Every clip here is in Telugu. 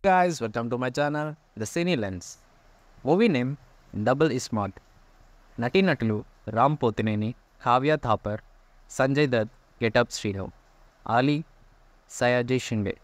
guys, welcome to my channel, The Cine Lens. Movie name double iSmart నటీనటులు రామ్ పోతినేని కావ్య థాపర్ సంజయ్ దత్ గెటప్ శ్రీరామ్ ఆలీ సయాజీ షిండే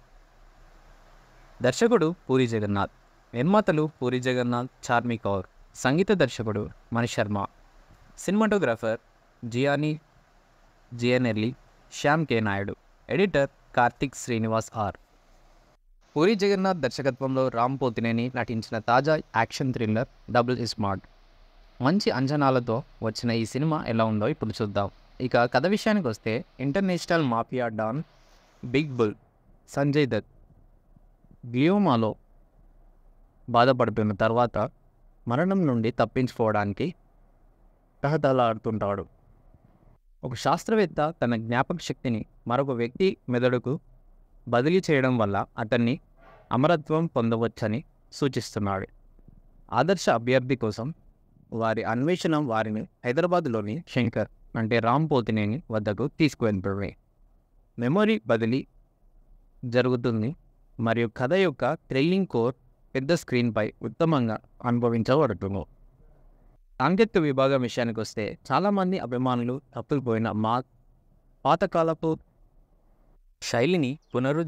దర్శకుడు పూరి జగన్నాథ్ నిర్మాతలు పూరి జగన్నాథ్ చార్మి కౌర్ సంగీత దర్శకుడు Mani Sharma cinematographer Gianni Giannelli Shyam K Naidu editor Karthik Srinivas R Puri Jagannadh దర్శకత్వంలో రామ్ పోతినేని నటించిన తాజా యాక్షన్ థ్రిల్లర్ డబుల్ ఇస్మార్ట్ మంచి అంచనాలతో వచ్చిన ఈ సినిమా ఎలా ఉందో ఇప్పుడు చూద్దాం ఇక కథ విషయానికి వస్తే international mafia don big bull Sanjay Dutt గ్లియోమాలో బాధపడుతున్న తర్వాత మరణం నుండి తప్పించుకోవడానికి తహతలాడుతుంటాడు ఒక శాస్త్రవేత్త తన జ్ఞాపక శక్తిని మరొక వ్యక్తి మెదడుకు బదిలీ చేయడం వల్ల అతన్ని అమరత్వం పొందవచ్చని సూచిస్తున్నాడు ఆదర్శ అభ్యర్థి కోసం వారి అన్వేషణ వారిని హైదరాబాద్లోని శంకర్ అంటే రామ్ పోతినేని వద్దకు తీసుకువెళ్తుంది మెమొరీ బదిలీ జరుగుతుంది మరియు కథ యొక్క థ్రిల్లింగ్ కోర్ పెద్ద స్క్రీన్పై ఉత్తమంగా అనుభవించబడుతుంది సాంకేతిక విభాగం విషయానికి వస్తే చాలామంది అభిమానులు తప్పుకుపోయిన మా పాతకాలపు శైలిని పునరు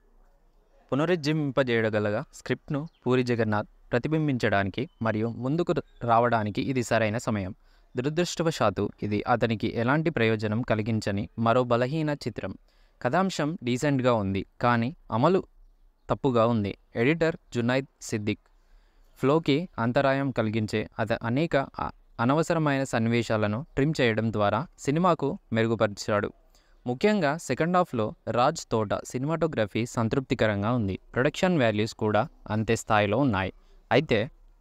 పునరుజ్జీవింపజేయగలగా స్క్రిప్ట్ను పూరి జగన్నాథ్ ప్రతిబింబించడానికి మరియు ముందుకు రావడానికి ఇది సరైన సమయం దురదృష్టవశాత్తు ఇది అతనికి ఎలాంటి ప్రయోజనం కలిగించని మరో బలహీన చిత్రం కథాంశం డీసెంట్గా ఉంది కానీ అమలు తప్పుగా ఉంది ఎడిటర్ జునైద్ సిద్దిక్ ఫ్లోకి అంతరాయం కలిగించే అత అనేక అ- అనవసరమైన సన్నివేశాలను ట్రిమ్ చేయడం ద్వారా సినిమాకు మెరుగుపరిచాడు ముఖ్యంగా సెకండ్ హాఫ్లో రాజ్ తోట సినిమాటోగ్రఫీ సంతృప్తికరంగా ఉంది ప్రొడక్షన్ వాల్యూస్ కూడా అంతే స్థాయిలో ఉన్నాయి అయితే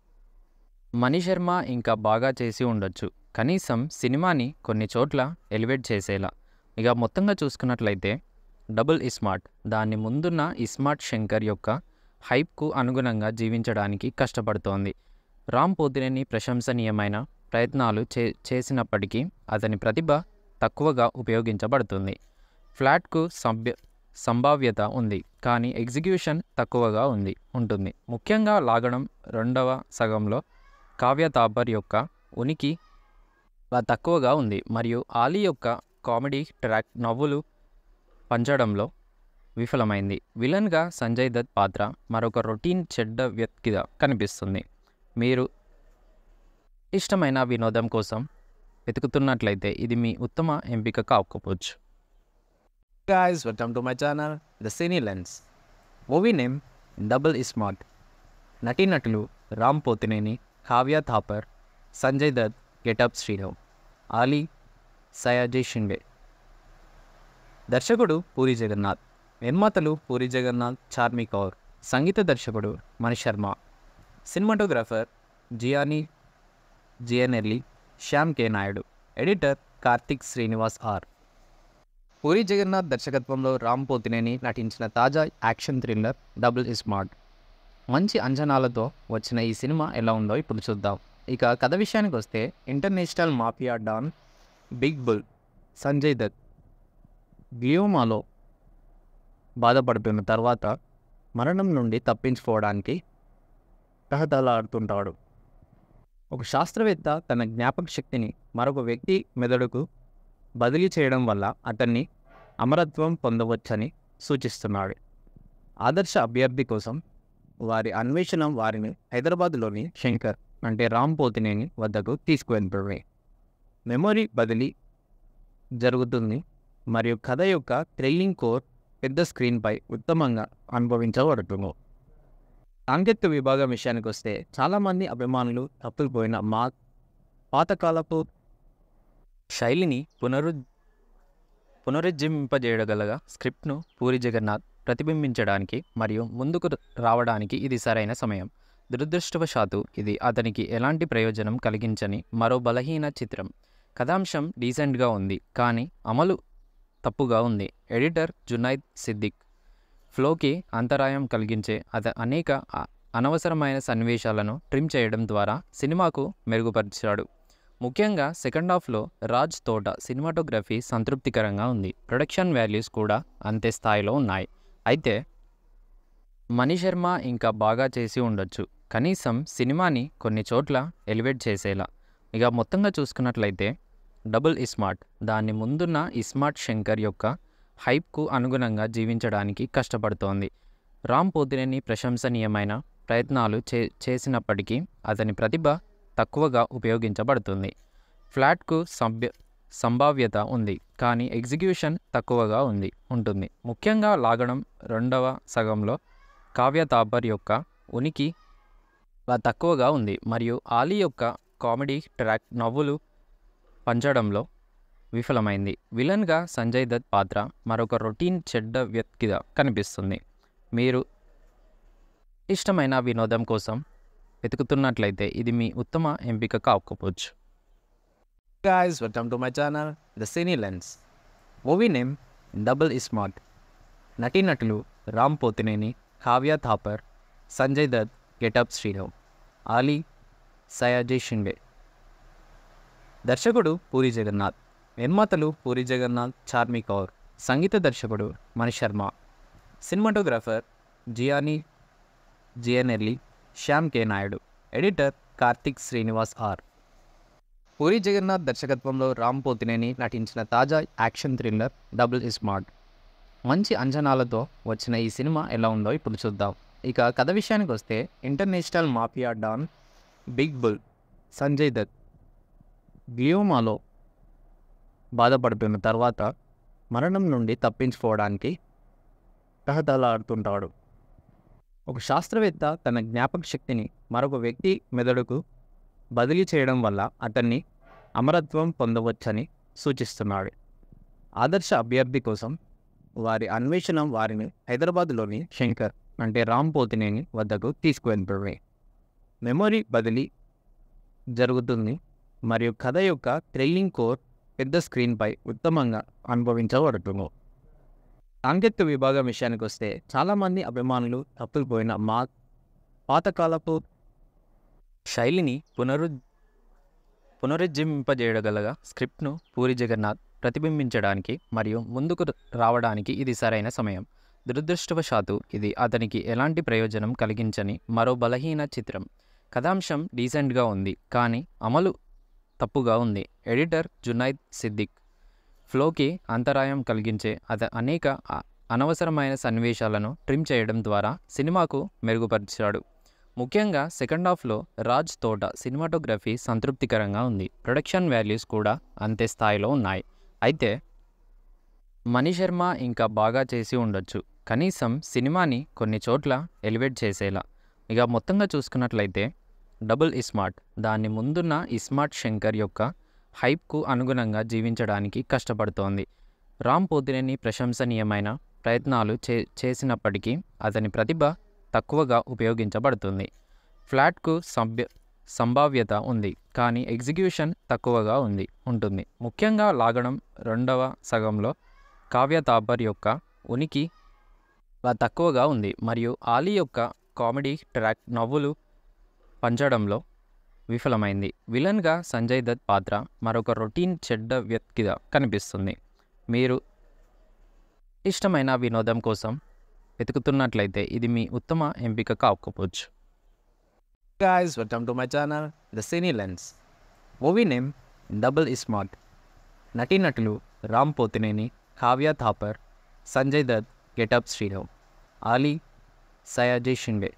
మణి శర్మ ఇంకా బాగా చేసి ఉండొచ్చు కనీసం సినిమాని కొన్ని చోట్ల ఎలివేట్ చేసేలా ఇక మొత్తంగా చూసుకున్నట్లయితే డబుల్ ఇస్మార్ట్ దాని ముందున్న ఇస్మార్ట్ శంకర్ యొక్క హైప్కు అనుగుణంగా జీవించడానికి కష్టపడుతోంది రామ్ పోతినేని ప్రశంసనీయమైన ప్రయత్నాలు చే చేసినప్పటికీ అతని ప్రతిభ తక్కువగా ఉపయోగించబడుతుంది ఫ్లాట్కు సభ్య సంభావ్యత ఉంది కానీ ఎగ్జిక్యూషన్ తక్కువగా ఉంది ఉంటుంది ముఖ్యంగా లాగడం రెండవ సగంలో కావ్య తాపర్ యొక్క ఉనికి వ- తక్కువగా ఉంది మరియు ఆలీ యొక్క కామెడీ ట్రాక్ నవ్వులు పంచడంలో విఫలమైంది విలన్గా సంజయ్ దత్ పాత్ర మరొక రొటీన్ చెడ్డ వ్యక్తిగా కనిపిస్తుంది మీరు ఇష్టమైన వినోదం కోసం వెతుకుతున్నట్లయితే ఇది మీ ఉత్తమ ఎంపిక కాకపోవచ్చు guys welcome to my channel the Cine Lens movie name double iSmart నటీనటులు రామ్ పోతినేని కావ్య థాపర్ సంజయ్ దత్ గెటప్ శ్రీరామ్ ఆలీ సయాజీ షిండే దర్శకుడు పూరి జగన్నాథ్ నిర్మాతలు పూరి జగన్నాథ్ చార్మి కౌర్ సంగీత దర్శకుడు Mani Sharma cinematographer Gianni Giannelli Shyam K Naidu editor Karthik Srinivas R Puri Jagannadh దర్శకత్వంలో రామ్ పోతినేని నటించిన తాజా యాక్షన్ థ్రిల్లర్ డబుల్ ఇస్మార్ట్ మంచి అంచనాలతో వచ్చిన ఈ సినిమా ఎలా ఉందో ఇప్పుడు చూద్దాం ఇక కథ విషయానికి వస్తే international mafia don big bull Sanjay Dutt గ్లియోమాలో బాధపడుతున్న తర్వాత మరణం నుండి తప్పించుకోవడానికి తహతలాడుతుంటాడు ఒక శాస్త్రవేత్త తన జ్ఞాపక శక్తిని మరొక వ్యక్తి మెదడుకు బదిలీ చేయడం వల్ల అతన్ని అమరత్వం పొందవచ్చని సూచిస్తున్నాడు ఆదర్శ అభ్యర్థి కోసం వారి అన్వేషణ వారిని హైదరాబాద్లోని శంకర్ అంటే రామ్ పోతినేని వద్దకు తీసుకువెళ్తుంది మెమొరీ బదిలీ జరుగుతుంది మరియు కథ యొక్క థ్రిల్లింగ్ కోర్ పెద్ద స్క్రీన్పై ఉత్తమంగా అనుభవించబడుతుంది సాంకేతిక విభాగం విషయానికి వస్తే చాలామంది అభిమానులు తప్పుకుపోయిన మా పాతకాలపు శైలిని పునరు పునరుజ్జీవింపజేయగలగా స్క్రిప్ట్ను పూరి జగన్నాథ్ ప్రతిబింబించడానికి మరియు ముందుకు రావడానికి ఇది సరైన సమయం దురదృష్టవశాత్తు ఇది అతనికి ఎలాంటి ప్రయోజనం కలిగించని మరో బలహీన చిత్రం కథాంశం డీసెంట్గా ఉంది కానీ అమలు తప్పుగా ఉంది ఎడిటర్ జునైద్ సిద్దిక్ ఫ్లోకి అంతరాయం కలిగించే అత అనేక అ- అనవసరమైన సన్నివేశాలను ట్రిమ్ చేయడం ద్వారా సినిమాకు మెరుగుపరిచాడు ముఖ్యంగా సెకండ్ హాఫ్లో రాజ్ తోట సినిమాటోగ్రఫీ సంతృప్తికరంగా ఉంది ప్రొడక్షన్ వాల్యూస్ కూడా అంతే స్థాయిలో ఉన్నాయి అయితే మణిశర్మ ఇంకా బాగా చేసి ఉండొచ్చు కనీసం సినిమాని కొన్ని చోట్ల ఎలివేట్ చేసేలా ఇక మొత్తంగా చూసుకున్నట్లయితే డబుల్ ఇస్మార్ట్ దాని ముందున్న ఇస్మార్ట్ శంకర్ యొక్క హైప్కు అనుగుణంగా జీవించడానికి కష్టపడుతోంది రామ్ పోతినేని ప్రశంసనీయమైన ప్రయత్నాలు చే చేసినప్పటికీ అతని ప్రతిభ తక్కువగా ఉపయోగించబడుతుంది ఫ్లాట్కు సభ్య సంభావ్యత ఉంది కానీ ఎగ్జిక్యూషన్ తక్కువగా ఉంది ఉంటుంది ముఖ్యంగా లాగడం రెండవ సగంలో కావ్య తాపర్ యొక్క ఉనికి వ- తక్కువగా ఉంది మరియు ఆలీ యొక్క కామెడీ ట్రాక్ నవ్వులు పంచడంలో విఫలమైంది విలన్గా సంజయ్ దత్ పాత్ర మరొక రొటీన్ చెడ్డ వ్యక్తిగా కనిపిస్తుంది మీరు ఇష్టమైన వినోదం కోసం వెతుకుతున్నట్లయితే ఇది మీ ఉత్తమ ఎంపిక కాకపోవచ్చు guys, welcome to my channel, The Cine Lens. Movie name double iSmart నటీనటులు రామ్ పోతినేని కావ్య థాపర్ సంజయ్ దత్ గెటప్ శ్రీరామ్ ఆలీ సయాజీ షిండే దర్శకుడు పూరి జగన్నాథ్ నిర్మాతలు పూరి జగన్నాథ్ చార్మి కౌర్ సంగీత దర్శకుడు Mani Sharma cinematographer Gianni Giannelli Shyam K Naidu editor Karthik Srinivas R Puri Jagannadh దర్శకత్వంలో రామ్ పోతినేని నటించిన తాజా యాక్షన్ థ్రిల్లర్ డబుల్ ఇస్మార్ట్ మంచి అంచనాలతో వచ్చిన ఈ సినిమా ఎలా ఉందో ఇప్పుడు చూద్దాం ఇక కథ విషయానికి వస్తే international mafia don big bull Sanjay Dutt గ్లియోమాలో బాధపడుతున్న తర్వాత మరణం నుండి తప్పించుకోవడానికి తహతలాడుతుంటాడు ఒక శాస్త్రవేత్త తన జ్ఞాపక శక్తిని మరొక వ్యక్తి మెదడుకు బదిలీ చేయడం వల్ల అతన్ని అమరత్వం పొందవచ్చని సూచిస్తున్నాడు ఆదర్శ అభ్యర్థి కోసం వారి అన్వేషణ వారిని హైదరాబాద్లోని శంకర్ అంటే రామ్ పోతినేని వద్దకు తీసుకువెళ్తుంది మెమొరీ బదిలీ జరుగుతుంది మరియు కథ యొక్క థ్రిల్లింగ్ కోర్ పెద్ద స్క్రీన్పై ఉత్తమంగా అనుభవించబడుతుంది సాంకేతిక విభాగం విషయానికి వస్తే చాలామంది అభిమానులు తప్పుకుపోయిన మా పాతకాలపు శైలిని పునరు పునరుజ్జీవింపజేయగల స్క్రిప్ట్ను పూరి జగన్నాథ్ ప్రతిబింబించడానికి మరియు ముందుకు రావడానికి ఇది సరైన సమయం దురదృష్టవశాత్తు ఇది అతనికి ఎలాంటి ప్రయోజనం కలిగించని మరో బలహీన చిత్రం కథాంశం డీసెంట్గా ఉంది కానీ అమలు తప్పుగా ఉంది ఎడిటర్ జునైద్ సిద్దిక్ ఫ్లోకి అంతరాయం కలిగించే అత అనేక అ- అనవసరమైన సన్నివేశాలను ట్రిమ్ చేయడం ద్వారా సినిమాకు మెరుగుపరిచాడు ముఖ్యంగా సెకండ్ హాఫ్లో రాజ్ తోట సినిమాటోగ్రఫీ సంతృప్తికరంగా ఉంది ప్రొడక్షన్ వాల్యూస్ కూడా అంతే స్థాయిలో ఉన్నాయి అయితే మణిశర్మ ఇంకా బాగా చేసి ఉండొచ్చు కనీసం సినిమాని కొన్ని చోట్ల ఎలివేట్ చేసేలా ఇక మొత్తంగా చూసుకున్నట్లయితే డబుల్ ఇస్మార్ట్ దాని ముందున్న ఇస్మార్ట్ శంకర్ యొక్క హైప్కు అనుగుణంగా జీవించడానికి కష్టపడుతోంది రామ్ పోతినేని ప్రశంసనీయమైన ప్రయత్నాలు చే చేసినప్పటికీ అతని ప్రతిభ తక్కువగా ఉపయోగించబడుతుంది ఫ్లాట్కు సభ్య సంభావ్యత ఉంది కానీ ఎగ్జిక్యూషన్ తక్కువగా ఉంది ఉంటుంది ముఖ్యంగా లాగడం రెండవ సగంలో కావ్య తాపర్ యొక్క ఉనికి వ- తక్కువగా ఉంది మరియు ఆలీ యొక్క కామెడీ ట్రాక్ నవ్వులు పంచడంలో విఫలమైంది విలన్గా సంజయ్ దత్ పాత్ర మరొక రొటీన్ చెడ్డ వ్యక్తిగా కనిపిస్తుంది మీరు ఇష్టమైన వినోదం కోసం వెతుకుతున్నట్లయితే ఇది మీ ఉత్తమ ఎంపిక కాకపోవచ్చు guys, welcome to my channel, The Cine Lens. Movie name double iSmart నటీనటులు రామ్ పోతినేని కావ్య థాపర్ సంజయ్ దత్ గెటప్ శ్రీరామ్ ఆలీ సయాజీ షిండే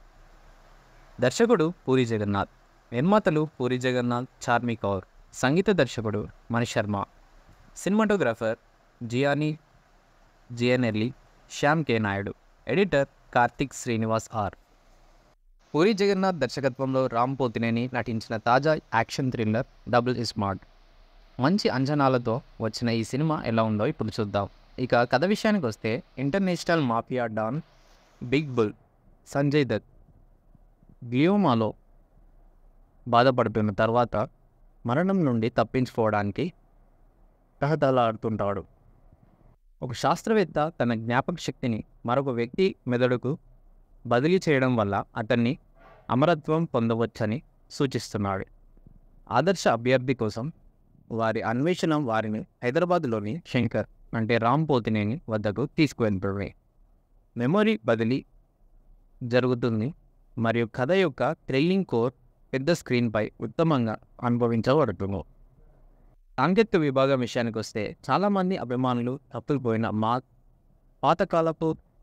దర్శకుడు పూరి జగన్నాథ్ నిర్మాతలు పూరి జగన్నాథ్ చార్మి కౌర్ సంగీత దర్శకుడు Mani Sharma cinematographer Gianni Giannelli Shyam K Naidu editor Karthik Srinivas R Puri Jagannadh దర్శకత్వంలో రామ్ పోతినేని నటించిన తాజా యాక్షన్ థ్రిల్లర్ డబుల్ ఇస్మార్ట్ మంచి అంచనాలతో వచ్చిన ఈ సినిమా ఎలా ఉందో ఇప్పుడు చూద్దాం ఇక కథ విషయానికి వస్తే international mafia don big bull Sanjay Dutt గ్లియోమాలో బాధపడుతున్న తర్వాత మరణం నుండి తప్పించుకోవడానికి తహతలాడుతుంటాడు ఒక శాస్త్రవేత్త తన జ్ఞాపక శక్తిని మరొక వ్యక్తి మెదడుకు బదిలీ చేయడం వల్ల అతన్ని అమరత్వం పొందవచ్చని సూచిస్తున్నాడు ఆదర్శ అభ్యర్థి కోసం వారి అన్వేషణ వారిని హైదరాబాద్లోని శంకర్ అంటే రామ్ పోతినేని వద్దకు తీసుకువెళ్తుంది మెమొరీ బదిలీ జరుగుతుంది మరియు కథ యొక్క థ్రిల్లింగ్ కోర్ పెద్ద స్క్రీన్పై ఉత్తమంగా అనుభవించబడుతుంది సాంకేతిక విభాగం విషయానికి వస్తే చాలామంది అభిమానులు తప్పుకుపోయిన మా పాతకాలపు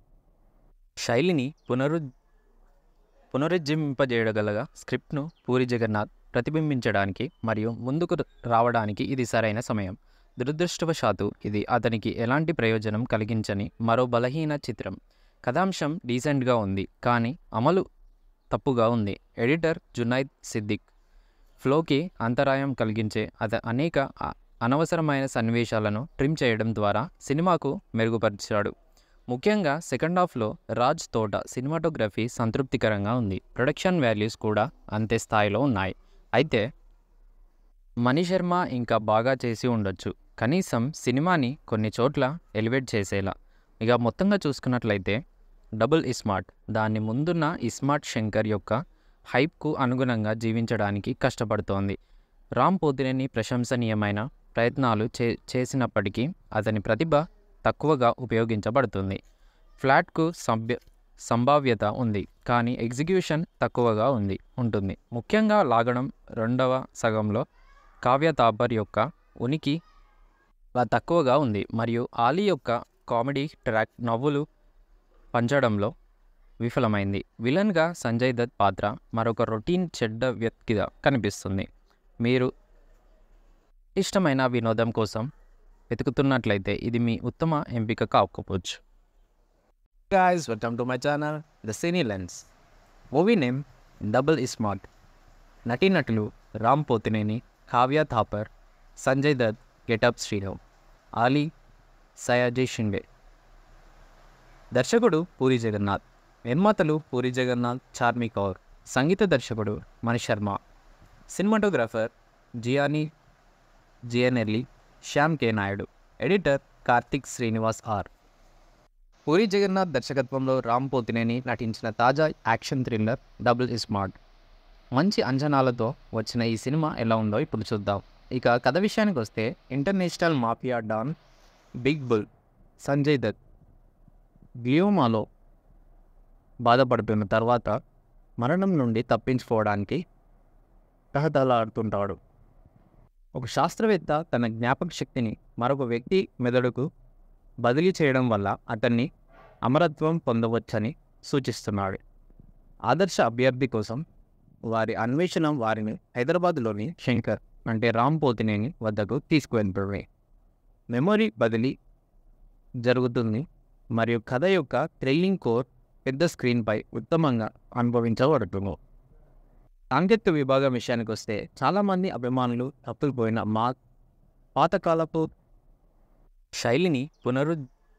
శైలిని పునరు పునరుజ్జీవింపజేయగలగా స్క్రిప్ట్ను పూరి జగన్నాథ్ ప్రతిబింబించడానికి మరియు ముందుకు రావడానికి ఇది సరైన సమయం దురదృష్టవశాత్తు ఇది అతనికి ఎలాంటి ప్రయోజనం కలిగించని మరో బలహీన చిత్రం కథాంశం డీసెంట్గా ఉంది కానీ అమలు తప్పుగా ఉంది ఎడిటర్ జునైద్ సిద్దిక్ ఫ్లోకి అంతరాయం కలిగించే అత అనేక అ- అనవసరమైన సన్నివేశాలను ట్రిమ్ చేయడం ద్వారా సినిమాకు మెరుగుపరిచాడు ముఖ్యంగా సెకండ్ హాఫ్లో రాజ్ తోట సినిమాటోగ్రఫీ సంతృప్తికరంగా ఉంది ప్రొడక్షన్ వాల్యూస్ కూడా అంతే స్థాయిలో ఉన్నాయి అయితే మణిశర్మ ఇంకా బాగా చేసి ఉండొచ్చు కనీసం సినిమాని కొన్ని చోట్ల ఎలివేట్ చేసేలా ఇక మొత్తంగా చూసుకున్నట్లయితే డబుల్ ఇస్మార్ట్ దాని ముందున్న ఇస్మార్ట్ శంకర్ యొక్క హైప్కు అనుగుణంగా జీవించడానికి కష్టపడుతోంది రామ్ పోతినేని ప్రశంసనీయమైన ప్రయత్నాలు చే చేసినప్పటికీ అతని ప్రతిభ తక్కువగా ఉపయోగించబడుతుంది ఫ్లాట్కు సభ్య సంభావ్యత ఉంది కానీ ఎగ్జిక్యూషన్ తక్కువగా ఉంది ఉంటుంది ముఖ్యంగా లాగడం రెండవ సగంలో కావ్య తాపర్ యొక్క ఉనికి వ- తక్కువగా ఉంది మరియు ఆలీ యొక్క కామెడీ ట్రాక్ నవ్వులు పంచడంలో విఫలమైంది విలన్గా సంజయ్ దత్ పాత్ర మరొక రొటీన్ చెడ్డ వ్యక్తిగా కనిపిస్తుంది మీరు ఇష్టమైన వినోదం కోసం వెతుకుతున్నట్లయితే ఇది మీ ఉత్తమ ఎంపిక కాకపోవచ్చు guys, welcome to my channel, The Cine Lens. Movie name double iSmart నటీనటులు రామ్ పోతినేని కావ్య థాపర్ సంజయ్ దత్ గెటప్ శ్రీరామ్ ఆలీ సయాజీ షిండే దర్శకుడు పూరి జగన్నాథ్ నిర్మాతలు పూరి జగన్నాథ్ చార్మి కౌర్ సంగీత దర్శకుడు Mani Sharma cinematographer Gianni Giannelli Shyam K Naidu editor Karthik Srinivas R Puri Jagannadh దర్శకత్వంలో రామ్ పోతినేని నటించిన తాజా యాక్షన్ థ్రిల్లర్ డబుల్ ఇస్మార్ట్ మంచి అంచనాలతో వచ్చిన ఈ సినిమా ఎలా ఉందో ఇప్పుడు చూద్దాం ఇక కథ విషయానికి వస్తే international mafia don big bull Sanjay Dutt గ్లియోమాలో బాధపడుతున్న తర్వాత మరణం నుండి తప్పించుకోవడానికి తహతలాడుతుంటాడు ఒక శాస్త్రవేత్త తన జ్ఞాపక శక్తిని మరొక వ్యక్తి మెదడుకు బదిలీ చేయడం వల్ల అతన్ని అమరత్వం పొందవచ్చని సూచిస్తున్నాడు ఆదర్శ అభ్యర్థి కోసం వారి అన్వేషణ వారిని హైదరాబాద్లోని శంకర్ అంటే రామ్ పోతినేని వద్దకు తీసుకువెళ్తుంది మెమొరీ బదిలీ జరుగుతుంది మరియు కథ యొక్క థ్రిల్లింగ్ కోర్ పెద్ద స్క్రీన్పై ఉత్తమంగా అనుభవించబడుతుంది సాంకేతిక విభాగం విషయానికి వస్తే చాలామంది అభిమానులు తప్పుకుపోయిన మా పాతకాలపు శైలిని పునరు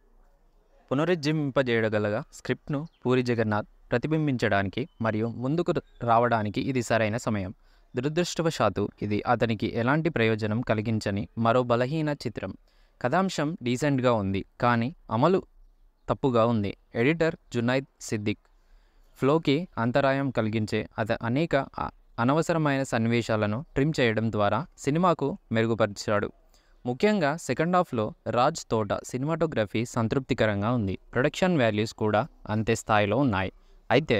పునరుజ్జీవింపజేయగలగా స్క్రిప్ట్ను పూరి జగన్నాథ్ ప్రతిబింబించడానికి మరియు ముందుకు రావడానికి ఇది సరైన సమయం దురదృష్టవశాత్తు ఇది అతనికి ఎలాంటి ప్రయోజనం కలిగించని మరో బలహీన చిత్రం కథాంశం డీసెంట్గా ఉంది కానీ అమలు తప్పుగా ఉంది ఎడిటర్ జునైద్ సిద్దిక్ ఫ్లోకి అంతరాయం కలిగించే అత అనేక అ- అనవసరమైన సన్నివేశాలను ట్రిమ్ చేయడం ద్వారా సినిమాకు మెరుగుపరిచాడు ముఖ్యంగా సెకండ్ హాఫ్లో రాజ్ తోట సినిమాటోగ్రఫీ సంతృప్తికరంగా ఉంది ప్రొడక్షన్ వాల్యూస్ కూడా అంతే స్థాయిలో ఉన్నాయి అయితే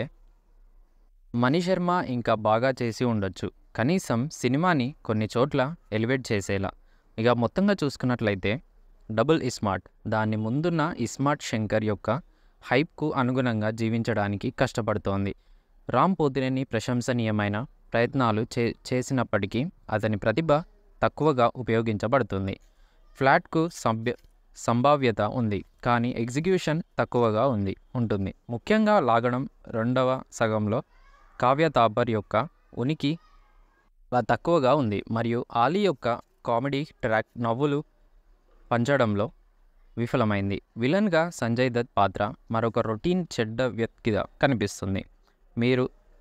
మణిశర్మ ఇంకా బాగా చేసి ఉండొచ్చు కనీసం సినిమాని కొన్ని చోట్ల ఎలివేట్ చేసేలా ఇక మొత్తంగా చూసుకున్నట్లయితే డబుల్ ఇస్మార్ట్ దాని ముందున్న ఇస్మార్ట్ శంకర్ యొక్క హైప్కు అనుగుణంగా జీవించడానికి కష్టపడుతోంది రామ్ పోతినేని ప్రశంసనీయమైన ప్రయత్నాలు చే చేసినప్పటికీ అతని ప్రతిభ తక్కువగా ఉపయోగించబడుతుంది ఫ్లాట్కు సభ్య సంభావ్యత ఉంది కానీ ఎగ్జిక్యూషన్ తక్కువగా ఉంది ఉంటుంది ముఖ్యంగా లాగడం రెండవ సగంలో కావ్య తాపర్ యొక్క ఉనికి వ- తక్కువగా ఉంది మరియు ఆలీ యొక్క కామెడీ ట్రాక్ నవ్వులు పంచడంలో విఫలమైంది విలన్గా సంజయ్ దత్ పాత్ర మరొక రొటీన్ చెడ్డ వ్యక్తిగా కనిపిస్తుంది మీరు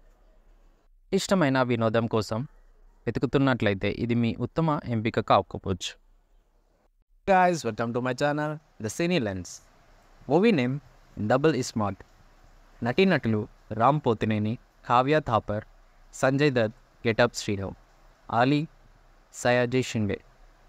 ఇష్టమైన వినోదం కోసం వెతుకుతున్నట్లయితే ఇది మీ ఉత్తమ ఎంపిక కాకపోవచ్చు guys, welcome to my channel, The Cine Lens. Movie name double iSmart నటీనటులు రామ్ పోతినేని కావ్య థాపర్ సంజయ్ దత్ గెటప్ శ్రీరామ్ ఆలీ సయాజీ షిండే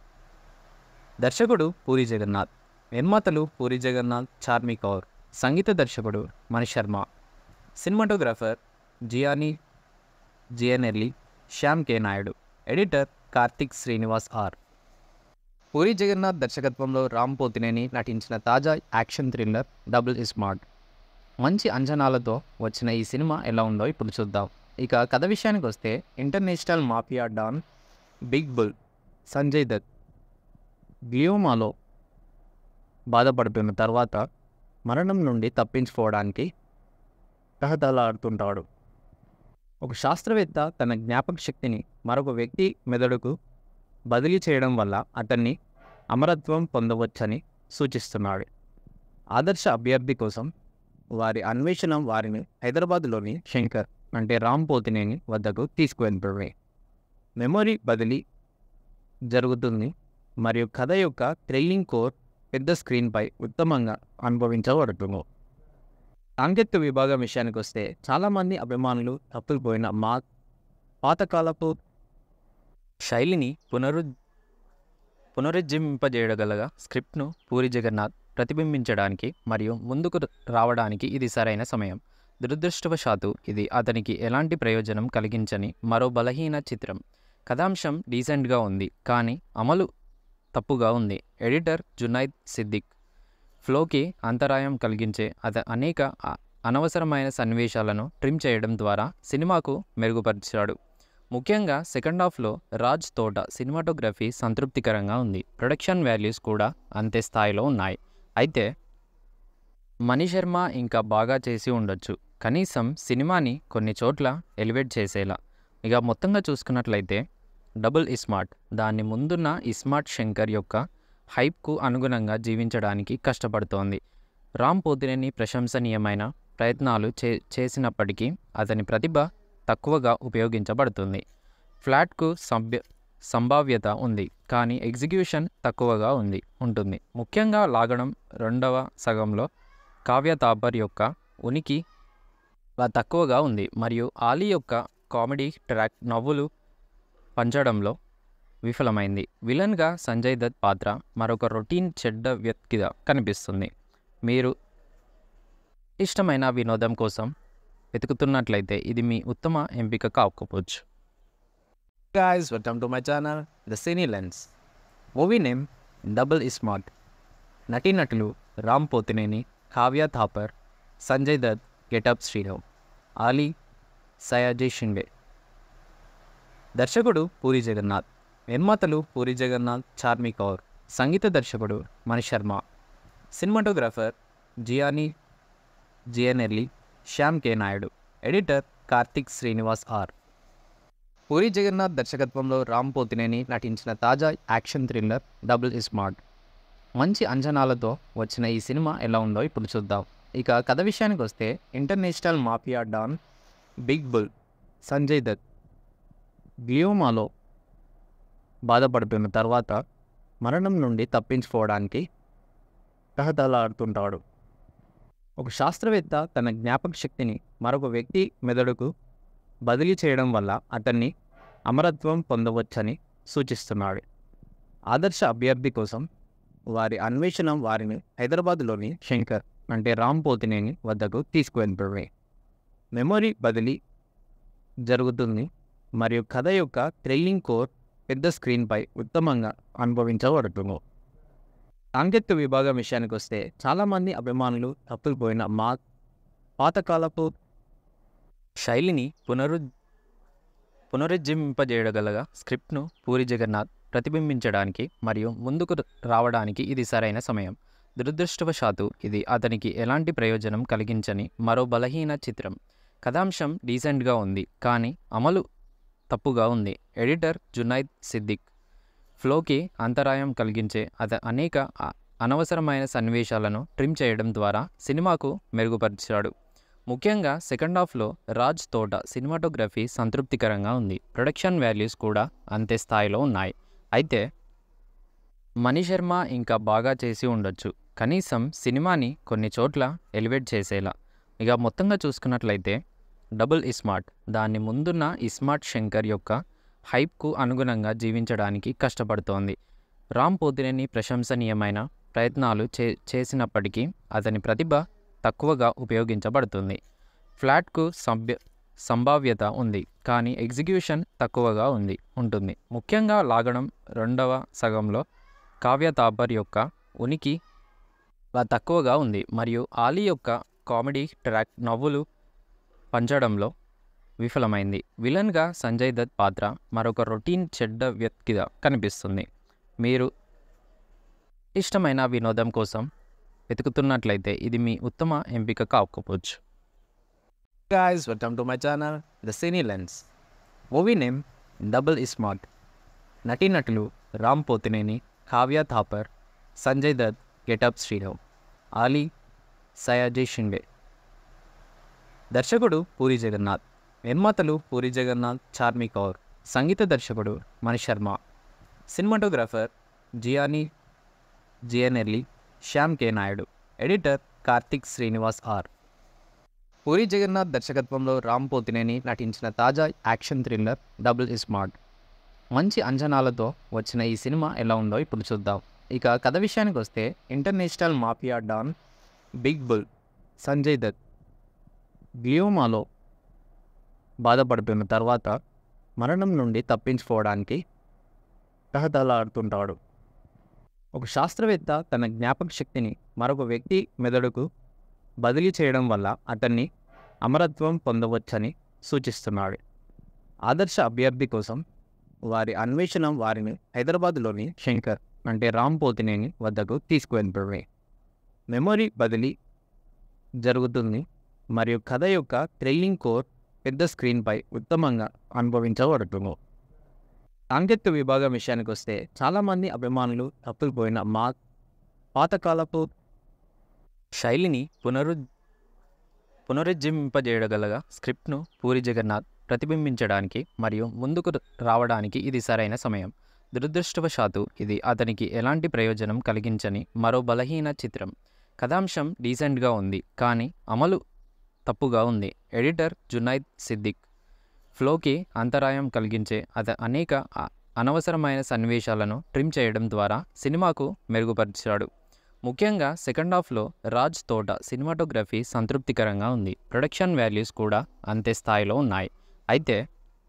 దర్శకుడు పూరి జగన్నాథ్ నిర్మాతలు పూరి జగన్నాథ్ చార్మి కౌర్ సంగీత దర్శకుడు Mani Sharma cinematographer Gianni Giannelli Shyam K Naidu editor Karthik Srinivas R Puri Jagannadh దర్శకత్వంలో రామ్ పోతినేని నటించిన తాజా యాక్షన్ థ్రిల్లర్ డబుల్ స్మార్ట్ మంచి అంచనాలతో వచ్చిన ఈ సినిమా ఎలా ఉందో ఇప్పుడు చూద్దాం ఇక కథ విషయానికి వస్తే international mafia don big bull Sanjay Dutt గ్లియోమాలో బాధపడుతున్న తర్వాత మరణం నుండి తప్పించుకోవడానికి తహతలాడుతుంటాడు ఒక శాస్త్రవేత్త తన జ్ఞాపక శక్తిని మరొక వ్యక్తి మెదడుకు బదిలీ చేయడం వల్ల అతన్ని అమరత్వం పొందవచ్చని సూచిస్తున్నాడు ఆదర్శ అభ్యర్థి కోసం వారి అన్వేషణ వారిని హైదరాబాద్లోని శంకర్ అంటే రామ్ పోతినేని వద్దకు తీసుకువెళ్తుంది మెమొరీ బదిలీ జరుగుతుంది మరియు కథ యొక్క థ్రిల్లింగ్ కోర్ పెద్ద స్క్రీన్పై ఉత్తమంగా అనుభవించబడుతుంది సాంకేతిక విభాగం విషయానికి వస్తే చాలామంది అభిమానులు తప్పిపోయిన మా పాతకాలపు శైలిని పునరు పునరుజ్జీవింపజేయగలగా స్క్రిప్ట్ను పూరి జగన్నాథ్ ప్రతిబింబించడానికి మరియు ముందుకు రావడానికి ఇది సరైన సమయం దురదృష్టవశాత్తు ఇది అతనికి ఎలాంటి ప్రయోజనం కలిగించని మరో బలహీన చిత్రం కథాంశం డీసెంట్గా ఉంది కానీ అమలు తప్పుగా ఉంది ఎడిటర్ జునైద్ సిద్దిక్ ఫ్లోకి అంతరాయం కలిగించే అత అనేక అ- అనవసరమైన సన్నివేశాలను ట్రిమ్ చేయడం ద్వారా సినిమాకు మెరుగుపరిచాడు ముఖ్యంగా సెకండ్ హాఫ్లో రాజ్ తోట సినిమాటోగ్రఫీ సంతృప్తికరంగా ఉంది ప్రొడక్షన్ వాల్యూస్ కూడా అంతే స్థాయిలో ఉన్నాయి అయితే మణిశర్మ ఇంకా బాగా చేసి ఉండొచ్చు కనీసం సినిమాని కొన్ని చోట్ల ఎలివేట్ చేసేలా ఇక మొత్తంగా చూసుకున్నట్లయితే డబుల్ ఇస్మార్ట్ దాని ముందున్న ఇస్మార్ట్ శంకర్ యొక్క హైప్కు అనుగుణంగా జీవించడానికి కష్టపడుతోంది రామ్ పోతినేని ప్రశంసనీయమైన ప్రయత్నాలు చే చేసినప్పటికీ అతని ప్రతిభ తక్కువగా ఉపయోగించబడుతుంది ఫ్లాట్కు సభ్య సంభావ్యత ఉంది కానీ ఎగ్జిక్యూషన్ తక్కువగా ఉంది ఉంటుంది ముఖ్యంగా లాగడం రెండవ సగంలో కావ్య తాపర్ యొక్క ఉనికి వ- తక్కువగా ఉంది మరియు ఆలీ యొక్క కామెడీ ట్రాక్ నవ్వులు పంచడంలో విఫలమైంది విలన్గా సంజయ్ దత్ పాత్ర మరొక రొటీన్ చెడ్డ వ్యక్తిగా కనిపిస్తుంది మీరు ఇష్టమైన వినోదం కోసం వెతుకుతున్నట్లయితే ఇది మీ ఉత్తమ ఎంపిక కాకపోవచ్చు guys, welcome to my channel, The Cine Lens. Movie name double smart నటీనటులు రామ్ పోతినేని కావ్య థాపర్ సంజయ్ దత్ గెటప్ శ్రీరామ్ ఆలీ సయాజీ షిండే దర్శకుడు పూరి జగన్నాథ్ నిర్మాతలు పూరి జగన్నాథ్ చార్మి కౌర్ సంగీత దర్శకుడు Mani Sharma cinematographer Gianni Giannelli Shyam K Naidu editor Karthik Srinivas R Puri Jagannadh దర్శకత్వంలో రామ్ పోతినేని నటించిన తాజా యాక్షన్ థ్రిల్లర్ డబుల్ స్మార్ట్ మంచి అంచనాలతో వచ్చిన ఈ సినిమా ఎలా ఉందో ఇప్పుడు చూద్దాం ఇక కథ విషయానికి వస్తే international mafia don big bull Sanjay Dutt గ్లియోమాలో బాధపడుతున్న తర్వాత మరణం నుండి తప్పించుకోవడానికి తహతలాడుతుంటాడు ఒక శాస్త్రవేత్త తన జ్ఞాపక శక్తిని మరొక వ్యక్తి మెదడుకు బదిలీ చేయడం వల్ల అతన్ని అమరత్వం పొందవచ్చని సూచిస్తున్నాడు ఆదర్శ అభ్యర్థి కోసం వారి అన్వేషణ వారిని హైదరాబాద్లోని శంకర్ అంటే రామ్ పోతినేని వద్దకు తీసుకువెళ్తుంది మెమొరీ బదిలీ జరుగుతుంది మరియు కథ యొక్క థ్రిల్లింగ్ కోర్ పెద్ద స్క్రీన్పై ఉత్తమంగా అనుభవించబడుతుంది సాంకేతిక విభాగం విషయానికి వస్తే చాలామంది అభిమానులు తప్పిపోయిన మా పాతకాలపు శైలిని పునరు పునరుజ్జీవింపజేయగలగా స్క్రిప్ట్ను పూరి జగన్నాథ్ ప్రతిబింబించడానికి మరియు ముందుకు రావడానికి ఇది సరైన సమయం దురదృష్టవశాత్తు ఇది అతనికి ఎలాంటి ప్రయోజనం కలిగించని మరో బలహీన చిత్రం కథాంశం డీసెంట్గా ఉంది కానీ అమలు తప్పుగా ఉంది ఎడిటర్ జునైద్ సిద్దిక్ ఫ్లోకి అంతరాయం కలిగించే అత అనేక అ- అనవసరమైన సన్నివేశాలను ట్రిమ్ చేయడం ద్వారా సినిమాకు మెరుగుపరిచాడు ముఖ్యంగా సెకండ్ హాఫ్లో రాజ్ తోట సినిమాటోగ్రఫీ సంతృప్తికరంగా ఉంది ప్రొడక్షన్ వాల్యూస్ కూడా అంతే స్థాయిలో ఉన్నాయి అయితే మణిశర్మ ఇంకా బాగా చేసి ఉండొచ్చు కనీసం సినిమాని కొన్ని చోట్ల ఎలివేట్ చేసేలా ఇక మొత్తంగా చూసుకున్నట్లయితే డబుల్ ఇస్మార్ట్ దాని ముందున్న ఇస్మార్ట్ శంకర్ యొక్క హైప్కు అనుగుణంగా జీవించడానికి కష్టపడుతోంది రామ్ పోతినేని ప్రశంసనీయమైన ప్రయత్నాలు చే చేసినప్పటికీ అతని ప్రతిభ తక్కువగా ఉపయోగించబడుతుంది ఫ్లాట్కు సభ్య సంభావ్యత ఉంది కానీ ఎగ్జిక్యూషన్ తక్కువగా ఉంది ఉంటుంది ముఖ్యంగా లాగడం రెండవ సగంలో కావ్య తాపర్ యొక్క ఉనికి వ- తక్కువగా ఉంది మరియు ఆలీ యొక్క కామెడీ ట్రాక్ నవ్వులు పంచడంలో విఫలమైంది విలన్గా సంజయ్ దత్ పాత్ర మరొక రొటీన్ చెడ్డ వ్యక్తిగా కనిపిస్తుంది మీరు ఇష్టమైన వినోదం కోసం వెతుకుతున్నట్లయితే ఇది మీ ఉత్తమ ఎంపిక కాకపోవచ్చు guys welcome to my channel the cine lens movie name double smart నటీనటులు రామ్ పోతినేని కావ్య థాపర్ సంజయ్ దత్ గెటప్ శ్రీరామ్ ఆలీ సయాజీ షిండే దర్శకుడు పూరి జగన్నాథ్ నిర్మాతలు పూరి జగన్నాథ్ చార్మి కౌర్ సంగీత దర్శకుడు Mani Sharma cinematographer Gianni Giannelli Shyam K Naidu editor Karthik Srinivas R Puri Jagannadh దర్శకత్వంలో రామ్ పోతినేని నటించిన తాజా యాక్షన్ థ్రిల్లర్ డబుల్ స్మార్ట్ మంచి అంచనాలతో వచ్చిన ఈ సినిమా ఎలా ఉందో ఇప్పుడు చూద్దాం ఇక కథ విషయానికి వస్తే international mafia don big bull Sanjay Dutt గ్లియోమాలో బాధపడుతున్న తర్వాత మరణం నుండి తప్పించుకోవడానికి తహతలాడుతుంటాడు ఒక శాస్త్రవేత్త తన జ్ఞాపక శక్తిని మరొక వ్యక్తి మెదడుకు బదిలీ చేయడం వల్ల అతన్ని అమరత్వం పొందవచ్చని సూచిస్తున్నాడు ఆదర్శ అభ్యర్థి కోసం వారి అన్వేషణ వారిని హైదరాబాద్లోని శంకర్ అంటే రామ్ పోతినేని వద్దకు తీసుకువెళ్తుంది మెమొరీ బదిలీ జరుగుతుంది మరియు కథ యొక్క థ్రిల్లింగ్ కోర్ పెద్ద స్క్రీన్పై ఉత్తమంగా అనుభవించబడుతుంది సాంకేతిక విభాగం విషయానికి వస్తే చాలామంది అభిమానులు తప్పుకుపోయిన మా పాతకాలపు శైలిని పునరు పునరుజ్జీవింపజేయగలగా స్క్రిప్ట్ను పూరి జగన్నాథ్ ప్రతిబింబించడానికి మరియు ముందుకు రావడానికి ఇది సరైన సమయం దురదృష్టవశాత్తు ఇది అతనికి ఎలాంటి ప్రయోజనం కలిగించని మరో బలహీన చిత్రం కథాంశం డీసెంట్గా ఉంది కానీ అమలు తప్పుగా ఉంది ఎడిటర్ జునైద్ సిద్దిక్ ఫ్లోకి అంతరాయం కలిగించే అత అనేక అ- అనవసరమైన సన్నివేశాలను ట్రిమ్ చేయడం ద్వారా సినిమాకు మెరుగుపరిచాడు ముఖ్యంగా సెకండ్ హాఫ్లో రాజ్ తోట సినిమాటోగ్రఫీ సంతృప్తికరంగా ఉంది ప్రొడక్షన్ వాల్యూస్ కూడా అంతే స్థాయిలో ఉన్నాయి అయితే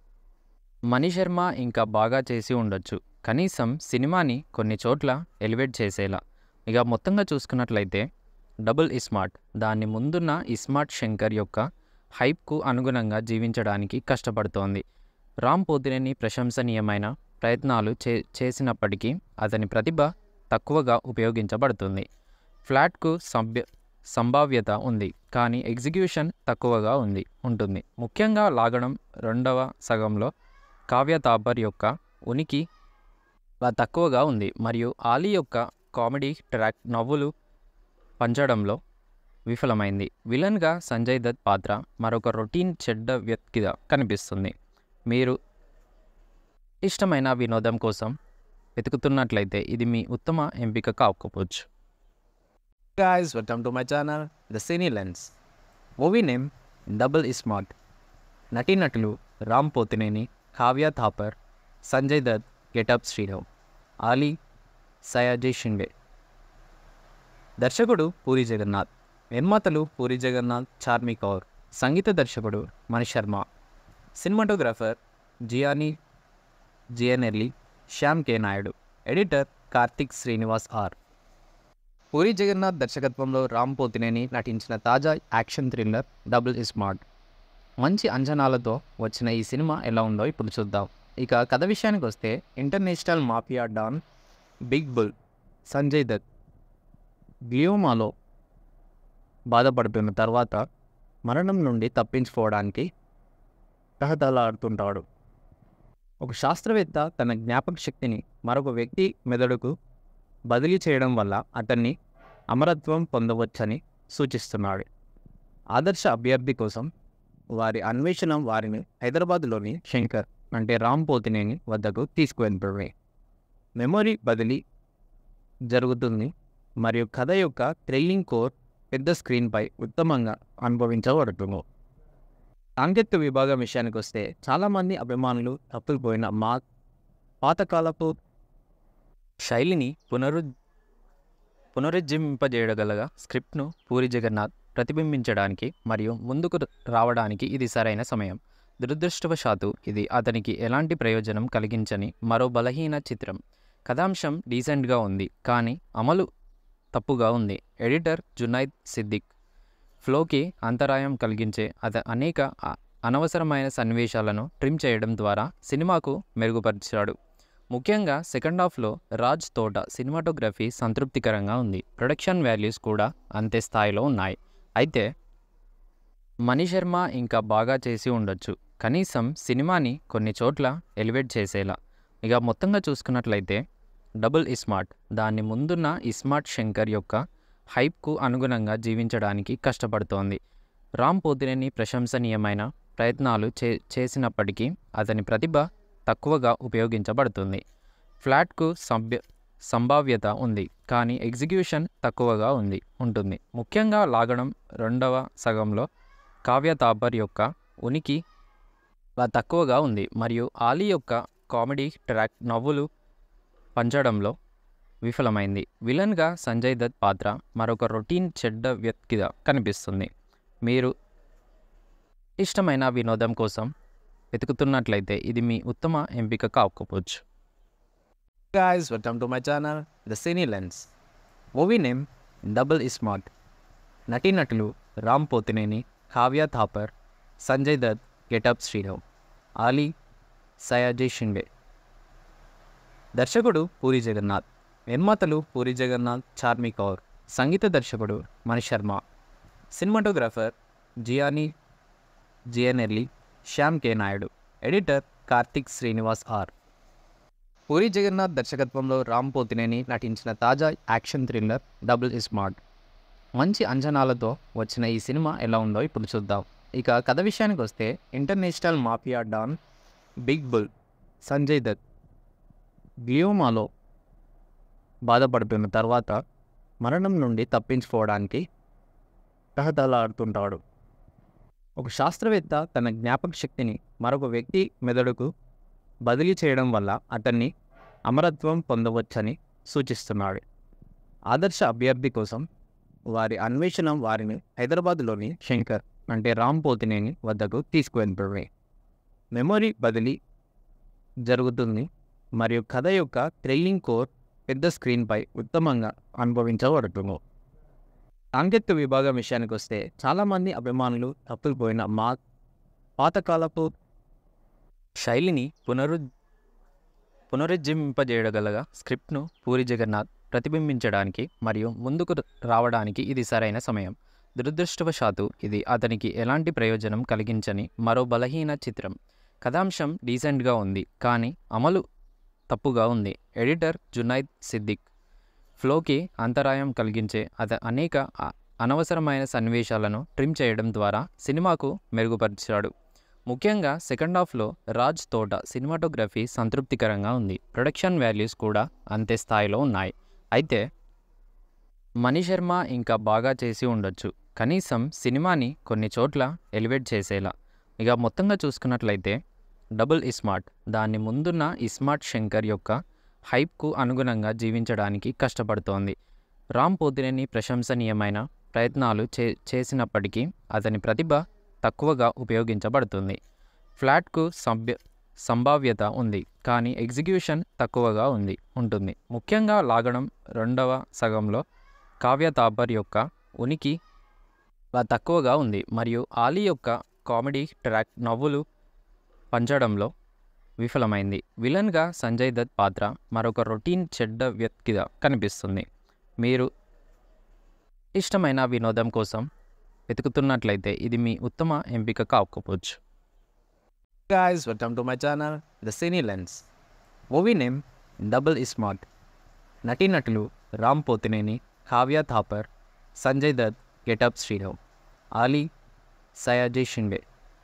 మణి శర్మ ఇంకా బాగా చేసి ఉండొచ్చు కనీసం సినిమాని కొన్ని చోట్ల ఎలివేట్ చేసేలా ఇక మొత్తంగా చూసుకున్నట్లయితే డబుల్ ఇస్మార్ట్ దాని ముందున్న ఇస్మార్ట్ శంకర్ యొక్క హైప్కు అనుగుణంగా జీవించడానికి కష్టపడుతోంది రామ్ పోతినేని ప్రశంసనీయమైన ప్రయత్నాలు చే చేసినప్పటికీ అతని ప్రతిభ తక్కువగా ఉపయోగించబడుతుంది ఫ్లాట్కు సభ్య సంభావ్యత ఉంది కానీ ఎగ్జిక్యూషన్ తక్కువగా ఉంది ఉంటుంది ముఖ్యంగా లాగడం రెండవ సగంలో కావ్య తాపర్ యొక్క ఉనికి వ- తక్కువగా ఉంది మరియు ఆలీ యొక్క కామెడీ ట్రాక్ నవ్వులు పంచడంలో విఫలమైంది విలన్గా సంజయ్ దత్ పాత్ర మరొక రొటీన్ చెడ్డ వ్యక్తిగా కనిపిస్తుంది మీరు ఇష్టమైన వినోదం కోసం వెతుకుతున్నట్లయితే ఇది మీ ఉత్తమ ఎంపిక కాకపోవచ్చు guys welcome to my channel the cine lens movie name double smart నటీనటులు రామ్ పోతినేని కావ్య థాపర్ సంజయ్ దత్ గెటప్ శ్రీరామ్ ఆలీ సయాజీ షిండే దర్శకుడు పూరి జగన్నాథ్ నిర్మాతలు పూరి జగన్నాథ్ చార్మి కౌర్ సంగీత దర్శకుడు Mani Sharma cinematographer Gianni Giannelli Shyam K Naidu editor Karthik Srinivas R Puri Jagannadh దర్శకత్వంలో రామ్ పోతినేని నటించిన తాజా యాక్షన్ థ్రిల్లర్ డబుల్ స్మార్ట్ మంచి అంచనాలతో వచ్చిన ఈ సినిమా ఎలా ఉందో ఇప్పుడు చూద్దాం ఇక కథ విషయానికి వస్తే international mafia don big bull Sanjay Dutt గ్లియోమాలో బాధపడుతున్న తర్వాత మరణం నుండి తప్పించుకోవడానికి తహతలాడుతుంటాడు ఒక శాస్త్రవేత్త తన జ్ఞాపక శక్తిని మరొక వ్యక్తి మెదడుకు బదిలీ చేయడం వల్ల అతన్ని అమరత్వం పొందవచ్చని సూచిస్తున్నాడు ఆదర్శ అభ్యర్థి కోసం వారి అన్వేషణ వారిని హైదరాబాద్లోని శంకర్ అంటే రామ్ పోతినేని వద్దకు తీసుకువెళ్తుంది మెమొరీ బదిలీ జరుగుతుంది మరియు కథ యొక్క థ్రిల్లింగ్ కోర్ పెద్ద స్క్రీన్పై ఉత్తమంగా అనుభవించబడుతుంది సాంకేతిక విభాగం విషయానికి వస్తే చాలామంది అభిమానులు తప్పుకుపోయిన మా పాతకాలపు శైలిని పునరు పునరుజ్జీవింపజేయగలగా స్క్రిప్ట్ను పూరి జగన్నాథ్ ప్రతిబింబించడానికి మరియు ముందుకు రావడానికి ఇది సరైన సమయం దురదృష్టవశాత్తు ఇది అతనికి ఎలాంటి ప్రయోజనం కలిగించని మరో బలహీన చిత్రం కథాంశం డీసెంట్గా ఉంది కానీ అమలు తప్పుగా ఉంది ఎడిటర్ జునైద్ సిద్దిక్ ఫ్లోకి అంతరాయం కలిగించే అత అనేక అ- అనవసరమైన సన్నివేశాలను ట్రిమ్ చేయడం ద్వారా సినిమాకు మెరుగుపరిచాడు ముఖ్యంగా సెకండ్ హాఫ్లో రాజ్ తోట సినిమాటోగ్రఫీ సంతృప్తికరంగా ఉంది ప్రొడక్షన్ వాల్యూస్ కూడా అంతే స్థాయిలో ఉన్నాయి అయితే మణిశర్మ ఇంకా బాగా చేసి ఉండొచ్చు కనీసం సినిమాని కొన్ని చోట్ల ఎలివేట్ చేసేలా ఇక మొత్తంగా చూసుకున్నట్లయితే డబుల్ ఇస్మార్ట్ దాని ముందున్న ఇస్మార్ట్ శంకర్ యొక్క హైప్కు అనుగుణంగా జీవించడానికి కష్టపడుతోంది రామ్ పోతినేని ప్రశంసనీయమైన ప్రయత్నాలు చే చేసినప్పటికీ అతని ప్రతిభ తక్కువగా ఉపయోగించబడుతుంది ఫ్లాట్కు సభ్య సంభావ్యత ఉంది కానీ ఎగ్జిక్యూషన్ తక్కువగా ఉంది ఉంటుంది ముఖ్యంగా లాగడం రెండవ సగంలో కావ్య తాపర్ యొక్క ఉనికి వ- తక్కువగా ఉంది మరియు ఆలీ యొక్క కామెడీ ట్రాక్ నవ్వులు పంచడంలో విఫలమైంది విలన్గా సంజయ్ దత్ పాత్ర మరొక రొటీన్ చెడ్డ వ్యక్తిగా కనిపిస్తుంది మీరు ఇష్టమైన వినోదం కోసం వెతుకుతున్నట్లయితే ఇది మీ ఉత్తమ ఎంపిక కాకపోవచ్చు guys, welcome to my channel, The Cine Lens. Movie name double iSmart నటీనటులు రామ్ పోతినేని కావ్య థాపర్ సంజయ్ దత్ గెటప్ శ్రీరామ్ ఆలీ సయాజీ షిండే దర్శకుడు పూరి జగన్నాథ్ నిర్మాతలు పూరి జగన్నాథ్ చార్మి కౌర్ సంగీత దర్శకుడు Mani Sharma cinematographer Gianni Giannelli Shyam K Naidu editor Karthik Srinivas R Puri Jagannadh దర్శకత్వంలో రామ్ పోతినేని నటించిన తాజా యాక్షన్ థ్రిల్లర్ డబుల్ ఇస్మార్ట్ మంచి అంచనాలతో వచ్చిన ఈ సినిమా ఎలా ఉందో ఇప్పుడు చూద్దాం ఇక కథ విషయానికి వస్తే international mafia don big bull Sanjay Dutt గ్లియోమాలో బాధపడుతున్న తర్వాత మరణం నుండి తప్పించుకోవడానికి తహతలాడుతుంటాడు ఒక శాస్త్రవేత్త తన జ్ఞాపక శక్తిని మరొక వ్యక్తి మెదడుకు బదిలీ చేయడం వల్ల అతన్ని అమరత్వం పొందవచ్చని సూచిస్తున్నాడు ఆదర్శ అభ్యర్థి కోసం వారి అన్వేషణ వారిని హైదరాబాద్లోని శంకర్ అంటే రామ్ పోతినేని వద్దకు తీసుకువెళ్తుంది మెమొరీ బదిలీ జరుగుతుంది మరియు కథ యొక్క థ్రిల్లింగ్ కోర్ పెద్ద స్క్రీన్పై ఉత్తమంగా అనుభవించబడుతుంది సాంకేతిక విభాగం విషయానికి వస్తే చాలామంది అభిమానులు తప్పిపోయిన మా పాతకాలపు శైలిని పునరు పునరుజ్జీవింపజేయగలగా స్క్రిప్ట్ను పూరి జగన్నాథ్ ప్రతిబింబించడానికి మరియు ముందుకు రావడానికి ఇది సరైన సమయం దురదృష్టవశాత్తు ఇది అతనికి ఎలాంటి ప్రయోజనం కలిగించని మరో బలహీన చిత్రం కథాంశం డీసెంట్గా ఉంది కానీ అమలు తప్పుగా ఉంది ఎడిటర్ జునైద్ సిద్దిక్ ఫ్లోకి అంతరాయం కలిగించే అత అనేక అ- అనవసరమైన సన్నివేశాలను ట్రిమ్ చేయడం ద్వారా సినిమాకు మెరుగుపరిచాడు ముఖ్యంగా సెకండ్ హాఫ్లో రాజ్ తోట సినిమాటోగ్రఫీ సంతృప్తికరంగా ఉంది ప్రొడక్షన్ వాల్యూస్ కూడా అంతే స్థాయిలో ఉన్నాయి అయితే మణిశర్మ ఇంకా బాగా చేసి ఉండొచ్చు కనీసం సినిమాని కొన్ని చోట్ల ఎలివేట్ చేసేలా ఇక మొత్తంగా చూసుకున్నట్లయితే డబుల్ ఇస్మార్ట్ దాని ముందున్న ఇస్మార్ట్ శంకర్ యొక్క హైప్కు అనుగుణంగా జీవించడానికి కష్టపడుతోంది రామ్ పోతినేని ప్రశంసనీయమైన ప్రయత్నాలు చే చేసినప్పటికీ అతని ప్రతిభ తక్కువగా ఉపయోగించబడుతుంది ఫ్లాట్కు సభ్య సంభావ్యత ఉంది కానీ ఎగ్జిక్యూషన్ తక్కువగా ఉంది ఉంటుంది ముఖ్యంగా లాగడం రెండవ సగంలో కావ్య తాపర్ యొక్క ఉనికి వ- తక్కువగా ఉంది మరియు ఆలీ యొక్క కామెడీ ట్రాక్ నవ్వులు పంచడంలో విఫలమైంది విలన్గా సంజయ్ దత్ పాత్ర మరొక రొటీన్ చెడ్డ వ్యక్తిగా కనిపిస్తుంది మీరు ఇష్టమైన వినోదం కోసం వెతుకుతున్నట్లయితే ఇది మీ ఉత్తమ ఎంపిక కాకపోవచ్చు guys, welcome to my channel, The Cine Lens. Movie name double iSmart నటీనటులు రామ్ పోతినేని కావ్య థాపర్ సంజయ్ దత్ గెటప్ శ్రీరామ్ ఆలీ సయాజీ షిండే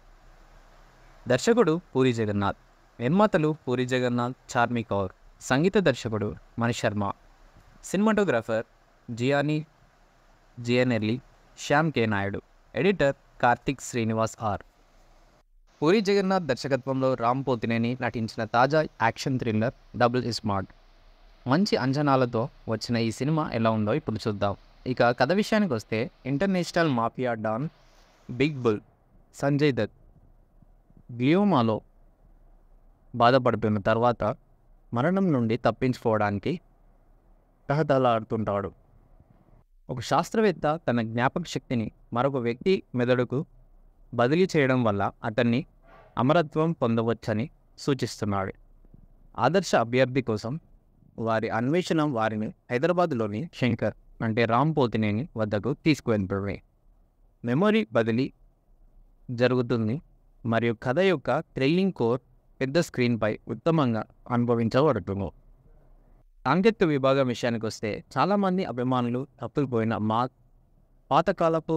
దర్శకుడు పూరి జగన్నాథ్ నిర్మాతలు పూరి జగన్నాథ్ చార్మి కౌర్ సంగీత దర్శకుడు Mani Sharma cinematographer Gianni Giannelli Shyam K Naidu editor Karthik Srinivas R Puri Jagannadh దర్శకత్వంలో రామ్ పోతినేని నటించిన తాజా యాక్షన్ థ్రిల్లర్ డబుల్ ఇస్మార్ట్ మంచి అంచనాలతో వచ్చిన ఈ సినిమా ఎలా ఉందో ఇప్పుడు చూద్దాం ఇక కథ విషయానికి వస్తే international mafia don big bull Sanjay Dutt గ్లియోమాలో బాధపడుతున్న తర్వాత మరణం నుండి తప్పించుకోవడానికి తహతలాడుతుంటాడు ఒక శాస్త్రవేత్త తన జ్ఞాపక శక్తిని మరొక వ్యక్తి మెదడుకు బదిలీ చేయడం వల్ల అతన్ని అమరత్వం పొందవచ్చని సూచిస్తున్నాడు ఆదర్శ అభ్యర్థి కోసం వారి అన్వేషణ వారిని హైదరాబాద్లోని శంకర్ అంటే రామ్ పోతినేని వద్దకు తీసుకువెళ్తుంది మెమొరీ బదిలీ జరుగుతుంది మరియు కథ యొక్క థ్రిల్లింగ్ కోర్ పెద్ద స్క్రీన్పై ఉత్తమంగా అనుభవించబడుతుంది సాంకేతిక విభాగం విషయానికి వస్తే చాలామంది అభిమానులు తప్పిపోయిన మా పాతకాలపు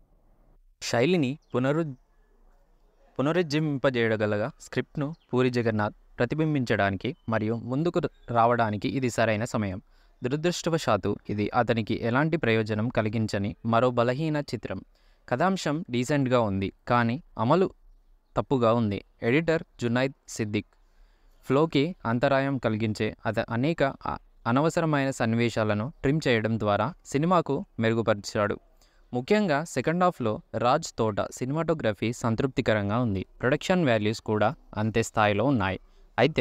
శైలిని పునరు పునరుజ్జీవింపజేయగలగ స్క్రిప్ట్ను పూరి జగన్నాథ్ ప్రతిబింబించడానికి మరియు ముందుకు రావడానికి ఇది సరైన సమయం దురదృష్టవశాత్తు ఇది అతనికి ఎలాంటి ప్రయోజనం కలిగించని మరో బలహీన చిత్రం కథాంశం డీసెంట్గా ఉంది కానీ అమలు తప్పుగా ఉంది ఎడిటర్ జునైద్ సిద్దిక్ ఫ్లోకి అంతరాయం కలిగించే అత అనేక అ- అనవసరమైన సన్నివేశాలను ట్రిమ్ చేయడం ద్వారా సినిమాకు మెరుగుపరిచాడు ముఖ్యంగా సెకండ్ హాఫ్లో రాజ్ తోట సినిమాటోగ్రఫీ సంతృప్తికరంగా ఉంది ప్రొడక్షన్ వాల్యూస్ కూడా అంతే స్థాయిలో ఉన్నాయి అయితే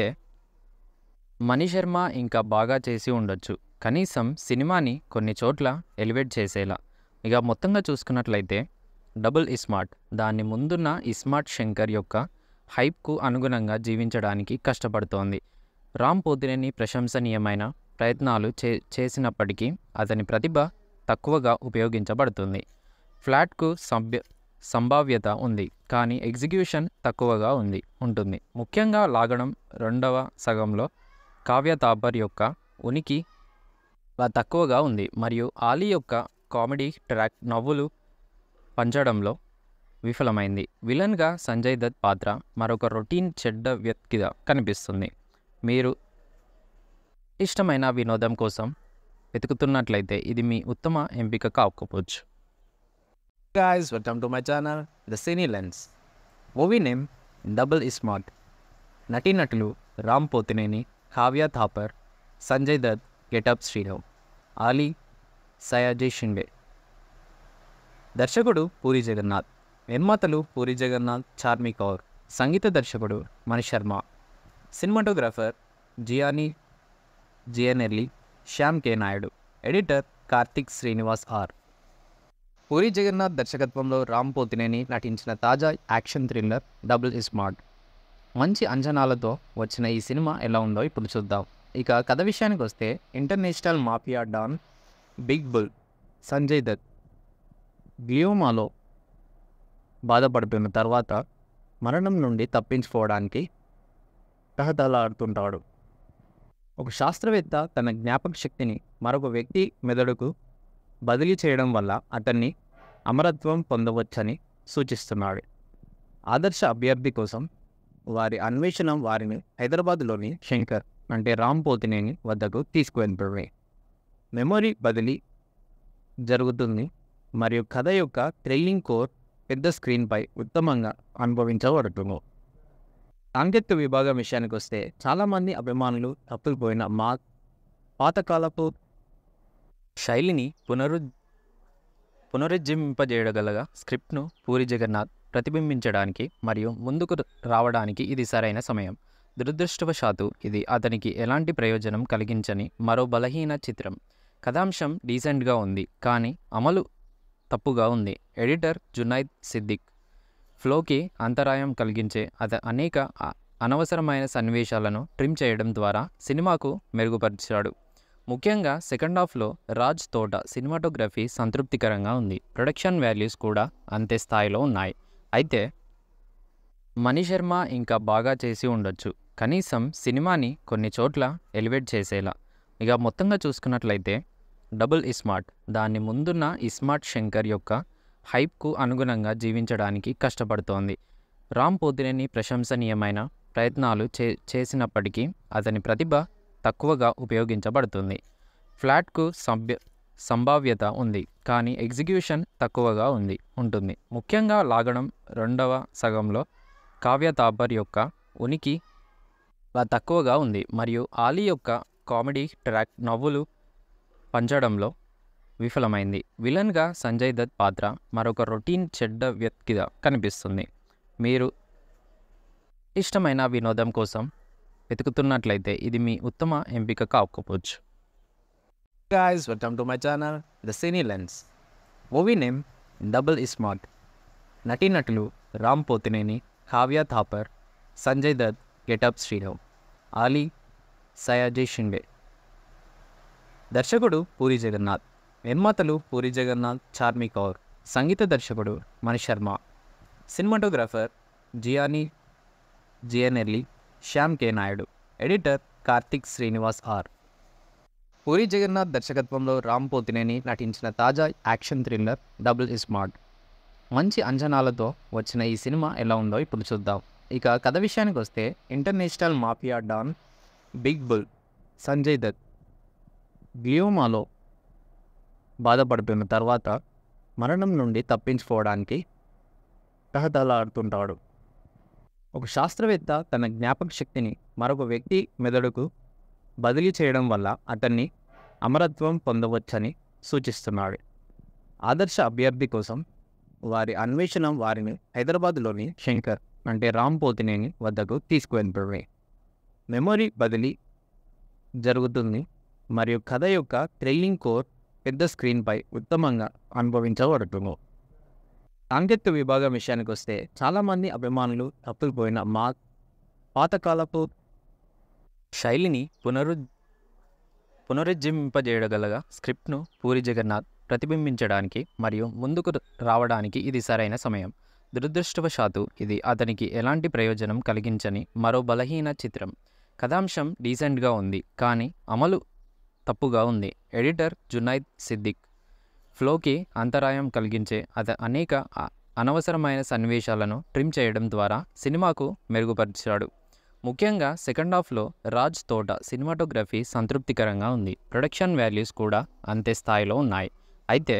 మణి శర్మ ఇంకా బాగా చేసి ఉండొచ్చు కనీసం సినిమాని కొన్ని చోట్ల ఎలివేట్ చేసేలా ఇక మొత్తంగా చూసుకున్నట్లయితే డబుల్ ఇస్మార్ట్ దాని ముందున్న ఇస్మార్ట్ శంకర్ యొక్క హైప్కు అనుగుణంగా జీవించడానికి కష్టపడుతోంది రామ్ పోతినేని ప్రశంసనీయమైన ప్రయత్నాలు చే చేసినప్పటికీ అతని ప్రతిభ తక్కువగా ఉపయోగించబడుతుంది ఫ్లాట్కు సభ్య సంభావ్యత ఉంది కానీ ఎగ్జిక్యూషన్ తక్కువగా ఉంది ఉంటుంది ముఖ్యంగా లాగడం రెండవ సగంలో కావ్య తాపర్ యొక్క ఉనికి వ- తక్కువగా ఉంది మరియు ఆలీ యొక్క కామెడీ ట్రాక్ నవ్వులు పంచడంలో విఫలమైంది విలన్గా సంజయ్ దత్ పాత్ర మరొక రొటీన్ చెడ్డ వ్యక్తిగా కనిపిస్తుంది మీరు ఇష్టమైన వినోదం కోసం వెతుకుతున్నట్లయితే ఇది మీ ఉత్తమ ఎంపిక కాకపోవచ్చు guys, welcome to my channel, The Cine Lens. Movie name double iSmart నటీనటులు రామ్ పోతినేని కావ్య థాపర్ సంజయ్ దత్ గెటప్ శ్రీరామ్ ఆలీ సయాజీ షిండే దర్శకుడు పూరి జగన్నాథ్ నిర్మాతలు పూరి జగన్నాథ్ చార్మి కౌర్ సంగీత దర్శకుడు Mani Sharma cinematographer Gianni Giannelli Shyam K Naidu editor Karthik Srinivas R Puri Jagannadh దర్శకత్వంలో రామ్ పోతినేని నటించిన తాజా యాక్షన్ థ్రిల్లర్ డబుల్ ఇస్మార్ట్ మంచి అంచనాలతో వచ్చిన ఈ సినిమా ఎలా ఉందో ఇప్పుడు చూద్దాం ఇక కథ విషయానికి వస్తే international mafia don big bull Sanjay Dutt గ్లియోమాలో బాధపడుతున్న తర్వాత మరణం నుండి తప్పించుకోవడానికి తహతలాడుతుంటాడు ఒక శాస్త్రవేత్త తన జ్ఞాపక శక్తిని మరొక వ్యక్తి మెదడుకు బదిలీ చేయడం వల్ల అతన్ని అమరత్వం పొందవచ్చని సూచిస్తున్నాడు ఆదర్శ అభ్యర్థి కోసం వారి అన్వేషణ వారిని హైదరాబాద్లోని శంకర్ అంటే రామ్ పోతినేని వద్దకు తీసుకువెళ్తుంది మెమొరీ బదిలీ జరుగుతుంది మరియు కథ యొక్క థ్రిల్లింగ్ కోర్ పెద్ద స్క్రీన్పై ఉత్తమంగా అనుభవించబడుతుంది సాంకేతిక విభాగం విషయానికి వస్తే చాలామంది అభిమానులు తప్పిపోయిన మా పాతకాలపు శైలిని పునరు పునరుజ్జీవింపజేయగలగ స్క్రిప్ట్ను పూరి జగన్నాథ్ ప్రతిబింబించడానికి మరియు ముందుకు రావడానికి ఇది సరైన సమయం దురదృష్టవశాత్తు ఇది అతనికి ఎలాంటి ప్రయోజనం కలిగించని మరో బలహీన చిత్రం కథాంశం డీసెంట్గా ఉంది కానీ అమలు తప్పుగా ఉంది ఎడిటర్ జునైద్ సిద్దిక్ ఫ్లోకి అంతరాయం కలిగించే అత అనేక అ- అనవసరమైన సన్నివేశాలను ట్రిమ్ చేయడం ద్వారా సినిమాకు మెరుగుపరిచాడు ముఖ్యంగా సెకండ్ హాఫ్లో రాజ్ తోట సినిమాటోగ్రఫీ సంతృప్తికరంగా ఉంది ప్రొడక్షన్ వాల్యూస్ కూడా అంతే స్థాయిలో ఉన్నాయి అయితే మణి శర్మ ఇంకా బాగా చేసి ఉండొచ్చు కనీసం సినిమాని కొన్ని చోట్ల ఎలివేట్ చేసేలా ఇక మొత్తంగా చూసుకున్నట్లయితే డబుల్ ఇస్మార్ట్ దాని ముందున్న ఇస్మార్ట్ శంకర్ యొక్క హైప్కు అనుగుణంగా జీవించడానికి కష్టపడుతోంది రామ్ పోతినేని ప్రశంసనీయమైన ప్రయత్నాలు చే చేసినప్పటికీ అతని ప్రతిభ తక్కువగా ఉపయోగించబడుతుంది ఫ్లాట్కు సభ్య సంభావ్యత ఉంది కానీ ఎగ్జిక్యూషన్ తక్కువగా ఉంది ఉంటుంది ముఖ్యంగా లాగడం రెండవ సగంలో కావ్య తాపర్ యొక్క ఉనికి వ- తక్కువగా ఉంది మరియు ఆలీ యొక్క కామెడీ ట్రాక్ నవ్వులు పంచడంలో విఫలమైంది విలన్గా సంజయ్ దత్ పాత్ర మరొక రొటీన్ చెడ్డ వ్యక్తిగా కనిపిస్తుంది మీరు ఇష్టమైన వినోదం కోసం వెతుకుతున్నట్లయితే ఇది మీ ఉత్తమ ఎంపిక కాకపోవచ్చు guys welcome to my channel the cine lens movie name double smart నటీనటులు రామ్ పోతినేని కావ్య థాపర్ సంజయ్ దత్ గెటప్ శ్రీరామ్ ఆలీ సయాజీ షిండే దర్శకుడు పూరి జగన్నాథ్ నిర్మాతలు పూరి జగన్నాథ్ చార్మి కౌర్ సంగీత దర్శకుడు Mani Sharma cinematographer Gianni Giannelli Shyam K Naidu editor Karthik Srinivas R Puri Jagannadh దర్శకత్వంలో రామ్ పోతినేని నటించిన తాజా యాక్షన్ థ్రిల్లర్ డబుల్ స్మార్ట్ మంచి అంచనాలతో వచ్చిన ఈ సినిమా ఎలా ఉందో ఇప్పుడు చూద్దాం ఇక కథ విషయానికి వస్తే international mafia don big bull Sanjay Dutt గ్లియోమాలో బాధపడిపోయిన తర్వాత మరణం నుండి తప్పించుకోవడానికి తహతలాడుతుంటాడు ఒక శాస్త్రవేత్త తన జ్ఞాపక శక్తిని మరొక వ్యక్తి మెదడుకు బదిలీ చేయడం వల్ల అతన్ని అమరత్వం పొందవచ్చని సూచిస్తున్నాడు ఆదర్శ అభ్యర్థి కోసం వారి అన్వేషణ వారిని హైదరాబాద్లోని శంకర్ అంటే రామ్ పోతినేని వద్దకు తీసుకువెళ్తుంది మెమొరీ బదిలీ జరుగుతుంది మరియు కథ యొక్క థ్రిల్లింగ్ కోర్ పెద్ద స్క్రీన్పై ఉత్తమంగా అనుభవించబడుతుంది సాంకేతిక విభాగం విషయానికి వస్తే చాలామంది అభిమానులు తప్పిపోయిన మా పాతకాలపు శైలిని పునరు పునరుజ్జీవింపజేయగలగా స్క్రిప్ట్ను పూరి జగన్నాథ్ ప్రతిబింబించడానికి మరియు ముందుకు రావడానికి ఇది సరైన సమయం దురదృష్టవశాత్తు ఇది అతనికి ఎలాంటి ప్రయోజనం కలిగించని మరో బలహీన చిత్రం కథాంశం డీసెంట్గా ఉంది కానీ అమలు తప్పుగా ఉంది ఎడిటర్ జునైద్ సిద్దిక్ ఫ్లోకి అంతరాయం కలిగించే అత అనేక అ- అనవసరమైన సన్నివేశాలను ట్రిమ్ చేయడం ద్వారా సినిమాకు మెరుగుపరిచాడు ముఖ్యంగా సెకండ్ హాఫ్లో రాజ్ తోట సినిమాటోగ్రఫీ సంతృప్తికరంగా ఉంది ప్రొడక్షన్ వాల్యూస్ కూడా అంతే స్థాయిలో ఉన్నాయి అయితే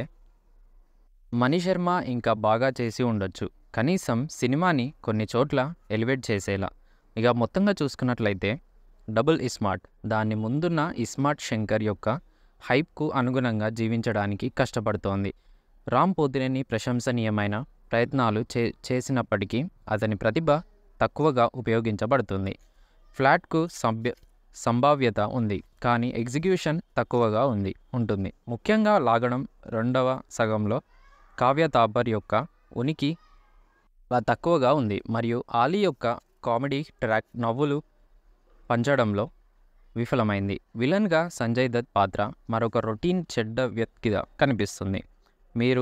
మణి శర్మ ఇంకా బాగా చేసి ఉండొచ్చు కనీసం సినిమాని కొన్ని చోట్ల ఎలివేట్ చేసేలా ఇక మొత్తంగా చూసుకున్నట్లయితే డబుల్ ఇస్మార్ట్ దాని ముందున్న ఇస్మార్ట్ శంకర్ యొక్క హైప్కు అనుగుణంగా జీవించడానికి కష్టపడుతోంది రామ్ పోతినేని ప్రశంసనీయమైన ప్రయత్నాలు చే చేసినప్పటికీ అతని ప్రతిభ తక్కువగా ఉపయోగించబడుతుంది ఫ్లాట్కు సభ్య సంభావ్యత ఉంది కానీ ఎగ్జిక్యూషన్ తక్కువగా ఉంది ఉంటుంది ముఖ్యంగా లాగడం రెండవ సగంలో కావ్య తాపర్ యొక్క ఉనికి వ- తక్కువగా ఉంది మరియు ఆలీ యొక్క కామెడీ ట్రాక్ నవ్వులు పంచడంలో విఫలమైంది విలన్గా సంజయ్ దత్ పాత్ర మరొక రొటీన్ చెడ్డ వ్యక్తిగా కనిపిస్తుంది మీరు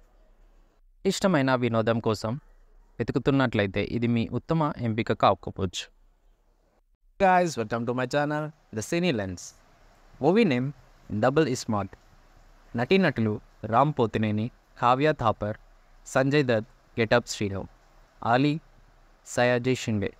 ఇష్టమైన వినోదం కోసం వెతుకుతున్నట్లయితే ఇది మీ ఉత్తమ ఎంపిక కాకపోవచ్చు guys welcome to my channel the cine lens movie name double smart నటీనటులు రామ్ పోతినేని కావ్య థాపర్ సంజయ్ దత్ గెటప్ శ్రీరామ్ ఆలీ సయాజీ షిండే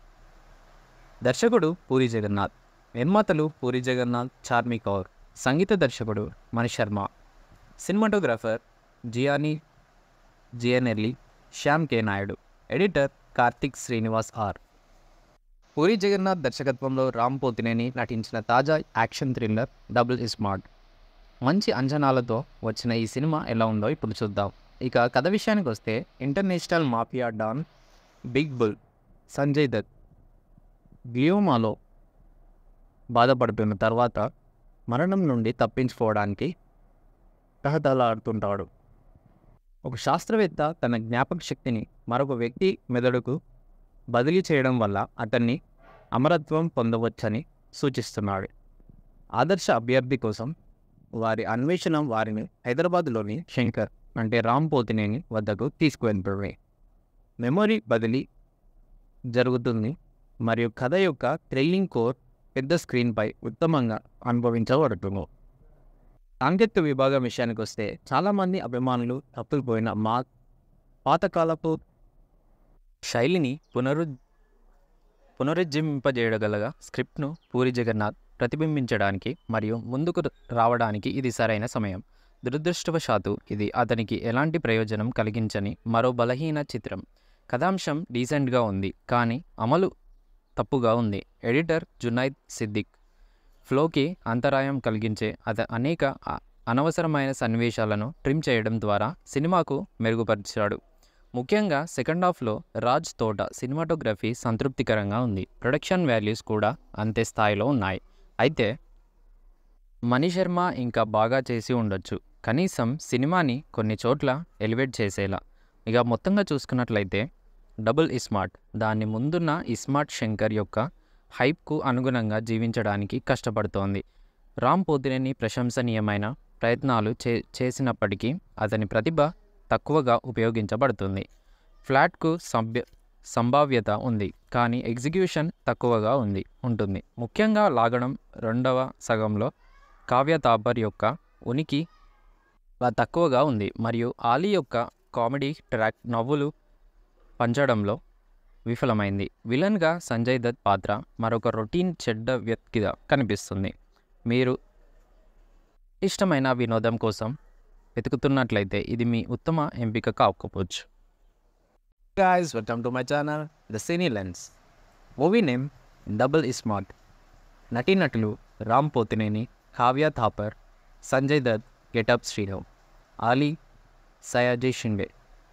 దర్శకుడు పూరి జగన్నాథ్ నిర్మాతలు పూరి జగన్నాథ్ చార్మి కౌర్ సంగీత దర్శకుడు Mani Sharma cinematographer Gianni Giannelli Shyam K Naidu editor Karthik Srinivas R Puri Jagannadh దర్శకత్వంలో రామ్ పోతినేని నటించిన తాజా యాక్షన్ థ్రిల్లర్ డబుల్ స్మార్ట్ మంచి అంచనాలతో వచ్చిన ఈ సినిమా ఎలా ఉందో ఇప్పుడు చూద్దాం ఇక కథ విషయానికి వస్తే international mafia don big bull Sanjay Dutt గ్లియోమాలో బాధపడిపోయిన తర్వాత మరణం నుండి తప్పించుకోవడానికి తహతలాడుతుంటాడు ఒక శాస్త్రవేత్త తన జ్ఞాపక శక్తిని మరొక వ్యక్తి మెదడుకు బదిలీ చేయడం వల్ల అతన్ని అమరత్వం పొందవచ్చని సూచిస్తున్నాడు ఆదర్శ అభ్యర్థి కోసం వారి అన్వేషణ వారిని హైదరాబాద్లోని శంకర్ అంటే రామ్ పోతినేని వద్దకు తీసుకువెళ్తుంది మెమొరీ బదిలీ జరుగుతుంది మరియు కథ యొక్క థ్రిల్లింగ్ కోర్ పెద్ద స్క్రీన్పై ఉత్తమంగా అనుభవించబడుతుంది సాంకేతిక విభాగం విషయానికి వస్తే చాలామంది అభిమానులు తప్పిపోయిన మా పాతకాలపు శైలిని పునరు పునరుజ్జీవింపజేయగలగా స్క్రిప్ట్ను పూరి జగన్నాథ్ ప్రతిబింబించడానికి మరియు ముందుకు రావడానికి ఇది సరైన సమయం దురదృష్టవశాత్తు ఇది అతనికి ఎలాంటి ప్రయోజనం కలిగించని మరో బలహీన చిత్రం కథాంశం డీసెంట్గా ఉంది కానీ అమలు తప్పుగా ఉంది ఎడిటర్ జునైద్ సిద్దిక్ ఫ్లోకి అంతరాయం కలిగించే అత అనేక అ- అనవసరమైన సన్నివేశాలను ట్రిమ్ చేయడం ద్వారా సినిమాకు మెరుగుపరిచాడు ముఖ్యంగా సెకండ్ హాఫ్లో రాజ్ తోట సినిమాటోగ్రఫీ సంతృప్తికరంగా ఉంది ప్రొడక్షన్ వాల్యూస్ కూడా అంతే స్థాయిలో ఉన్నాయి అయితే మణిశర్మ ఇంకా బాగా చేసి ఉండొచ్చు కనీసం సినిమాని కొన్ని చోట్ల ఎలివేట్ చేసేలా ఇక మొత్తంగా చూసుకున్నట్లయితే డబుల్ ఇస్మార్ట్ దాని ముందున్న ఇస్మార్ట్ శంకర్ యొక్క హైప్కు అనుగుణంగా జీవించడానికి కష్టపడుతోంది రామ్ పోతినేని ప్రశంసనీయమైన ప్రయత్నాలు చే చేసినప్పటికీ అతని ప్రతిభ తక్కువగా ఉపయోగించబడుతుంది ఫ్లాట్కు సభ్య సంభావ్యత ఉంది కానీ ఎగ్జిక్యూషన్ తక్కువగా ఉంది ఉంటుంది ముఖ్యంగా లాగడం రెండవ సగంలో కావ్య తాపర్ యొక్క ఉనికి వ- తక్కువగా ఉంది మరియు ఆలీ యొక్క కామెడీ ట్రాక్ నవ్వులు పంచడంలో విఫలమైంది విలన్గా సంజయ్ దత్ పాత్ర మరొక రొటీన్ చెడ్డ వ్యక్తిగా కనిపిస్తుంది మీరు ఇష్టమైన వినోదం కోసం వెతుకుతున్నట్లయితే ఇది మీ ఉత్తమ ఎంపిక కాకపోవచ్చు guys welcome to my channel the cine lens movie name double iSmart నటీనటులు రామ్ పోతినేని కావ్య థాపర్ సంజయ్ దత్ గెటప్ శ్రీరామ్ ఆలీ సయాజీ షిండే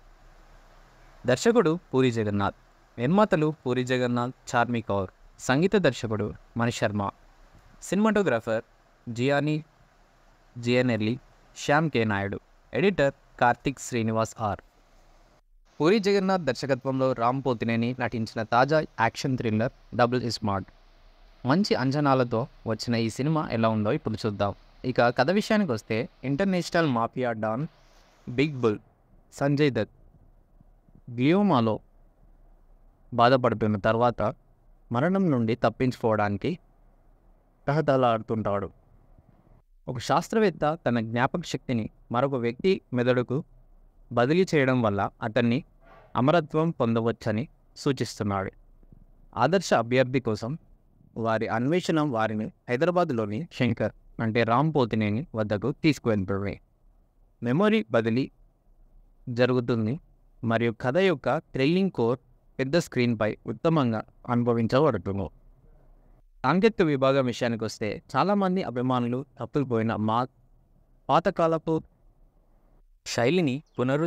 దర్శకుడు పూరి జగన్నాథ్ నిర్మాతలు పూరి జగన్నాథ్ చార్మి కౌర్ సంగీత దర్శకుడు Mani Sharma cinematographer Gianni Giannelli Shyam K Naidu editor Karthik Srinivas R Puri Jagannadh దర్శకత్వంలో రామ్ పోతినేని నటించిన తాజా యాక్షన్ థ్రిల్లర్ డబుల్ ఇస్మార్ట్ మంచి అంచనాలతో వచ్చిన ఈ సినిమా ఎలా ఉందో ఇప్పుడు చూద్దాం ఇక కథ విషయానికి వస్తే international mafia don big bull Sanjay Dutt గ్లియోమాలో బాధపడుతున్న తర్వాత మరణం నుండి తప్పించుకోవడానికి తహతలాడుతుంటాడు ఒక శాస్త్రవేత్త తన జ్ఞాపక శక్తిని మరొక వ్యక్తి మెదడుకు బదిలీ చేయడం వల్ల అతన్ని అమరత్వం పొందవచ్చని సూచిస్తున్నాడు ఆదర్శ అభ్యర్థి కోసం వారి అన్వేషణ వారిని హైదరాబాద్లోని శంకర్ అంటే రామ్ పోతినేని వద్దకు తీసుకువెళ్తుంది మెమొరీ బదిలీ జరుగుతుంది మరియు కథ యొక్క థ్రిల్లింగ్ కోర్ పెద్ద స్క్రీన్పై ఉత్తమంగా అనుభవించబడుతుంది సాంకేతిక విభాగం విషయానికి వస్తే చాలామంది అభిమానులు తప్పిపోయిన మా పాతకాలపు శైలిని పునరు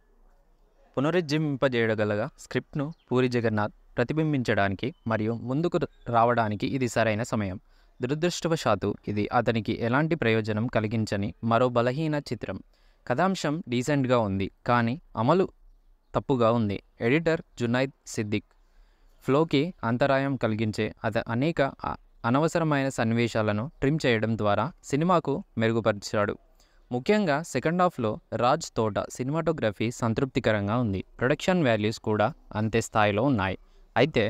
పునరుజ్జీవింపజేయగలగా స్క్రిప్ట్ను పూరి జగన్నాథ్ ప్రతిబింబించడానికి మరియు ముందుకు రావడానికి ఇది సరైన సమయం దురదృష్టవశాత్తు ఇది అతనికి ఎలాంటి ప్రయోజనం కలిగించని మరో బలహీన చిత్రం కథాంశం డీసెంట్గా ఉంది కానీ అమలు తప్పుగా ఉంది ఎడిటర్ జునైద్ సిద్దిక్ ఫ్లోకి అంతరాయం కలిగించే అత అనేక అ- అనవసరమైన సన్నివేశాలను ట్రిమ్ చేయడం ద్వారా సినిమాకు మెరుగుపరిచాడు ముఖ్యంగా సెకండ్ హాఫ్లో రాజ్ తోట సినిమాటోగ్రఫీ సంతృప్తికరంగా ఉంది ప్రొడక్షన్ వాల్యూస్ కూడా అంతే స్థాయిలో ఉన్నాయి అయితే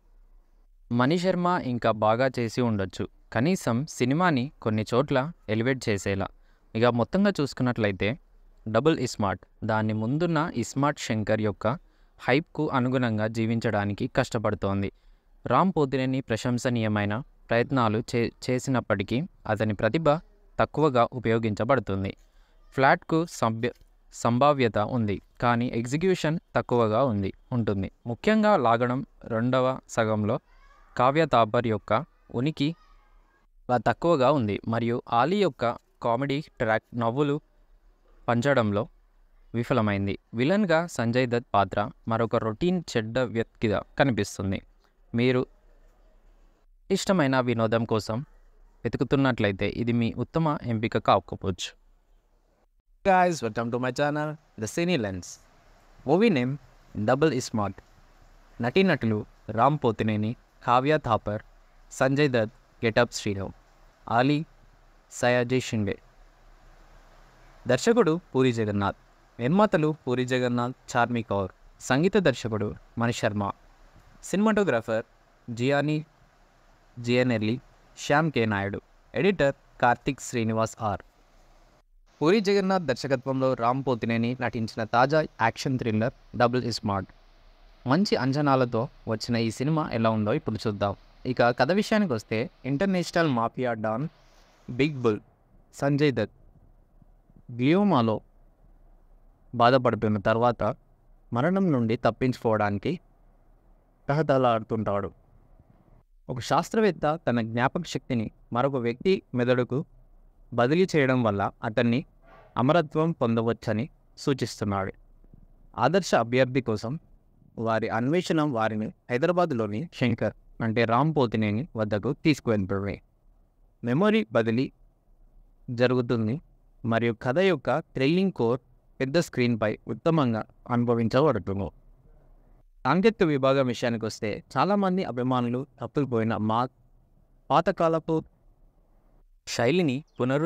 మణిశర్మ ఇంకా బాగా చేసి ఉండొచ్చు కనీసం సినిమాని కొన్ని చోట్ల ఎలివేట్ చేసేలా ఇక మొత్తంగా చూసుకున్నట్లయితే డబుల్ ఇస్మార్ట్ దాని ముందున్న ఇస్మార్ట్ శంకర్ యొక్క హైప్కు అనుగుణంగా జీవించడానికి కష్టపడుతోంది రామ్ పోతినేని ప్రశంసనీయమైన ప్రయత్నాలు చే చేసినప్పటికీ అతని ప్రతిభ తక్కువగా ఉపయోగించబడుతుంది ఫ్లాట్కు సభ్య సంభావ్యత ఉంది కానీ ఎగ్జిక్యూషన్ తక్కువగా ఉంది ఉంటుంది ముఖ్యంగా లాగడం రెండవ సగంలో కావ్య తాపర్ యొక్క ఉనికి వ- తక్కువగా ఉంది మరియు ఆలీ యొక్క కామెడీ ట్రాక్ నవ్వులు పంచడంలో విఫలమైంది విలన్గా సంజయ్ దత్ పాత్ర మరొక రొటీన్ చెడ్డ వ్యక్తిగా కనిపిస్తుంది మీరు ఇష్టమైన వినోదం కోసం వెతుకుతున్నట్లయితే ఇది మీ ఉత్తమ ఎంపిక కాకపోవచ్చు guys welcome to my channel the cine lens movie name double iSmart నటీనటులు రామ్ పోతినేని కావ్య థాపర్ సంజయ్ దత్ గెటప్ శ్రీరామ్ ఆలీ సయాజీ షిండే దర్శకుడు పూరి జగన్నాథ్ నిర్మాతలు పూరి జగన్నాథ్ చార్మి కౌర్ సంగీత దర్శకుడు Mani Sharma cinematographer Gianni Giannelli Shyam K Naidu editor Karthik Srinivas R Puri Jagannadh దర్శకత్వంలో రామ్ పోతినేని నటించిన తాజా యాక్షన్ థ్రిల్లర్ డబుల్ ఇస్మార్ట్ మంచి అంచనాలతో వచ్చిన ఈ సినిమా ఎలా ఉందో ఇప్పుడు చూద్దాం ఇక కథ విషయానికి వస్తే international mafia don big bull Sanjay Dutt గ్లియోమాలో బాధపడుతున్న తర్వాత మరణం నుండి తప్పించుకోవడానికి తహతలాడుతుంటాడు ఒక శాస్త్రవేత్త తన జ్ఞాపక శక్తిని మరొక వ్యక్తి మెదడుకు బదిలీ చేయడం వల్ల అతన్ని అమరత్వం పొందవచ్చని సూచిస్తున్నాడు ఆదర్శ అభ్యర్థి కోసం వారి అన్వేషణ వారిని హైదరాబాద్లోని శంకర్ అంటే రామ్ పోతినేని వద్దకు తీసుకువెళ్తుంది మెమొరీ బదిలీ జరుగుతుంది మరియు కథ యొక్క థ్రిల్లింగ్ కోర్ పెద్ద స్క్రీన్పై ఉత్తమంగా అనుభవించబడుతుంది సాంకేతిక విభాగం విషయానికి వస్తే చాలామంది అభిమానులు తప్పిపోయిన మా పాతకాలపు శైలిని పునరు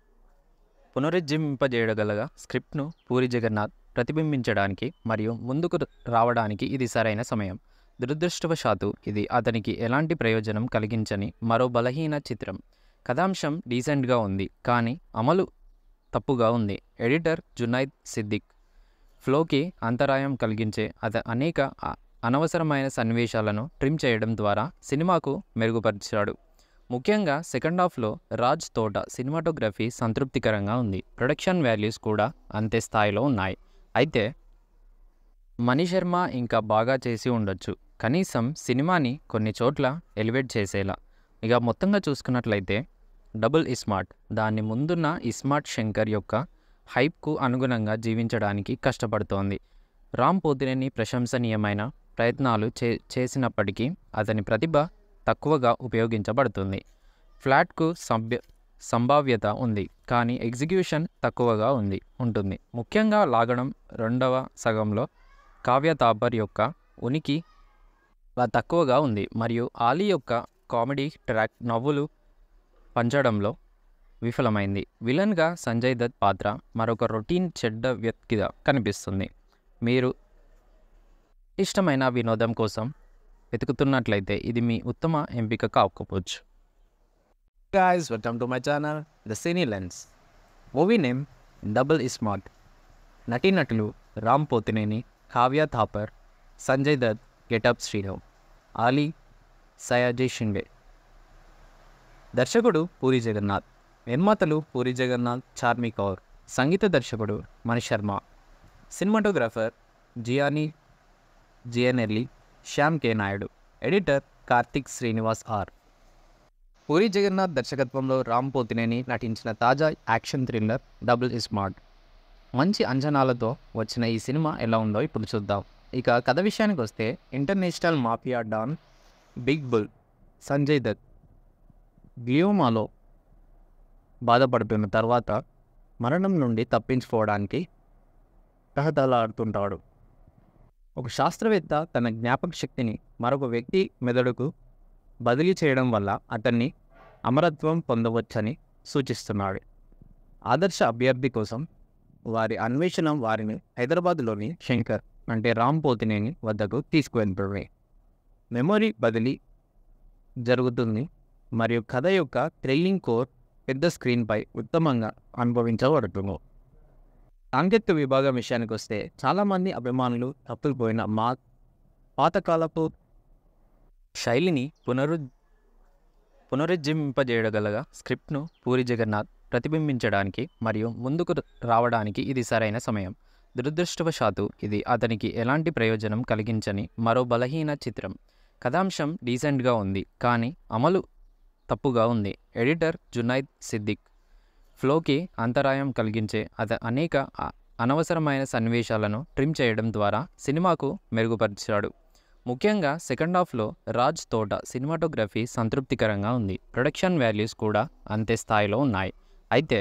పునరుజ్జీవింపజేయగల స్క్రిప్ట్ను పూరి జగన్నాథ్ ప్రతిబింబించడానికి మరియు ముందుకు రావడానికి ఇది సరైన సమయం దురదృష్టవశాత్తు ఇది అతనికి ఎలాంటి ప్రయోజనం కలిగించని మరో బలహీన చిత్రం కథాంశం డీసెంట్గా ఉంది కానీ అమలు తప్పుగా ఉంది ఎడిటర్ జునైద్ సిద్దిక్ ఫ్లోకి అంతరాయం కలిగించే అత అనేక అ- అనవసరమైన సన్నివేశాలను ట్రిమ్ చేయడం ద్వారా సినిమాకు మెరుగుపరిచాడు ముఖ్యంగా సెకండ్ హాఫ్లో రాజ్ తోట సినిమాటోగ్రఫీ సంతృప్తికరంగా ఉంది ప్రొడక్షన్ వాల్యూస్ కూడా అంతే స్థాయిలో ఉన్నాయి అయితే మణి శర్మ ఇంకా బాగా చేసి ఉండొచ్చు కనీసం సినిమాని కొన్ని చోట్ల ఎలివేట్ చేసేలా ఇక మొత్తంగా చూసుకున్నట్లయితే డబుల్ ఇస్మార్ట్ దాని ముందున్న ఇస్మార్ట్ శంకర్ యొక్క హైప్కు అనుగుణంగా జీవించడానికి కష్టపడుతోంది రామ్ పోతినేని ప్రశంసనీయమైన ప్రయత్నాలు చే చేసినప్పటికీ అతని ప్రతిభ తక్కువగా ఉపయోగించబడుతుంది ఫ్లాట్కు సభ్య సంభావ్యత ఉంది కానీ ఎగ్జిక్యూషన్ తక్కువగా ఉంది ఉంటుంది ముఖ్యంగా లాగడం రెండవ సగంలో కావ్య తాపర్ యొక్క ఉనికి వ- తక్కువగా ఉంది మరియు ఆలీ యొక్క కామెడీ ట్రాక్ నవ్వులు పంచడంలో విఫలమైంది విలన్గా సంజయ్ దత్ పాత్ర మరొక రొటీన్ చెడ్డ వ్యక్తిగా కనిపిస్తుంది మీరు ఇష్టమైన వినోదం కోసం వెతుకుతున్నట్లయితే ఇది మీ ఉత్తమ ఎంపిక కాకపోవచ్చు guys welcome to my channel the cine lens movie name double iSmart నటీనటులు రామ్ పోతినేని కావ్య థాపర్ సంజయ్ దత్ గెటప్ శ్రీరామ్ ఆలీ సయాజీ షిండే దర్శకుడు పూరి జగన్నాథ్ నిర్మాతలు పూరి జగన్నాథ్ చార్మి కౌర్ సంగీత దర్శకుడు Mani Sharma cinematographer Gianni Giannelli Shyam K Naidu editor Karthik Srinivas R Puri Jagannadh దర్శకత్వంలో రామ్ పోతినేని నటించిన తాజా యాక్షన్ థ్రిల్లర్ డబుల్ ఇస్మార్ట్ మంచి అంచనాలతో వచ్చిన ఈ సినిమా ఎలా ఉందో ఇప్పుడు చూద్దాం ఇక కథ విషయానికి వస్తే international mafia don big bull Sanjay Dutt గ్లియోమాలో బాధపడుతున్న తర్వాత మరణం నుండి తప్పించుకోవడానికి తహతలాడుతుంటాడు ఒక శాస్త్రవేత్త తన జ్ఞాపక శక్తిని మరొక వ్యక్తి మెదడుకు బదిలీ చేయడం వల్ల అతన్ని అమరత్వం పొందవచ్చని సూచిస్తున్నాడు ఆదర్శ అభ్యర్థి కోసం వారి అన్వేషణ వారిని హైదరాబాద్లోని శంకర్ అంటే రామ్ పోతినేని వద్దకు తీసుకువెళ్తుంది మెమొరీ బదిలీ జరుగుతుంది మరియు కథ యొక్క థ్రిల్లింగ్ కోర్ పెద్ద స్క్రీన్పై ఉత్తమంగా అనుభవించబడుతుంది సాంకేతిక విభాగం విషయానికి వస్తే చాలామంది అభిమానులు తప్పిపోయిన మా పాతకాలపు శైలిని పునరు పునరుజ్జీవింపజేయగల స్క్రిప్ట్ను పూరి జగన్నాథ్ ప్రతిబింబించడానికి మరియు ముందుకు రావడానికి ఇది సరైన సమయం దురదృష్టవశాత్తు ఇది అతనికి ఎలాంటి ప్రయోజనం కలిగించని మరో బలహీన చిత్రం కథాంశం డీసెంట్గా ఉంది కానీ అమలు తప్పుగా ఉంది ఎడిటర్ జునైద్ సిద్దిక్ ఫ్లోకి అంతరాయం కలిగించే అత అనేక అ- అనవసరమైన సన్నివేశాలను ట్రిమ్ చేయడం ద్వారా సినిమాకు మెరుగుపరిచాడు ముఖ్యంగా సెకండ్ హాఫ్లో రాజ్ తోట సినిమాటోగ్రఫీ సంతృప్తికరంగా ఉంది ప్రొడక్షన్ వాల్యూస్ కూడా అంతే స్థాయిలో ఉన్నాయి అయితే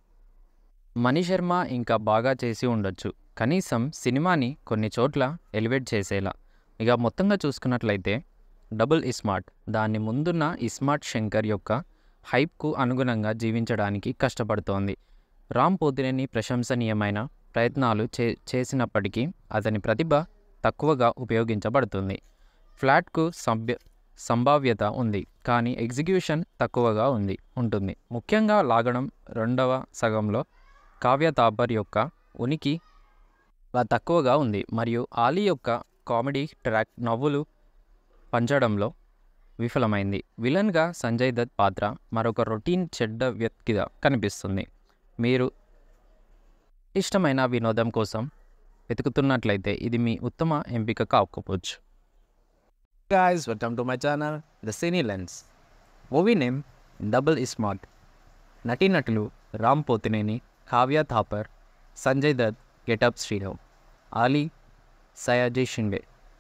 మణి శర్మ ఇంకా బాగా చేసి ఉండొచ్చు కనీసం సినిమాని కొన్ని చోట్ల ఎలివేట్ చేసేలా ఇక మొత్తంగా చూసుకున్నట్లయితే డబుల్ ఇస్మార్ట్ దాని ముందున్న ఇస్మార్ట్ శంకర్ యొక్క హైప్కు అనుగుణంగా జీవించడానికి కష్టపడుతోంది రామ్ పోతినేని ప్రశంసనీయమైన ప్రయత్నాలు చే చేసినప్పటికీ అతని ప్రతిభ తక్కువగా ఉపయోగించబడుతుంది ఫ్లాట్కు సభ్య సంభావ్యత ఉంది కానీ ఎగ్జిక్యూషన్ తక్కువగా ఉంది ఉంటుంది ముఖ్యంగా లాగడం రెండవ సగంలో కావ్య తాపర్ యొక్క ఉనికి వ- తక్కువగా ఉంది మరియు ఆలీ యొక్క కామెడీ ట్రాక్ నవ్వులు పంచడంలో విఫలమైంది విలన్గా సంజయ్ దత్ పాత్ర మరొక రొటీన్ చెడ్డ వ్యక్తిగా కనిపిస్తుంది మీరు ఇష్టమైన వినోదం కోసం వెతుకుతున్నట్లయితే ఇది మీ ఉత్తమ ఎంపిక కాకపోవచ్చు guys welcome to my channel the cine lens movie name double iSmart నటీనటులు రామ్ పోతినేని కావ్య థాపర్ సంజయ్ దత్ గెటప్ శ్రీరామ్ ఆలీ సయాజీ షిండే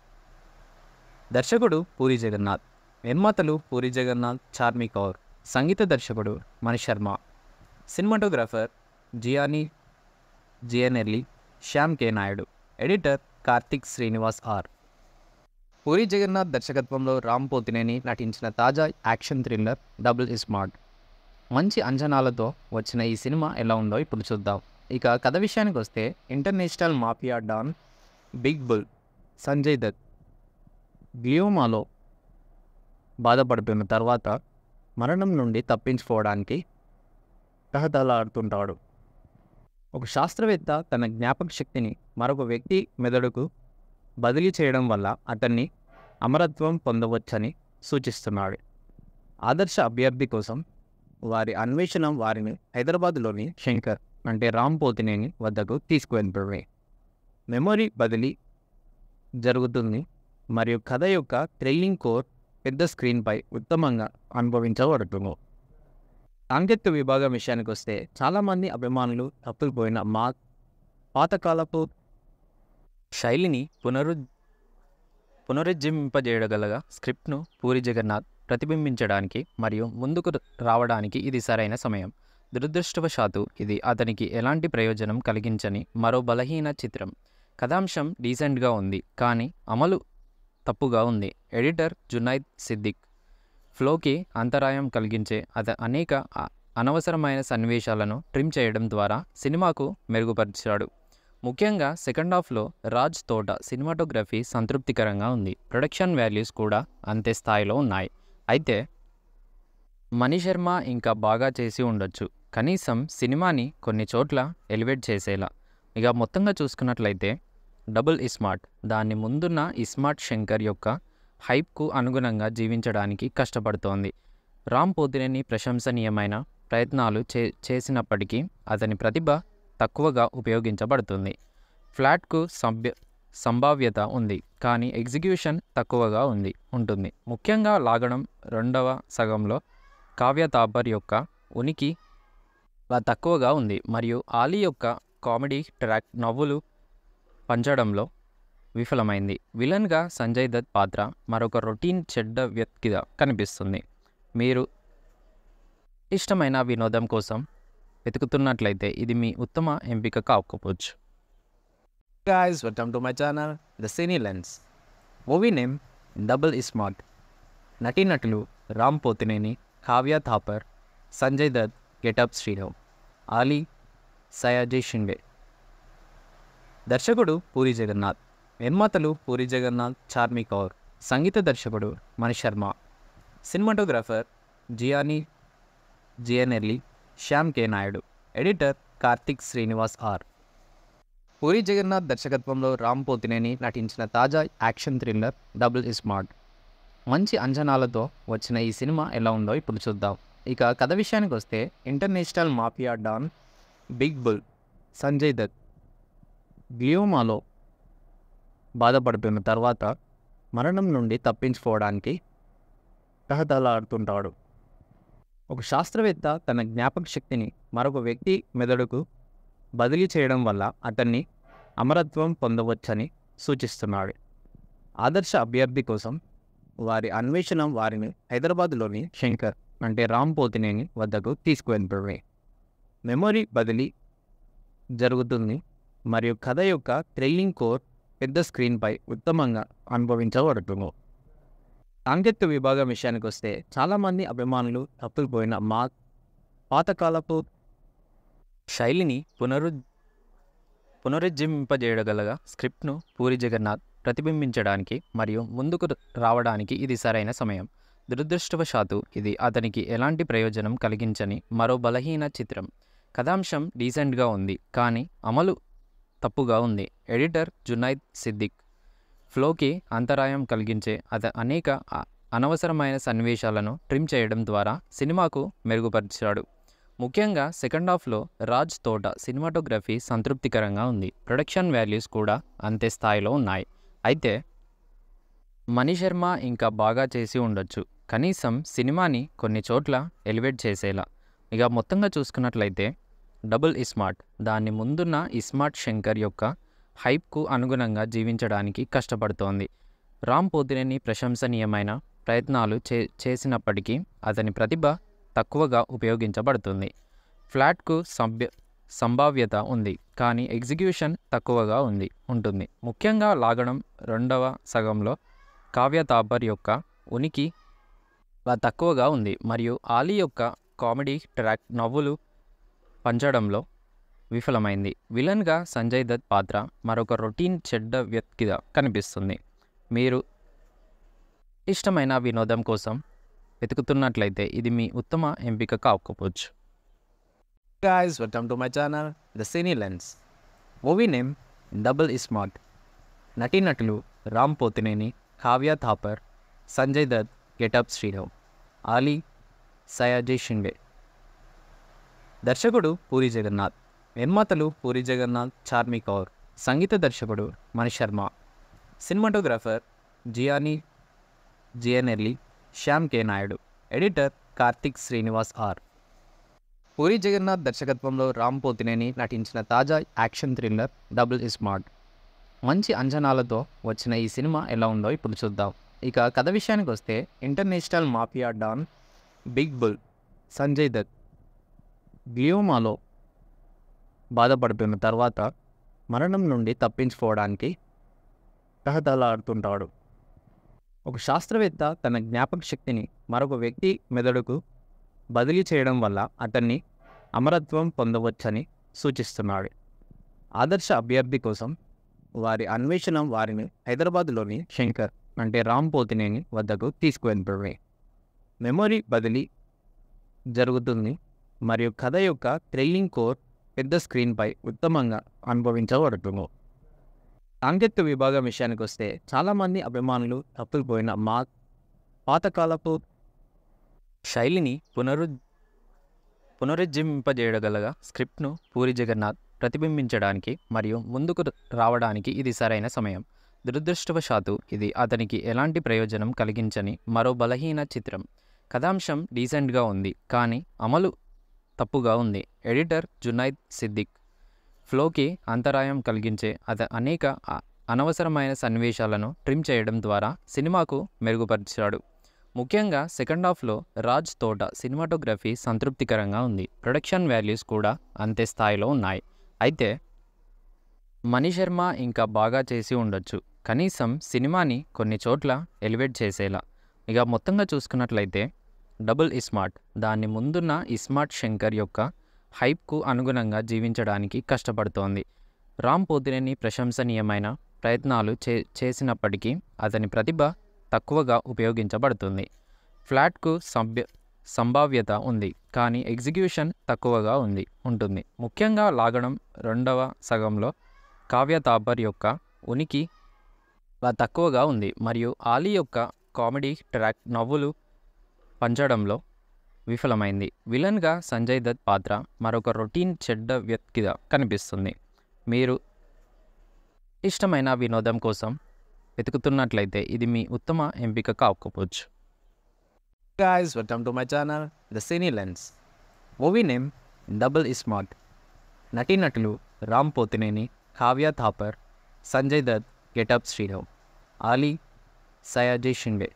దర్శకుడు పూరి జగన్నాథ్ నిర్మాతలు పూరి జగన్నాథ్ చార్మి కౌర్ సంగీత దర్శకుడు Mani Sharma cinematographer Gianni Giannelli Shyam K Naidu editor Karthik Srinivas R Puri Jagannadh దర్శకత్వంలో రామ్ పోతినేని నటించిన తాజా యాక్షన్ థ్రిల్లర్ డబుల్ స్మార్ట్ మంచి అంచనాలతో వచ్చిన ఈ సినిమా ఎలా ఉందో ఇప్పుడు చూద్దాం ఇక కథ విషయానికి వస్తే international mafia don big bull Sanjay Dutt గ్లియోమాలో బాధపడిపోయిన తర్వాత మరణం నుండి తప్పించుకోవడానికి తహతలాడుతుంటాడు ఒక శాస్త్రవేత్త తన జ్ఞాపక శక్తిని మరొక వ్యక్తి మెదడుకు బదిలీ చేయడం వల్ల అతన్ని అమరత్వం పొందవచ్చని సూచిస్తున్నాడు ఆదర్శ అభ్యర్థి కోసం వారి అన్వేషణ వారిని హైదరాబాద్లోని శంకర్ అంటే రామ్ పోతినేని వద్దకు తీసుకువెళ్తుంది మెమొరీ బదిలీ జరుగుతుంది మరియు కథ యొక్క థ్రిల్లింగ్ కోర్ పెద్ద స్క్రీన్పై ఉత్తమంగా అనుభవించబడుతుంది సాంకేతిక విభాగం విషయానికి వస్తే చాలామంది అభిమానులు తప్పిపోయిన మా పాతకాలపు శైలిని పునరు పునరుజ్జీవింపజేయగలగా స్క్రిప్ట్ను పూరి జగన్నాథ్ ప్రతిబింబించడానికి మరియు ముందుకు రావడానికి ఇది సరైన సమయం దురదృష్టవశాత్తు ఇది అతనికి ఎలాంటి ప్రయోజనం కలిగించని మరో బలహీన చిత్రం కథాంశం డీసెంట్గా ఉంది కానీ అమలు తప్పుగా ఉంది ఎడిటర్ జునైద్ సిద్దిక్ ఫ్లోకి అంతరాయం కలిగించే అత అనేక అ- అనవసరమైన సన్నివేశాలను ట్రిమ్ చేయడం ద్వారా సినిమాకు మెరుగుపరిచాడు ముఖ్యంగా సెకండ్ హాఫ్లో రాజ్ తోట సినిమాటోగ్రఫీ సంతృప్తికరంగా ఉంది ప్రొడక్షన్ వాల్యూస్ కూడా అంతే స్థాయిలో ఉన్నాయి అయితే మణి శర్మ ఇంకా బాగా చేసి ఉండొచ్చు కనీసం సినిమాని కొన్ని చోట్ల ఎలివేట్ చేసేలా ఇక మొత్తంగా చూసుకున్నట్లయితే డబుల్ ఇస్మార్ట్ దాని ముందున్న ఇస్మార్ట్ శంకర్ యొక్క హైప్కు అనుగుణంగా జీవించడానికి కష్టపడుతోంది రామ్ పోతినేని ప్రశంసనీయమైన ప్రయత్నాలు చే చేసినప్పటికీ అతని ప్రతిభ తక్కువగా ఉపయోగించబడుతుంది ఫ్లాట్కు సభ్య సంభావ్యత ఉంది కానీ ఎగ్జిక్యూషన్ తక్కువగా ఉంది ఉంటుంది ముఖ్యంగా లాగడం రెండవ సగంలో కావ్య తాపర్ యొక్క ఉనికి లా తక్కువగా ఉంది మరియు ఆలీ యొక్క కామెడీ ట్రాక్ నవ్వులు పంచడంలో విఫలమైంది విలన్గా సంజయ్ దత్ పాత్ర మరొక రొటీన్ చెడ్డ వ్యక్తిగా కనిపిస్తుంది మీరు ఇష్టమైన వినోదం కోసం వెతుకుతున్నట్లయితే ఇది మీ ఉత్తమ ఎంపిక కాకపోవచ్చు guys, welcome to my channel, The Cine Lens. Movie name double smart నటీనటులు రామ్ పోతినేని కావ్య థాపర్ సంజయ్ దత్ గెటప్ శ్రీరామ్ ఆలీ సయాజీ షిండే దర్శకుడు పూరి జగన్నాథ్ నిర్మాతలు పూరి జగన్నాథ్ చార్మి కౌర్ సంగీత దర్శకుడు Mani Sharma cinematographer Gianni Giannelli Shyam K Naidu editor Karthik Srinivas R Puri Jagannadh దర్శకత్వంలో రామ్ పోతినేని నటించిన తాజా యాక్షన్ థ్రిల్లర్ డబుల్ స్మార్ట్ మంచి అంచనాలతో వచ్చిన ఈ సినిమా ఎలా ఉందో ఇప్పుడు చూద్దాం ఇక కథ విషయానికి వస్తే international mafia don big bull Sanjay Dutt గ్లియోమాలో బాధపడిపోయిన తర్వాత మరణం నుండి తప్పించుకోవడానికి తహతలాడుతుంటాడు ఒక శాస్త్రవేత్త తన జ్ఞాపక శక్తిని మరొక వ్యక్తి మెదడుకు బదిలీ చేయడం వల్ల అతన్ని అమరత్వం పొందవచ్చని సూచిస్తున్నాడు ఆదర్శ అభ్యర్థి కోసం వారి అన్వేషణ వారిని హైదరాబాద్లోని శంకర్ అంటే రామ్ పోతినేని వద్దకు తీసుకువెళ్తుంది మెమొరీ బదిలీ జరుగుతుంది మరియు కథ యొక్క థ్రిల్లింగ్ కోర్ పెద్ద స్క్రీన్పై ఉత్తమంగా అనుభవించబడుతుంది సాంకేతిక విభాగం విషయానికి వస్తే చాలామంది అభిమానులు తప్పిపోయిన మా పాతకాలపు శైలిని పునరు పునరుజ్జీవింపజేయగలగా స్క్రిప్ట్ను పూరి జగన్నాథ్ ప్రతిబింబించడానికి మరియు ముందుకు రావడానికి ఇది సరైన సమయం దురదృష్టవశాత్తు ఇది అతనికి ఎలాంటి ప్రయోజనం కలిగించని మరో బలహీన చిత్రం కథాంశం డీసెంట్గా ఉంది కానీ అమలు తప్పుగా ఉంది ఎడిటర్ జునైద్ సిద్దిక్ ఫ్లోకి అంతరాయం కలిగించే అత అనేక అ- అనవసరమైన సన్నివేశాలను ట్రిమ్ చేయడం ద్వారా సినిమాకు మెరుగుపరిచాడు ముఖ్యంగా సెకండ్ హాఫ్లో రాజ్ తోట సినిమాటోగ్రఫీ సంతృప్తికరంగా ఉంది ప్రొడక్షన్ వాల్యూస్ కూడా అంతే స్థాయిలో ఉన్నాయి అయితే మణి శర్మ ఇంకా బాగా చేసి ఉండొచ్చు కనీసం సినిమాని కొన్ని చోట్ల ఎలివేట్ చేసేలా ఇక మొత్తంగా చూసుకున్నట్లయితే డబుల్ ఇస్మార్ట్ దాని ముందున్న ఇస్మార్ట్ శంకర్ యొక్క హైప్కు అనుగుణంగా జీవించడానికి కష్టపడుతోంది రామ్ పోతినేని ప్రశంసనీయమైన ప్రయత్నాలు చే చేసినప్పటికీ అతని ప్రతిభ తక్కువగా ఉపయోగించబడుతుంది ఫ్లాట్కు సభ్య సంభావ్యత ఉంది కానీ ఎగ్జిక్యూషన్ తక్కువగా ఉంది ఉంటుంది ముఖ్యంగా లాగడం రెండవ సగంలో కావ్య తాపర్ యొక్క ఉనికి వ- తక్కువగా ఉంది మరియు ఆలీ యొక్క కామెడీ ట్రాక్ నవ్వులు పంచడంలో విఫలమైంది విలన్గా సంజయ్ దత్ పాత్ర మరొక రొటీన్ చెడ్డ వ్యక్తిగా కనిపిస్తుంది మీరు ఇష్టమైన వినోదం కోసం వెతుకుతున్నట్లయితే ఇది మీ ఉత్తమ ఎంపిక కాకపోవచ్చు guys welcome to my channel the cine lens movie name double iSmart నటీనటులు రామ్ పోతినేని కావ్య థాపర్ సంజయ్ దత్ గెటప్ శ్రీరామ్ ఆలీ సయాజీ షిండే దర్శకుడు పూరి జగన్నాథ్ నిర్మాతలు పూరి జగన్నాథ్ చార్మి కౌర్ సంగీత దర్శకుడు Mani Sharma cinematographer Gianni Giannelli Shyam K Naidu editor Karthik Srinivas R Puri Jagannadh దర్శకత్వంలో రామ్ పోతినేని నటించిన తాజా యాక్షన్ థ్రిల్లర్ డబుల్ ఇస్మార్ట్ మంచి అంచనాలతో వచ్చిన ఈ సినిమా ఎలా ఉందో ఇప్పుడు చూద్దాం ఇక కథ విషయానికి వస్తే international mafia don big bull Sanjay Dutt గ్లియోమాలో బాధపడుతున్న తర్వాత మరణం నుండి తప్పించుకోవడానికి తహతలాడుతుంటాడు ఒక శాస్త్రవేత్త తన జ్ఞాపక శక్తిని మరొక వ్యక్తి మెదడుకు బదిలీ చేయడం వల్ల అతన్ని అమరత్వం పొందవచ్చని సూచిస్తున్నాడు ఆదర్శ అభ్యర్థి కోసం వారి అన్వేషణ వారిని హైదరాబాద్లోని శంకర్ అంటే రామ్ పోతినేని వద్దకు తీసుకువెళ్తుంది మెమొరీ బదిలీ జరుగుతుంది మరియు కథ యొక్క థ్రిల్లింగ్ కోర్ పెద్ద స్క్రీన్పై ఉత్తమంగా అనుభవించబడుతుంది సాంకేతిక విభాగం విషయానికి వస్తే చాలామంది అభిమానులు తప్పిపోయిన మా పాతకాలపు శైలిని పునరు పునరుజ్జీవింపజేయగలగా స్క్రిప్ట్ను పూరి జగన్నాథ్ ప్రతిబింబించడానికి మరియు ముందుకు రావడానికి ఇది సరైన సమయం దురదృష్టవశాత్తు ఇది అతనికి ఎలాంటి ప్రయోజనం కలిగించని మరో బలహీన చిత్రం కథాంశం డీసెంట్గా ఉంది కానీ అమలు తప్పుగా ఉంది ఎడిటర్ జునైద్ సిద్దిక్ ఫ్లోకి అంతరాయం కలిగించే అత అనేక అ- అనవసరమైన సన్నివేశాలను ట్రిమ్ చేయడం ద్వారా సినిమాకు మెరుగుపరిచాడు ముఖ్యంగా సెకండ్ హాఫ్లో రాజ్ తోట సినిమాటోగ్రఫీ సంతృప్తికరంగా ఉంది ప్రొడక్షన్ వాల్యూస్ కూడా అంతే స్థాయిలో ఉన్నాయి అయితే మణి శర్మ ఇంకా బాగా చేసి ఉండొచ్చు కనీసం సినిమాని కొన్ని చోట్ల ఎలివేట్ చేసేలా ఇక మొత్తంగా చూసుకున్నట్లయితే డబుల్ ఇస్మార్ట్ దాని ముందున్న ఇస్మార్ట్ శంకర్ యొక్క హైప్కు అనుగుణంగా జీవించడానికి కష్టపడుతోంది రామ్ పోతినేని ప్రశంసనీయమైన ప్రయత్నాలు చే చేసినప్పటికీ అతని ప్రతిభ తక్కువగా ఉపయోగించబడుతుంది ఫ్లాట్కు సభ్య సంభావ్యత ఉంది కానీ ఎగ్జిక్యూషన్ తక్కువగా ఉంది ఉంటుంది ముఖ్యంగా లాగడం రెండవ సగంలో కావ్య తాపర్ యొక్క ఉనికి వ- తక్కువగా ఉంది మరియు ఆలీ యొక్క కామెడీ ట్రాక్ నవ్వులు పంచడంలో విఫలమైంది విలన్గా సంజయ్ దత్ పాత్ర మరొక రొటీన్ చెడ్డ వ్యక్తిగా కనిపిస్తుంది మీరు ఇష్టమైన వినోదం కోసం వెతుకుతున్నట్లయితే ఇది మీ ఉత్తమ ఎంపిక కాకపోవచ్చు guys welcome to my channel the cine lens movie name double iSmart నటీనటులు రామ్ పోతినేని కావ్య థాపర్ సంజయ్ దత్ గెటప్ శ్రీరామ్ ఆలీ సయాజీ షిండే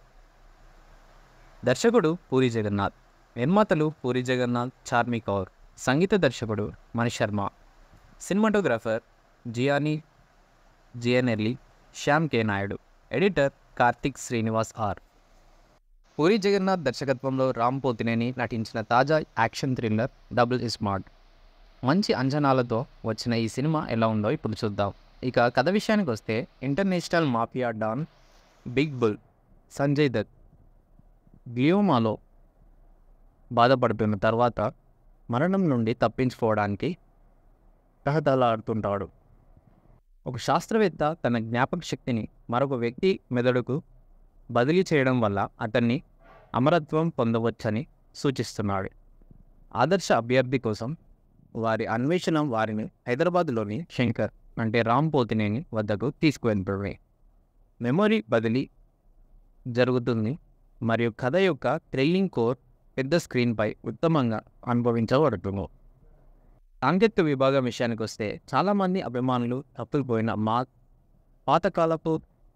దర్శకుడు పూరి జగన్నాథ్ నిర్మాతలు పూరి జగన్నాథ్ చార్మి కౌర్ సంగీత దర్శకుడు Mani Sharma cinematographer Gianni Giannelli Shyam K Naidu editor Karthik Srinivas R Puri Jagannadh దర్శకత్వంలో రామ్ పోతినేని నటించిన తాజా యాక్షన్ థ్రిల్లర్ డబుల్ ఇస్మార్ట్ మంచి అంచనాలతో వచ్చిన ఈ సినిమా ఎలా ఉందో ఇప్పుడు చూద్దాం ఇక కథ విషయానికి వస్తే international mafia don big bull Sanjay Dutt గ్లియోమాలో బాధపడుతున్న తర్వాత మరణం నుండి తప్పించుకోవడానికి తహతలాడుతుంటాడు ఒక శాస్త్రవేత్త తన జ్ఞాపక శక్తిని మరొక వ్యక్తి మెదడుకు బదిలీ చేయడం వల్ల అతన్ని అమరత్వం పొందవచ్చని సూచిస్తున్నాడు ఆదర్శ అభ్యర్థి కోసం వారి అన్వేషణ వారిని హైదరాబాద్లోని శంకర్ అంటే రామ్ పోతినేని వద్దకు తీసుకువెళ్తుంది మెమొరీ బదిలీ జరుగుతుంది మరియు కథ యొక్క థ్రిల్లింగ్ కోర్ పెద్ద స్క్రీన్పై ఉత్తమంగా అనుభవించబడుతుంది సాంకేతిక విభాగం విషయానికి వస్తే చాలామంది అభిమానులు తప్పుకుపోయిన మా పాతకాలపు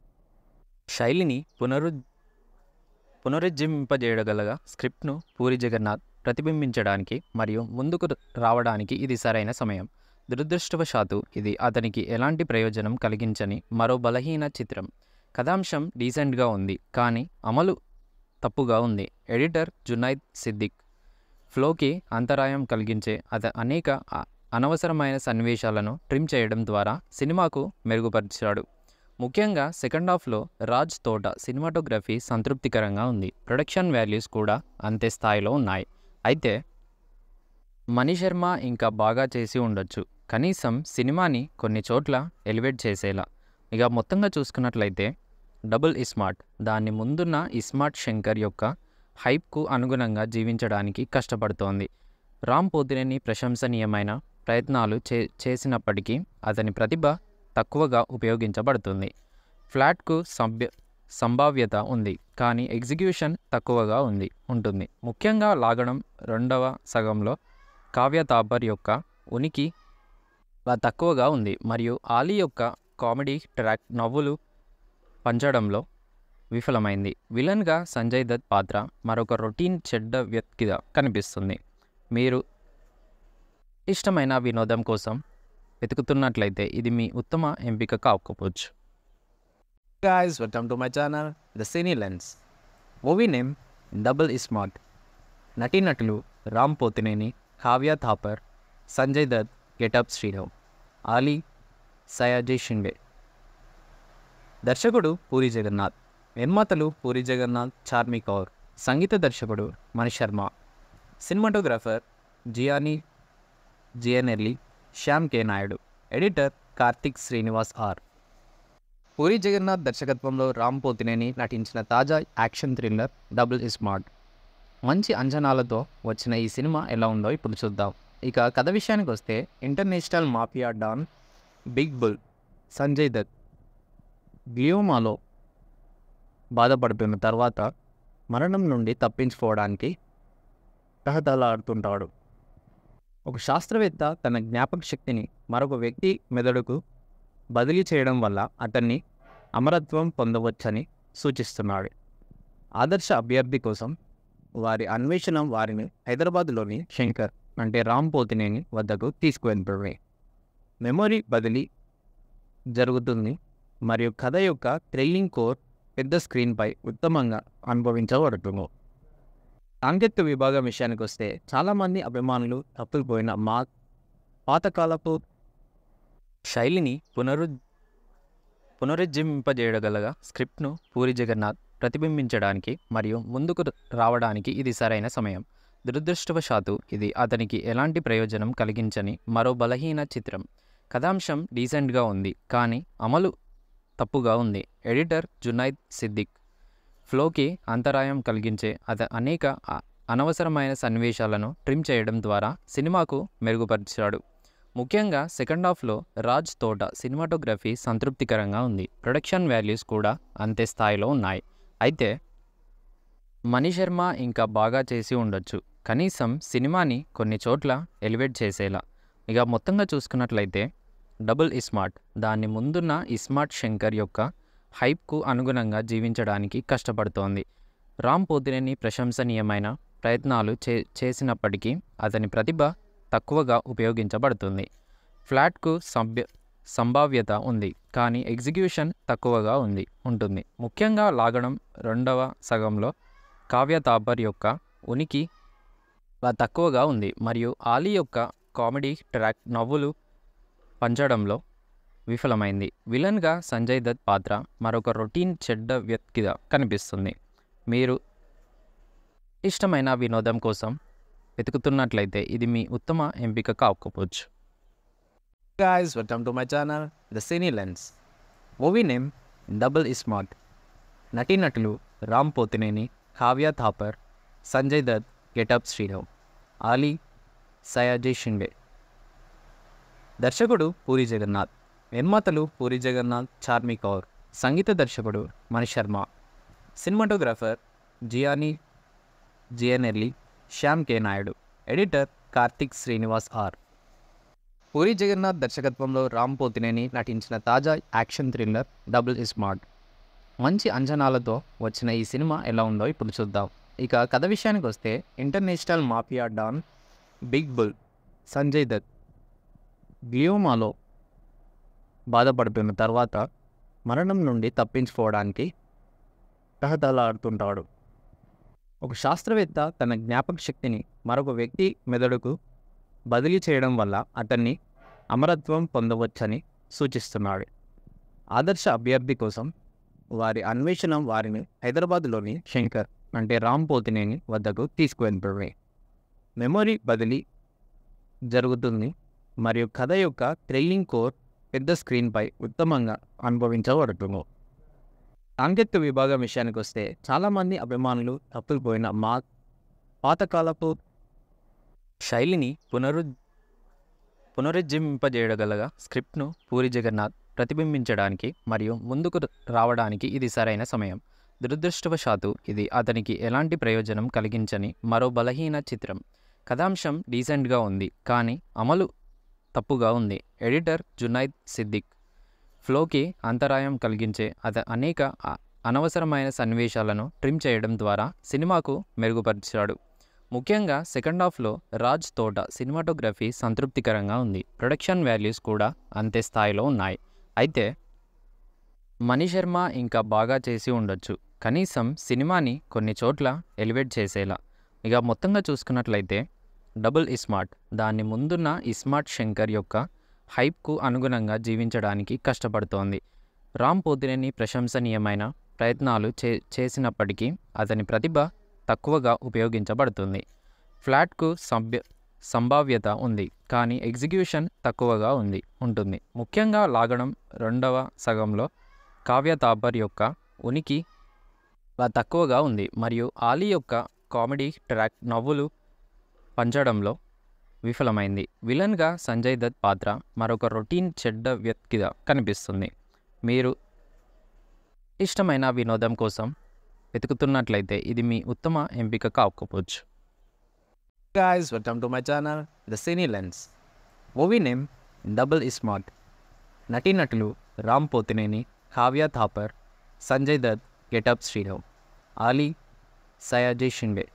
శైలిని పునరు పునరుజ్జీవింపజేయగల స్క్రిప్ట్ను పూరి జగన్నాథ్ ప్రతిబింబించడానికి మరియు ముందుకు రావడానికి ఇది సరైన సమయం దురదృష్టవశాత్తు ఇది అతనికి ఎలాంటి ప్రయోజనం కలిగించని మరో బలహీన చిత్రం కథాంశం డీసెంట్గా ఉంది కానీ అమలు తప్పుగా ఉంది ఎడిటర్ జునైద్ సిద్దిక్ ఫ్లోకి అంతరాయం కలిగించే అత అనేక అ- అనవసరమైన సన్నివేశాలను ట్రిమ్ చేయడం ద్వారా సినిమాకు మెరుగుపరిచాడు ముఖ్యంగా సెకండ్ హాఫ్లో రాజ్ తోట సినిమాటోగ్రఫీ సంతృప్తికరంగా ఉంది ప్రొడక్షన్ వాల్యూస్ కూడా అంతే స్థాయిలో ఉన్నాయి అయితే మణి శర్మ ఇంకా బాగా చేసి ఉండొచ్చు కనీసం సినిమాని కొన్ని చోట్ల ఎలివేట్ చేసేలా ఇక మొత్తంగా చూసుకున్నట్లయితే డబుల్ ఇస్మార్ట్ దాని ముందున్న ఇస్మార్ట్ శంకర్ యొక్క హైప్కు అనుగుణంగా జీవించడానికి కష్టపడుతోంది రామ్ పోతినేని ప్రశంసనీయమైన ప్రయత్నాలు చే చేసినప్పటికీ అతని ప్రతిభ తక్కువగా ఉపయోగించబడుతుంది ఫ్లాట్కు సభ్య సంభావ్యత ఉంది కానీ ఎగ్జిక్యూషన్ తక్కువగా ఉంది ఉంటుంది ముఖ్యంగా లాగడం రెండవ సగంలో కావ్య తాపర్ యొక్క ఉనికి వ- తక్కువగా ఉంది మరియు ఆలీ యొక్క కామెడీ ట్రాక్ నవ్వులు పంచడంలో విఫలమైంది విలన్గా సంజయ్ దత్ పాత్ర మరొక రొటీన్ చెడ్డ వ్యక్తిగా కనిపిస్తుంది మీరు ఇష్టమైన వినోదం కోసం వెతుకుతున్నట్లయితే ఇది మీ ఉత్తమ ఎంపిక కాకపోవచ్చు guys, welcome to my channel, The Cine Lens. Movie name double iSmart నటీనటులు రామ్ పోతినేని కావ్య థాపర్ సంజయ్ దత్ గెటప్ శ్రీరామ్ ఆలీ సయాజీ షిండే దర్శకుడు పూరి జగన్నాథ్ నిర్మాతలు పూరి జగన్నాథ్ చార్మి కౌర్ సంగీత దర్శకుడు Mani Sharma cinematographer Gianni Giannelli Shyam K Naidu editor Karthik Srinivas R Puri Jagannadh దర్శకత్వంలో రామ్ పోతినేని నటించిన తాజా యాక్షన్ థ్రిల్లర్ డబుల్ స్మార్ట్ మంచి అంచనాలతో వచ్చిన ఈ సినిమా ఎలా ఉందో ఇప్పుడు చూద్దాం ఇక కథ విషయానికి వస్తే international mafia don big bull Sanjay Dutt గ్లియోమాలో బాధపడుతున్న తర్వాత మరణం నుండి తప్పించుకోవడానికి తహతలాడుతుంటాడు ఒక శాస్త్రవేత్త తన జ్ఞాపక శక్తిని మరొక వ్యక్తి మెదడుకు బదిలీ చేయడం వల్ల అతన్ని అమరత్వం పొందవచ్చని సూచిస్తున్నాడు ఆదర్శ అభ్యర్థి కోసం వారి అన్వేషణ వారిని హైదరాబాద్లోని శంకర్ అంటే రామ్ పోతినేని వద్దకు తీసుకువెళ్తుంది మెమొరీ బదిలీ జరుగుతుంది మరియు కథ యొక్క థ్రిల్లింగ్ కోర్ పెద్ద స్క్రీన్పై ఉత్తమంగా అనుభవించబడుతుంది సాంకేతిక విభాగం విషయానికి వస్తే చాలామంది అభిమానులు తప్పుకుపోయిన మా పాతకాలపు శైలిని పునరు పునరుజ్జీవింపజేయగల స్క్రిప్ట్ను పూరి జగన్నాథ్ ప్రతిబింబించడానికి మరియు ముందుకు రావడానికి ఇది సరైన సమయం దురదృష్టవశాత్తు ఇది అతనికి ఎలాంటి ప్రయోజనం కలిగించని మరో బలహీన చిత్రం కథాంశం డీసెంట్గా ఉంది కానీ అమలు తప్పుగా ఉంది ఎడిటర్ జునైద్ సిద్దిక్ ఫ్లోకి అంతరాయం కలిగించే అత అనేక అ- అనవసరమైన సన్నివేశాలను ట్రిమ్ చేయడం ద్వారా సినిమాకు మెరుగుపరిచాడు ముఖ్యంగా సెకండ్ హాఫ్లో రాజ్ తోట సినిమాటోగ్రఫీ సంతృప్తికరంగా ఉంది ప్రొడక్షన్ వాల్యూస్ కూడా అంతే స్థాయిలో ఉన్నాయి అయితే మణి శర్మ ఇంకా బాగా చేసి ఉండొచ్చు కనీసం సినిమాని కొన్ని చోట్ల ఎలివేట్ చేసేలా ఇక మొత్తంగా చూసుకున్నట్లయితే డబుల్ ఇస్మార్ట్ దాని ముందున్న ఇస్మార్ట్ శంకర్ యొక్క హైప్కు అనుగుణంగా జీవించడానికి కష్టపడుతోంది రామ్ పోతినేని ప్రశంసనీయమైన ప్రయత్నాలు చే చేసినప్పటికీ అతని ప్రతిభ తక్కువగా ఉపయోగించబడుతుంది ఫ్లాట్కు సభ్య సంభావ్యత ఉంది కానీ ఎగ్జిక్యూషన్ తక్కువగా ఉంది ఉంటుంది ముఖ్యంగా లాగడం రెండవ సగంలో కావ్య తాపర్ యొక్క ఉనికి వ- తక్కువగా ఉంది మరియు ఆలీ యొక్క కామెడీ ట్రాక్ నవ్వులు పంచడంలో విఫలమైంది విలన్గా సంజయ్ దత్ పాత్ర మరొక రొటీన్ చెడ్డ వ్యక్తిగా కనిపిస్తుంది మీరు ఇష్టమైన వినోదం కోసం వెతుకుతున్నట్లయితే ఇది మీ ఉత్తమ ఎంపిక కాకపోవచ్చు guys, welcome to my channel, The Cine Lens. Movie name double iSmart నటీనటులు రామ్ పోతినేని కావ్య థాపర్ సంజయ్ దత్ గెటప్ శ్రీరామ్ ఆలీ సయాజీ షిండే దర్శకుడు పూరి జగన్నాథ్ నిర్మాతలు పూరి జగన్నాథ్ చార్మి కౌర్ సంగీత దర్శకుడు Mani Sharma cinematographer Gianni Giannelli Shyam K Naidu editor Karthik Srinivas R Puri Jagannadh దర్శకత్వంలో రామ్ పోతినేని నటించిన తాజా యాక్షన్ థ్రిల్లర్ డబుల్ స్మార్ట్ మంచి అంచనాలతో వచ్చిన ఈ సినిమా ఎలా ఉందో ఇప్పుడు చూద్దాం ఇక కథ విషయానికి వస్తే international mafia don big bull Sanjay Dutt గ్లియోమాలో బాధపడిపోయిన తర్వాత మరణం నుండి తప్పించుకోవడానికి తహతలాడుతుంటాడు ఒక శాస్త్రవేత్త తన జ్ఞాపక శక్తిని మరొక వ్యక్తి మెదడుకు బదిలీ చేయడం వల్ల అతన్ని అమరత్వం పొందవచ్చని సూచిస్తున్నాడు ఆదర్శ అభ్యర్థి కోసం వారి అన్వేషణ వారిని హైదరాబాద్లోని శంకర్ అంటే రామ్ పోతినేని వద్దకు తీసుకువెళ్తుంది మెమొరీ బదిలీ జరుగుతుంది మరియు కథ యొక్క థ్రిల్లింగ్ కోర్ పెద్ద స్క్రీన్పై ఉత్తమంగా అనుభవించబడుతుంది సాంకేతిక విభాగం విషయానికి వస్తే చాలామంది అభిమానులు తప్పిపోయిన మా పాతకాలపు శైలిని పునరు పునరుజ్జీవింపజేయగలగా స్క్రిప్ట్ను పూరి జగన్నాథ్ ప్రతిబింబించడానికి మరియు ముందుకు రావడానికి ఇది సరైన సమయం దురదృష్టవశాత్తు ఇది అతనికి ఎలాంటి ప్రయోజనం కలిగించని మరో బలహీన చిత్రం కథాంశం డీసెంట్గా ఉంది కానీ అమలు తప్పుగా ఉంది ఎడిటర్ జునైద్ సిద్దిక్ ఫ్లోకి అంతరాయం కలిగించే అత అనేక అ- అనవసరమైన సన్నివేశాలను ట్రిమ్ చేయడం ద్వారా సినిమాకు మెరుగుపరిచాడు ముఖ్యంగా సెకండ్ హాఫ్లో రాజ్ తోట సినిమాటోగ్రఫీ సంతృప్తికరంగా ఉంది ప్రొడక్షన్ వాల్యూస్ కూడా అంతే స్థాయిలో ఉన్నాయి అయితే మణి శర్మ ఇంకా బాగా చేసి ఉండొచ్చు కనీసం సినిమాని కొన్ని చోట్ల ఎలివేట్ చేసేలా ఇక మొత్తంగా చూసుకున్నట్లయితే డబుల్ ఇస్మార్ట్ దాని ముందున్న ఇస్మార్ట్ శంకర్ యొక్క హైప్కు అనుగుణంగా జీవించడానికి కష్టపడుతోంది రామ్ పోతినేని ప్రశంసనీయమైన ప్రయత్నాలు చే చేసినప్పటికీ అతని ప్రతిభ తక్కువగా ఉపయోగించబడుతుంది ఫ్లాట్కు సభ్య సంభావ్యత ఉంది కానీ ఎగ్జిక్యూషన్ తక్కువగా ఉంది ఉంటుంది ముఖ్యంగా లాగడం రెండవ సగంలో కావ్య తాపర్ యొక్క ఉనికి వ- తక్కువగా ఉంది మరియు ఆలీ యొక్క కామెడీ ట్రాక్ నవ్వులు పంచడంలో విఫలమైంది విలన్గా సంజయ్ దత్ పాత్ర మరొక రొటీన్ చెడ్డ వ్యక్తిగా కనిపిస్తుంది మీరు ఇష్టమైన వినోదం కోసం వెతుకుతున్నట్లయితే ఇది మీ ఉత్తమ ఎంపిక కాకపోవచ్చు guys, welcome to my channel, The Cine Lens. Movie name double smart నటీనటులు రామ్ పోతినేని కావ్య థాపర్ సంజయ్ దత్ గెటప్ శ్రీరామ్ ఆలీ సయాజీ షిండే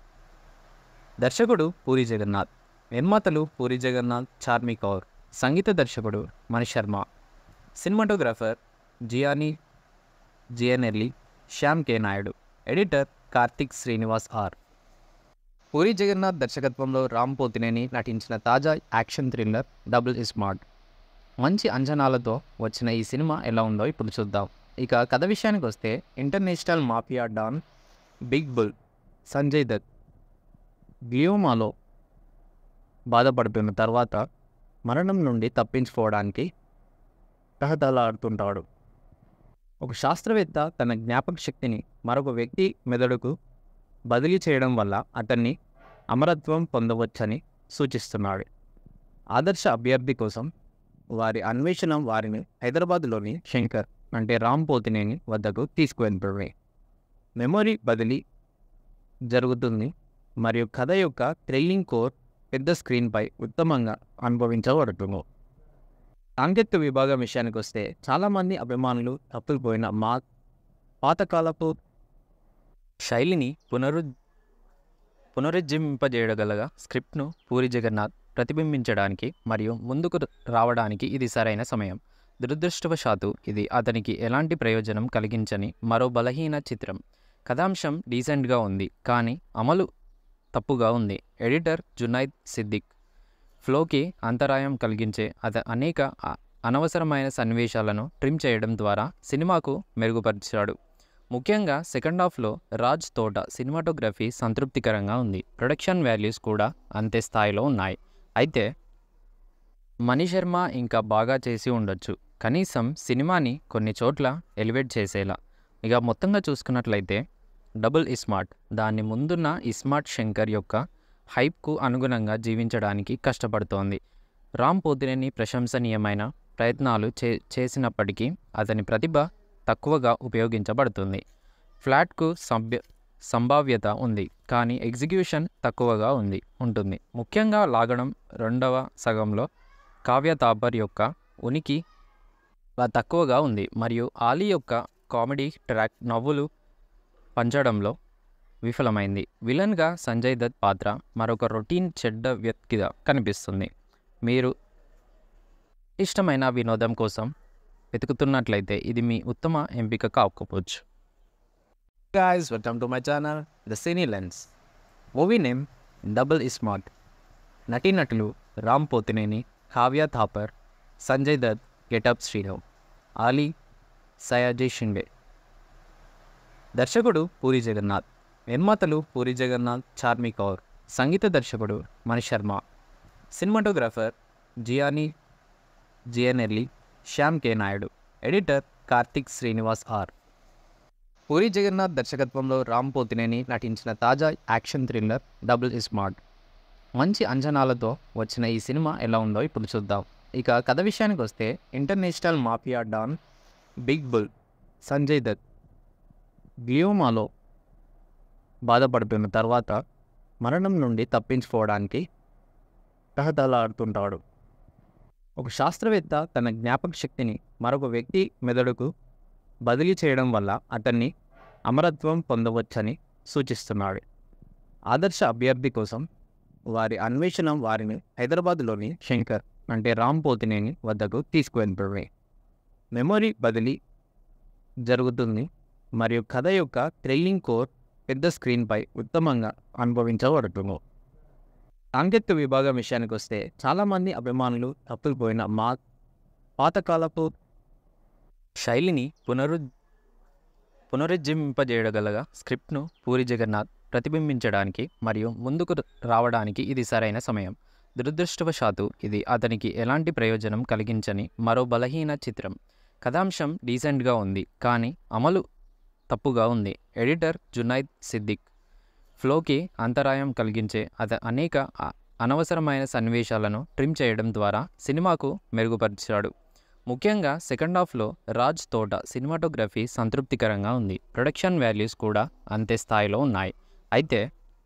దర్శకుడు పూరి జగన్నాథ్ నిర్మాతలు పూరి జగన్నాథ్ చార్మి కౌర్ సంగీత దర్శకుడు Mani Sharma cinematographer Gianni Giannelli Shyam K Naidu editor Karthik Srinivas R Puri Jagannadh దర్శకత్వంలో రామ్ పోతినేని నటించిన తాజా యాక్షన్ థ్రిల్లర్ డబుల్ స్మార్ట్ మంచి అంచనాలతో వచ్చిన ఈ సినిమా ఎలా ఉందో ఇప్పుడు చూద్దాం ఇక కథ విషయానికి వస్తే international mafia don big bull Sanjay Dutt గ్లియోమాలో బాధపడిపోయిన తర్వాత మరణం నుండి తప్పించుకోవడానికి తహతలాడుతుంటాడు ఒక శాస్త్రవేత్త తన జ్ఞాపక శక్తిని మరొక వ్యక్తి మెదడుకు బదిలీ చేయడం వల్ల అతన్ని అమరత్వం పొందవచ్చని సూచిస్తున్నాడు ఆదర్శ అభ్యర్థి కోసం వారి అన్వేషణ వారిని హైదరాబాద్లోని శంకర్ అంటే రామ్ పోతినేని వద్దకు తీసుకువెళ్తుంది మెమొరీ బదిలీ జరుగుతుంది మరియు కథ యొక్క థ్రిల్లింగ్ కోర్ పెద్ద స్క్రీన్పై ఉత్తమంగా అనుభవించబడుతుంది సాంకేతిక విభాగం విషయానికి వస్తే చాలామంది అభిమానులు తప్పిపోయిన మా పాతకాలపు శైలిని పునరు పునరుజ్జీవింపజేయగలగా స్క్రిప్ట్ను పూరి జగన్నాథ్ ప్రతిబింబించడానికి మరియు ముందుకు రావడానికి ఇది సరైన సమయం దురదృష్టవశాత్తు ఇది అతనికి ఎలాంటి ప్రయోజనం కలిగించని మరో బలహీన చిత్రం కథాంశం డీసెంట్గా ఉంది కానీ అమలు తప్పుగా ఉంది ఎడిటర్ జునైద్ సిద్దిక్ ఫ్లోకి అంతరాయం కలిగించే అత అనేక అ- అనవసరమైన సన్నివేశాలను ట్రిమ్ చేయడం ద్వారా సినిమాకు మెరుగుపరిచాడు ముఖ్యంగా సెకండ్ హాఫ్లో రాజ్ తోట సినిమాటోగ్రఫీ సంతృప్తికరంగా ఉంది ప్రొడక్షన్ వాల్యూస్ కూడా అంతే స్థాయిలో ఉన్నాయి అయితే మణి శర్మ ఇంకా బాగా చేసి ఉండొచ్చు కనీసం సినిమాని కొన్ని చోట్ల ఎలివేట్ చేసేలా ఇక మొత్తంగా చూసుకున్నట్లయితే డబుల్ ఇస్మార్ట్ దాని ముందున్న ఇస్మార్ట్ శంకర్ యొక్క హైప్కు అనుగుణంగా జీవించడానికి కష్టపడుతోంది రామ్ పోతినేని ప్రశంసనీయమైన ప్రయత్నాలు చే చేసినప్పటికీ అతని ప్రతిభ తక్కువగా ఉపయోగించబడుతుంది ఫ్లాట్కు సభ్య సంభావ్యత ఉంది కానీ ఎగ్జిక్యూషన్ తక్కువగా ఉంది ఉంటుంది ముఖ్యంగా లాగడం రెండవ సగంలో కావ్య తాపర్ యొక్క ఉనికి వ- తక్కువగా ఉంది మరియు ఆలీ యొక్క కామెడీ ట్రాక్ నవ్వులు పంచడంలో విఫలమైంది విలన్గా సంజయ్ దత్ పాత్ర మరొక రొటీన్ చెడ్డ వ్యక్తిగా కనిపిస్తుంది మీరు ఇష్టమైన వినోదం కోసం వెతుకుతున్నట్లయితే ఇది మీ ఉత్తమ ఎంపిక కాకపోవచ్చు guys, welcome to my channel, The Cine Lens. Movie name double smart నటీనటులు రామ్ పోతినేని కావ్య థాపర్ సంజయ్ దత్ గెటప్ శ్రీరామ్ ఆలీ సయాజీ షిండే దర్శకుడు పూరి జగన్నాథ్ నిర్మాతలు పూరి జగన్నాథ్ చార్మి కౌర్ సంగీత దర్శకుడు Mani Sharma cinematographer Gianni Giannelli Shyam K Naidu editor Karthik Srinivas R Puri Jagannadh దర్శకత్వంలో రామ్ పోతినేని నటించిన తాజా యాక్షన్ థ్రిల్లర్ డబుల్ స్మార్ట్ మంచి అంచనాలతో వచ్చిన ఈ సినిమా ఎలా ఉందో ఇప్పుడు చూద్దాం ఇక కథ విషయానికి వస్తే international mafia don big bull Sanjay Dutt గ్లియోమాలో బాధపడుతున్న తర్వాత మరణం నుండి తప్పించుకోవడానికి తహతలాడుతుంటాడు ఒక శాస్త్రవేత్త తన జ్ఞాపక శక్తిని మరొక వ్యక్తి మెదడుకు బదిలీ చేయడం వల్ల అతన్ని అమరత్వం పొందవచ్చని సూచిస్తున్నాడు ఆదర్శ అభ్యర్థి కోసం వారి అన్వేషణ వారిని హైదరాబాద్లోని శంకర్ అంటే రామ్ పోతినేని వద్దకు తీసుకువెళ్తుంది మెమొరీ బదిలీ జరుగుతుంది మరియు కథ యొక్క థ్రిల్లింగ్ కోర్ పెద్ద స్క్రీన్పై ఉత్తమంగా అనుభవించబడుతుంది సాంకేతిక విభాగం విషయానికి వస్తే చాలామంది అభిమానులు తప్పిపోయిన మా పాతకాలపు శైలిని పునరు పునరుజ్జీవింపజేయగలగా స్క్రిప్ట్ను పూరి జగన్నాథ్ ప్రతిబింబించడానికి మరియు ముందుకు రావడానికి ఇది సరైన సమయం దురదృష్టవశాత్తు ఇది అతనికి ఎలాంటి ప్రయోజనం కలిగించని మరో బలహీన చిత్రం కథాంశం డీసెంట్గా ఉంది కానీ అమలు తప్పుగా ఉంది ఎడిటర్ జునైద్ సిద్దిక్ ఫ్లోకి అంతరాయం కలిగించే అత అనేక అ- అనవసరమైన సన్నివేశాలను ట్రిమ్ చేయడం ద్వారా సినిమాకు మెరుగుపరిచాడు ముఖ్యంగా సెకండ్ హాఫ్లో రాజ్ తోట సినిమాటోగ్రఫీ సంతృప్తికరంగా ఉంది ప్రొడక్షన్ వాల్యూస్ కూడా అంతే స్థాయిలో ఉన్నాయి అయితే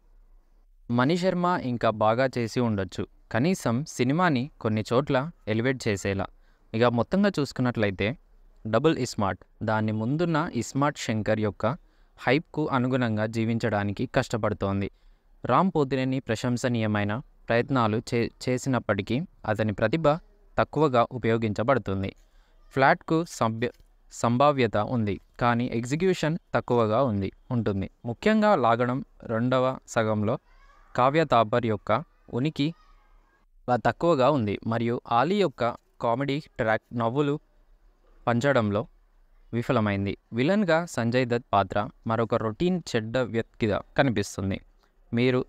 మణి శర్మ ఇంకా బాగా చేసి ఉండొచ్చు కనీసం సినిమాని కొన్ని చోట్ల ఎలివేట్ చేసేలా ఇక మొత్తంగా చూసుకున్నట్లయితే డబుల్ ఇస్మార్ట్ దాని ముందున్న ఇస్మార్ట్ శంకర్ యొక్క హైప్కు అనుగుణంగా జీవించడానికి కష్టపడుతోంది రామ్ పోతినేని ప్రశంసనీయమైన ప్రయత్నాలు చే చేసినప్పటికీ అతని ప్రతిభ తక్కువగా ఉపయోగించబడుతుంది ఫ్లాట్కు సభ్య సంభావ్యత ఉంది కానీ ఎగ్జిక్యూషన్ తక్కువగా ఉంది ఉంటుంది ముఖ్యంగా లాగడం రెండవ సగంలో కావ్య తాపర్ యొక్క ఉనికి వ- తక్కువగా ఉంది మరియు ఆలీ యొక్క కామెడీ ట్రాక్ నవ్వులు పంచడంలో విఫలమైంది విలన్గా సంజయ్ దత్ పాత్ర మరొక రొటీన్ చెడ్డ వ్యక్తిగా కనిపిస్తుంది మీరు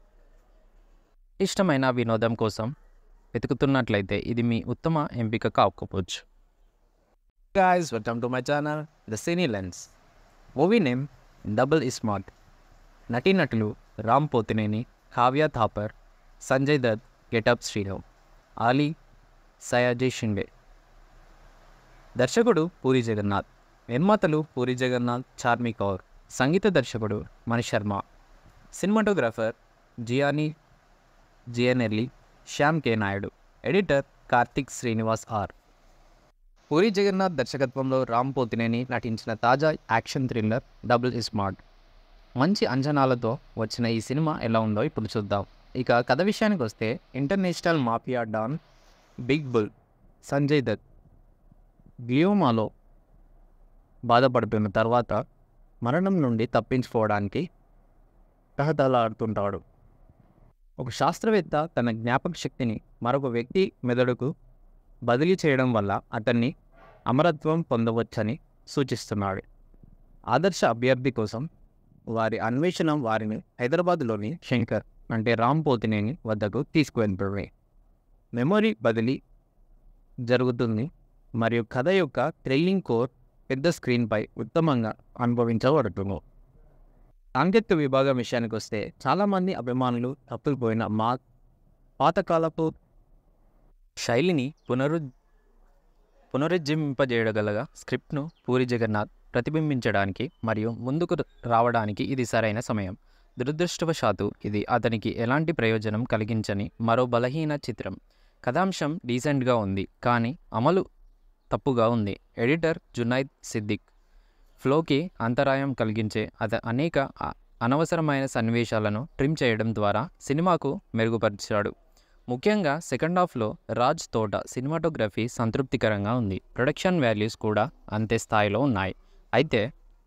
ఇష్టమైన వినోదం కోసం వెతుకుతున్నట్లయితే ఇది మీ ఉత్తమ ఎంపిక కాకపోవచ్చు guys, welcome to my channel, The Cine Lens. Movie name double smart నటీనటులు రామ్ పోతినేని కావ్య థాపర్ సంజయ్ దత్ గెటప్ శ్రీరామ్ ఆలీ సయాజీ షిండే దర్శకుడు పూరి జగన్నాథ్ నిర్మాతలు పూరి జగన్నాథ్ చార్మి కౌర్ సంగీత దర్శకుడు Mani Sharma cinematographer Gianni Giannelli Shyam K Naidu editor Karthik Srinivas R Puri Jagannadh దర్శకత్వంలో రామ్ పోతినేని నటించిన తాజా యాక్షన్ థ్రిల్లర్ డబుల్ స్మార్ట్ మంచి అంచనాలతో వచ్చిన ఈ సినిమా ఎలా ఉందో ఇప్పుడు చూద్దాం ఇక కథ విషయానికి వస్తే international mafia don big bull Sanjay Dutt గ్లియోమాలో బాధపడుతున్న తర్వాత మరణం నుండి తప్పించుకోవడానికి తహతలాడుతుంటాడు ఒక శాస్త్రవేత్త తన జ్ఞాపక శక్తిని మరొక వ్యక్తి మెదడుకు బదిలీ చేయడం వల్ల అతన్ని అమరత్వం పొందవచ్చని సూచిస్తున్నాడు ఆదర్శ అభ్యర్థి కోసం వారి అన్వేషణ వారిని హైదరాబాద్లోని శంకర్ అంటే రామ్ పోతినేని వద్దకు తీసుకువెళ్తుంది మెమొరీ బదిలీ జరుగుతుంది మరియు కథ యొక్క థ్రిల్లింగ్ కోర్ పెద్ద స్క్రీన్పై ఉత్తమంగా అనుభవించబడుతుంది సాంకేతిక విభాగం విషయానికి వస్తే చాలామంది అభిమానులు తప్పిపోయిన మా పాతకాలపు శైలిని పునరు పునరుజ్జీవింపజేయగలగా స్క్రిప్ట్ను పూరి జగన్నాథ్ ప్రతిబింబించడానికి మరియు ముందుకు రావడానికి ఇది సరైన సమయం దురదృష్టవశాత్తు ఇది అతనికి ఎలాంటి ప్రయోజనం కలిగించని మరో బలహీన చిత్రం కథాంశం డీసెంట్గా ఉంది కానీ అమలు తప్పుగా ఉంది ఎడిటర్ జునైద్ సిద్దిక్ ఫ్లోకి అంతరాయం కలిగించే అత అనేక అ- అనవసరమైన సన్నివేశాలను ట్రిమ్ చేయడం ద్వారా సినిమాకు మెరుగుపరిచాడు ముఖ్యంగా సెకండ్ హాఫ్లో రాజ్ తోట సినిమాటోగ్రఫీ సంతృప్తికరంగా ఉంది ప్రొడక్షన్ వాల్యూస్ కూడా అంతే స్థాయిలో ఉన్నాయి అయితే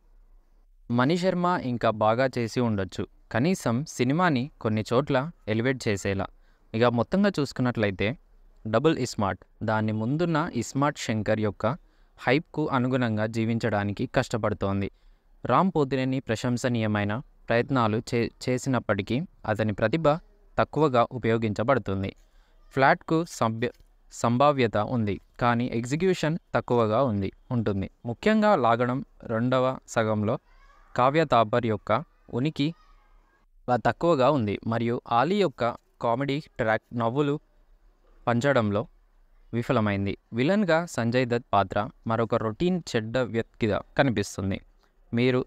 మణి శర్మ ఇంకా బాగా చేసి ఉండొచ్చు కనీసం సినిమాని కొన్ని చోట్ల ఎలివేట్ చేసేలా ఇక మొత్తంగా చూసుకున్నట్లయితే డబుల్ ఇస్మార్ట్ దాని ముందున్న ఇస్మార్ట్ శంకర్ యొక్క హైప్కు అనుగుణంగా జీవించడానికి కష్టపడుతోంది రామ్ పోతినేని ప్రశంసనీయమైన ప్రయత్నాలు చే చేసినప్పటికీ అతని ప్రతిభ తక్కువగా ఉపయోగించబడుతుంది ఫ్లాట్కు సభ్య సంభావ్యత ఉంది కానీ ఎగ్జిక్యూషన్ తక్కువగా ఉంది ఉంటుంది ముఖ్యంగా లాగడం రెండవ సగంలో కావ్య తాపర్ యొక్క ఉనికి వ- తక్కువగా ఉంది మరియు ఆలీ యొక్క కామెడీ ట్రాక్ నవ్వులు పంచడంలో విఫలమైంది విలన్గా సంజయ్ దత్ పాత్ర మరొక రొటీన్ చెడ్డ వ్యక్తిగా కనిపిస్తుంది మీరు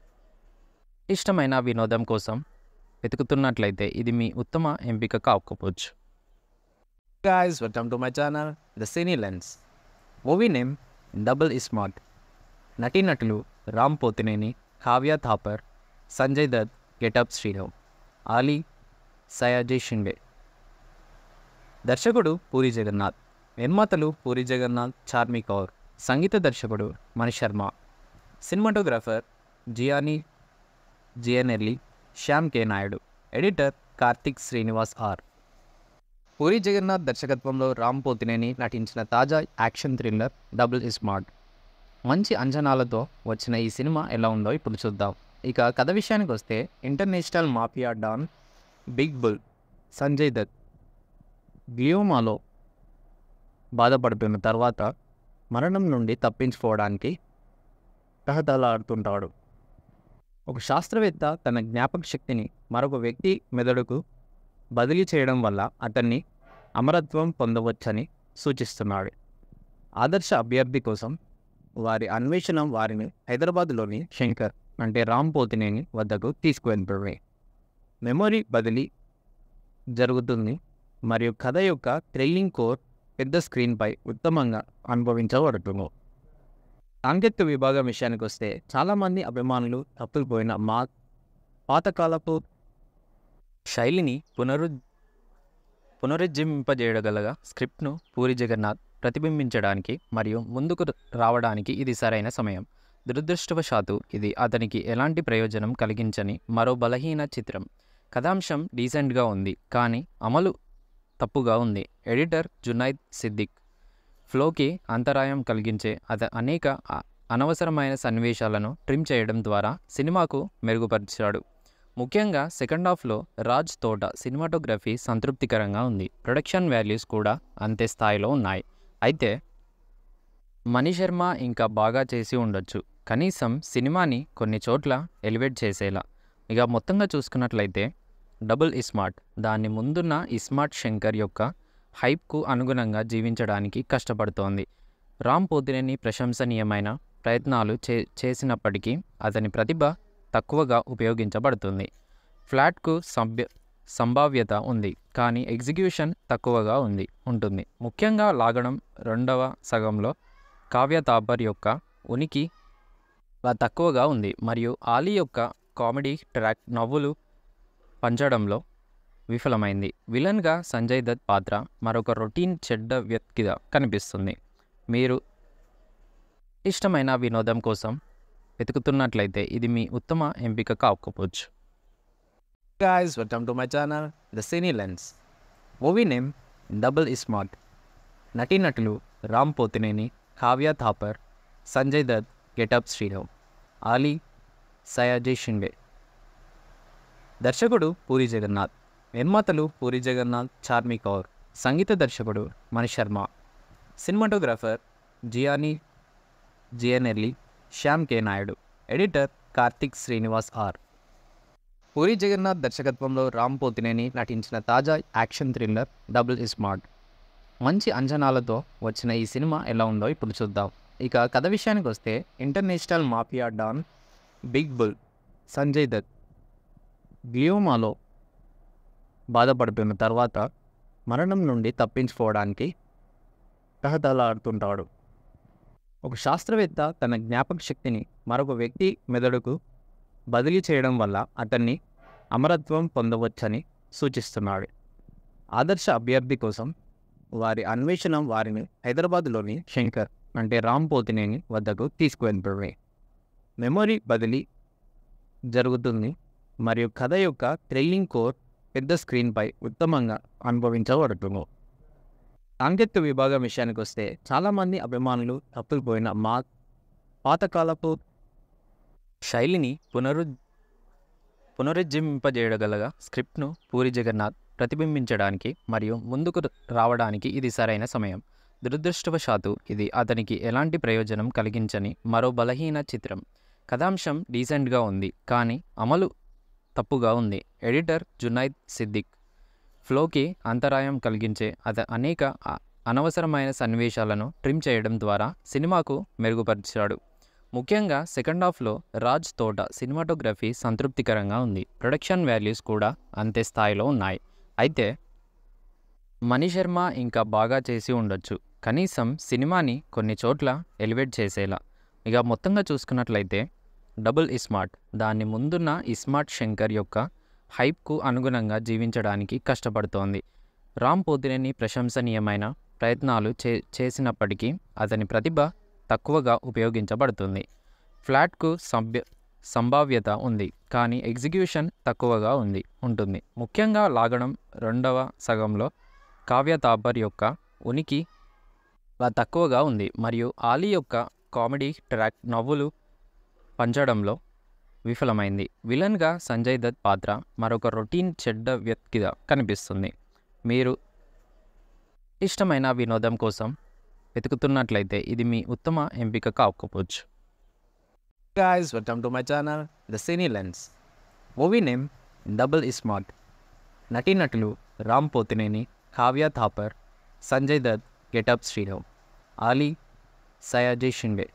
ఇష్టమైన వినోదం కోసం వెతుకుతున్నట్లయితే ఇది మీ ఉత్తమ ఎంపిక కాకపోవచ్చు guys welcome to my channel the cine lens movie name double iSmart నటీనటులు రామ్ పోతినేని కావ్య థాపర్ సంజయ్ దత్ గెటప్ శ్రీరామ్ ఆలీ సయాజీ షిండే దర్శకుడు పూరి జగన్నాథ్ నిర్మాతలు పూరి జగన్నాథ్ చార్మి కౌర్ సంగీత దర్శకుడు Mani Sharma cinematographer Gianni Giannelli Shyam K Naidu editor Karthik Srinivas R Puri Jagannadh దర్శకత్వంలో రామ్ పోతినేని నటించిన తాజా యాక్షన్ థ్రిల్లర్ డబుల్ ఇస్మార్ట్ మంచి అంచనాలతో వచ్చిన ఈ సినిమా ఎలా ఉందో ఇప్పుడు చూద్దాం ఇక కథ విషయానికి వస్తే international mafia don big bull Sanjay Dutt గ్లియోమాలో బాధపడుతున్న తర్వాత మరణం నుండి తప్పించుకోవడానికి తహతలాడుతుంటాడు ఒక శాస్త్రవేత్త తన జ్ఞాపక శక్తిని మరొక వ్యక్తి మెదడుకు బదిలీ చేయడం వల్ల అతన్ని అమరత్వం పొందవచ్చని సూచిస్తున్నాడు ఆదర్శ అభ్యర్థి కోసం వారి అన్వేషణ వారిని హైదరాబాద్లోని శంకర్ అంటే రామ్ పోతినేని వద్దకు తీసుకువెళ్తుంది మెమొరీ బదిలీ జరుగుతుంది మరియు కథ యొక్క థ్రిల్లింగ్ కోర్ పెద్ద స్క్రీన్పై ఉత్తమంగా అనుభవించబడుతుంది సాంకేతిక విభాగం విషయానికి వస్తే చాలామంది అభిమానులు తప్పుకుపోయిన మా పాతకాలపు శైలిని పునరు పునరుజ్జీవింపజేయగలగా స్క్రిప్ట్ను పూరి జగన్నాథ్ ప్రతిబింబించడానికి మరియు ముందుకు రావడానికి ఇది సరైన సమయం దురదృష్టవశాత్తు ఇది అతనికి ఎలాంటి ప్రయోజనం కలిగించని మరో బలహీన చిత్రం కథాంశం డీసెంట్గా ఉంది కానీ అమలు తప్పుగా ఉంది ఎడిటర్ జునైద్ సిద్దిక్ ఫ్లోకి అంతరాయం కలిగించే అత అనేక అ- అనవసరమైన సన్నివేశాలను ట్రిమ్ చేయడం ద్వారా సినిమాకు మెరుగుపరిచాడు ముఖ్యంగా సెకండ్ హాఫ్లో రాజ్ తోట సినిమాటోగ్రఫీ సంతృప్తికరంగా ఉంది ప్రొడక్షన్ వాల్యూస్ కూడా అంతే స్థాయిలో ఉన్నాయి అయితే మణి శర్మ ఇంకా బాగా చేసి ఉండొచ్చు కనీసం సినిమాని కొన్ని చోట్ల ఎలివేట్ చేసేలా ఇక మొత్తంగా చూసుకున్నట్లయితే డబుల్ ఇస్మార్ట్ దాని ముందున్న ఇస్మార్ట్ శంకర్ యొక్క హైప్కు అనుగుణంగా జీవించడానికి కష్టపడుతోంది రామ్ పోతినేని ప్రశంసనీయమైన ప్రయత్నాలు చే చేసినప్పటికీ అతని ప్రతిభ తక్కువగా ఉపయోగించబడుతుంది ఫ్లాట్కు సభ్య సంభావ్యత ఉంది కానీ ఎగ్జిక్యూషన్ తక్కువగా ఉంది ఉంటుంది ముఖ్యంగా లాగడం రెండవ సగంలో కావ్య తాపర్ యొక్క ఉనికి వ- తక్కువగా ఉంది మరియు ఆలీ యొక్క కామెడీ ట్రాక్ నవ్వులు పంచడంలో విఫలమైంది విలన్గా సంజయ్ దత్ పాత్ర మరొక రొటీన్ చెడ్డ వ్యక్తిగా కనిపిస్తుంది మీరు ఇష్టమైన వినోదం కోసం వెతుకుతున్నట్లయితే ఇది మీ ఉత్తమ ఎంపిక కాకపోవచ్చు guys welcome to my channel the cine lens movie name double iSmart నటీనటులు రామ్ పోతినేని కావ్య థాపర్ సంజయ్ దత్ గెటప్ శ్రీరామ్ ఆలీ సయాజీ షిండే దర్శకుడు పూరి జగన్నాథ్ నిర్మాతలు పూరి జగన్నాథ్ చార్మి కౌర్ సంగీత దర్శకుడు Mani Sharma cinematographer Gianni Giannelli Shyam K Naidu editor Karthik Srinivas R Puri Jagannadh దర్శకత్వంలో రామ్ పోతినేని నటించిన తాజా యాక్షన్ థ్రిల్లర్ డబుల్ ఇస్మార్ట్ మంచి అంచనాలతో వచ్చిన ఈ సినిమా ఎలా ఉందో ఇప్పుడు చూద్దాం ఇక కథ విషయానికి వస్తే international mafia don big bull Sanjay Dutt గ్లియోమాలో బాధపడుతున్న తర్వాత మరణం నుండి తప్పించుకోవడానికి తహతలాడుతుంటాడు ఒక శాస్త్రవేత్త తన జ్ఞాపక శక్తిని మరొక వ్యక్తి మెదడుకు బదిలీ చేయడం వల్ల అతన్ని అమరత్వం పొందవచ్చని సూచిస్తున్నాడు ఆదర్శ అభ్యర్థి కోసం వారి అన్వేషణ వారిని హైదరాబాద్లోని శంకర్ అంటే రామ్ పోతినేని వద్దకు తీసుకువెళ్తుంది మెమొరీ బదిలీ జరుగుతుంది మరియు కథ యొక్క థ్రిల్లింగ్ కోర్ పెద్ద స్క్రీన్పై ఉత్తమంగా అనుభవించబడుతుంది సాంకేతిక విభాగం విషయానికి వస్తే చాలామంది అభిమానులు తప్పిపోయిన మా పాతకాలపు శైలిని పునరు పునరుజ్జీవింపజేయగలగా స్క్రిప్ట్ను పూరి జగన్నాథ్ ప్రతిబింబించడానికి మరియు ముందుకు రావడానికి ఇది సరైన సమయం దురదృష్టవశాత్తు ఇది అతనికి ఎలాంటి ప్రయోజనం కలిగించని మరో బలహీన చిత్రం కథాంశం డీసెంట్గా ఉంది కానీ అమలు తప్పుగా ఉంది ఎడిటర్ జునైద్ సిద్దిక్ ఫ్లోకి అంతరాయం కలిగించే అత అనేక అ- అనవసరమైన సన్నివేశాలను ట్రిమ్ చేయడం ద్వారా సినిమాకు మెరుగుపరిచాడు ముఖ్యంగా సెకండ్ హాఫ్లో రాజ్ తోట సినిమాటోగ్రఫీ సంతృప్తికరంగా ఉంది ప్రొడక్షన్ వాల్యూస్ కూడా అంతే స్థాయిలో ఉన్నాయి అయితే మణి శర్మ ఇంకా బాగా చేసి ఉండొచ్చు కనీసం సినిమాని కొన్ని చోట్ల ఎలివేట్ చేసేలా ఇక మొత్తంగా చూసుకున్నట్లయితే డబుల్ ఇస్మార్ట్ దాని ముందున్న ఇస్మార్ట్ శంకర్ యొక్క హైప్కు అనుగుణంగా జీవించడానికి కష్టపడుతోంది రామ్ పోతినేని ప్రశంసనీయమైన ప్రయత్నాలు చే చేసినప్పటికీ అతని ప్రతిభ తక్కువగా ఉపయోగించబడుతుంది ఫ్లాట్కు సభ్య సంభావ్యత ఉంది కానీ ఎగ్జిక్యూషన్ తక్కువగా ఉంది ఉంటుంది ముఖ్యంగా లాగడం రెండవ సగంలో కావ్య తాపర్ యొక్క ఉనికి వ- తక్కువగా ఉంది మరియు ఆలీ యొక్క కామెడీ ట్రాక్ నవ్వులు పంచడంలో విఫలమైంది విలన్గా సంజయ్ దత్ పాత్ర మరొక రొటీన్ చెడ్డ వ్యక్తిగా కనిపిస్తుంది మీరు ఇష్టమైన వినోదం కోసం వెతుకుతున్నట్లయితే ఇది మీ ఉత్తమ ఎంపిక కాకపోవచ్చు guys, welcome to my channel, The Cine Lens. Movie name double iSmart నటీనటులు రామ్ పోతినేని కావ్య థాపర్ సంజయ్ దత్ గెటప్ శ్రీరామ్ ఆలీ సయాజీ షిండే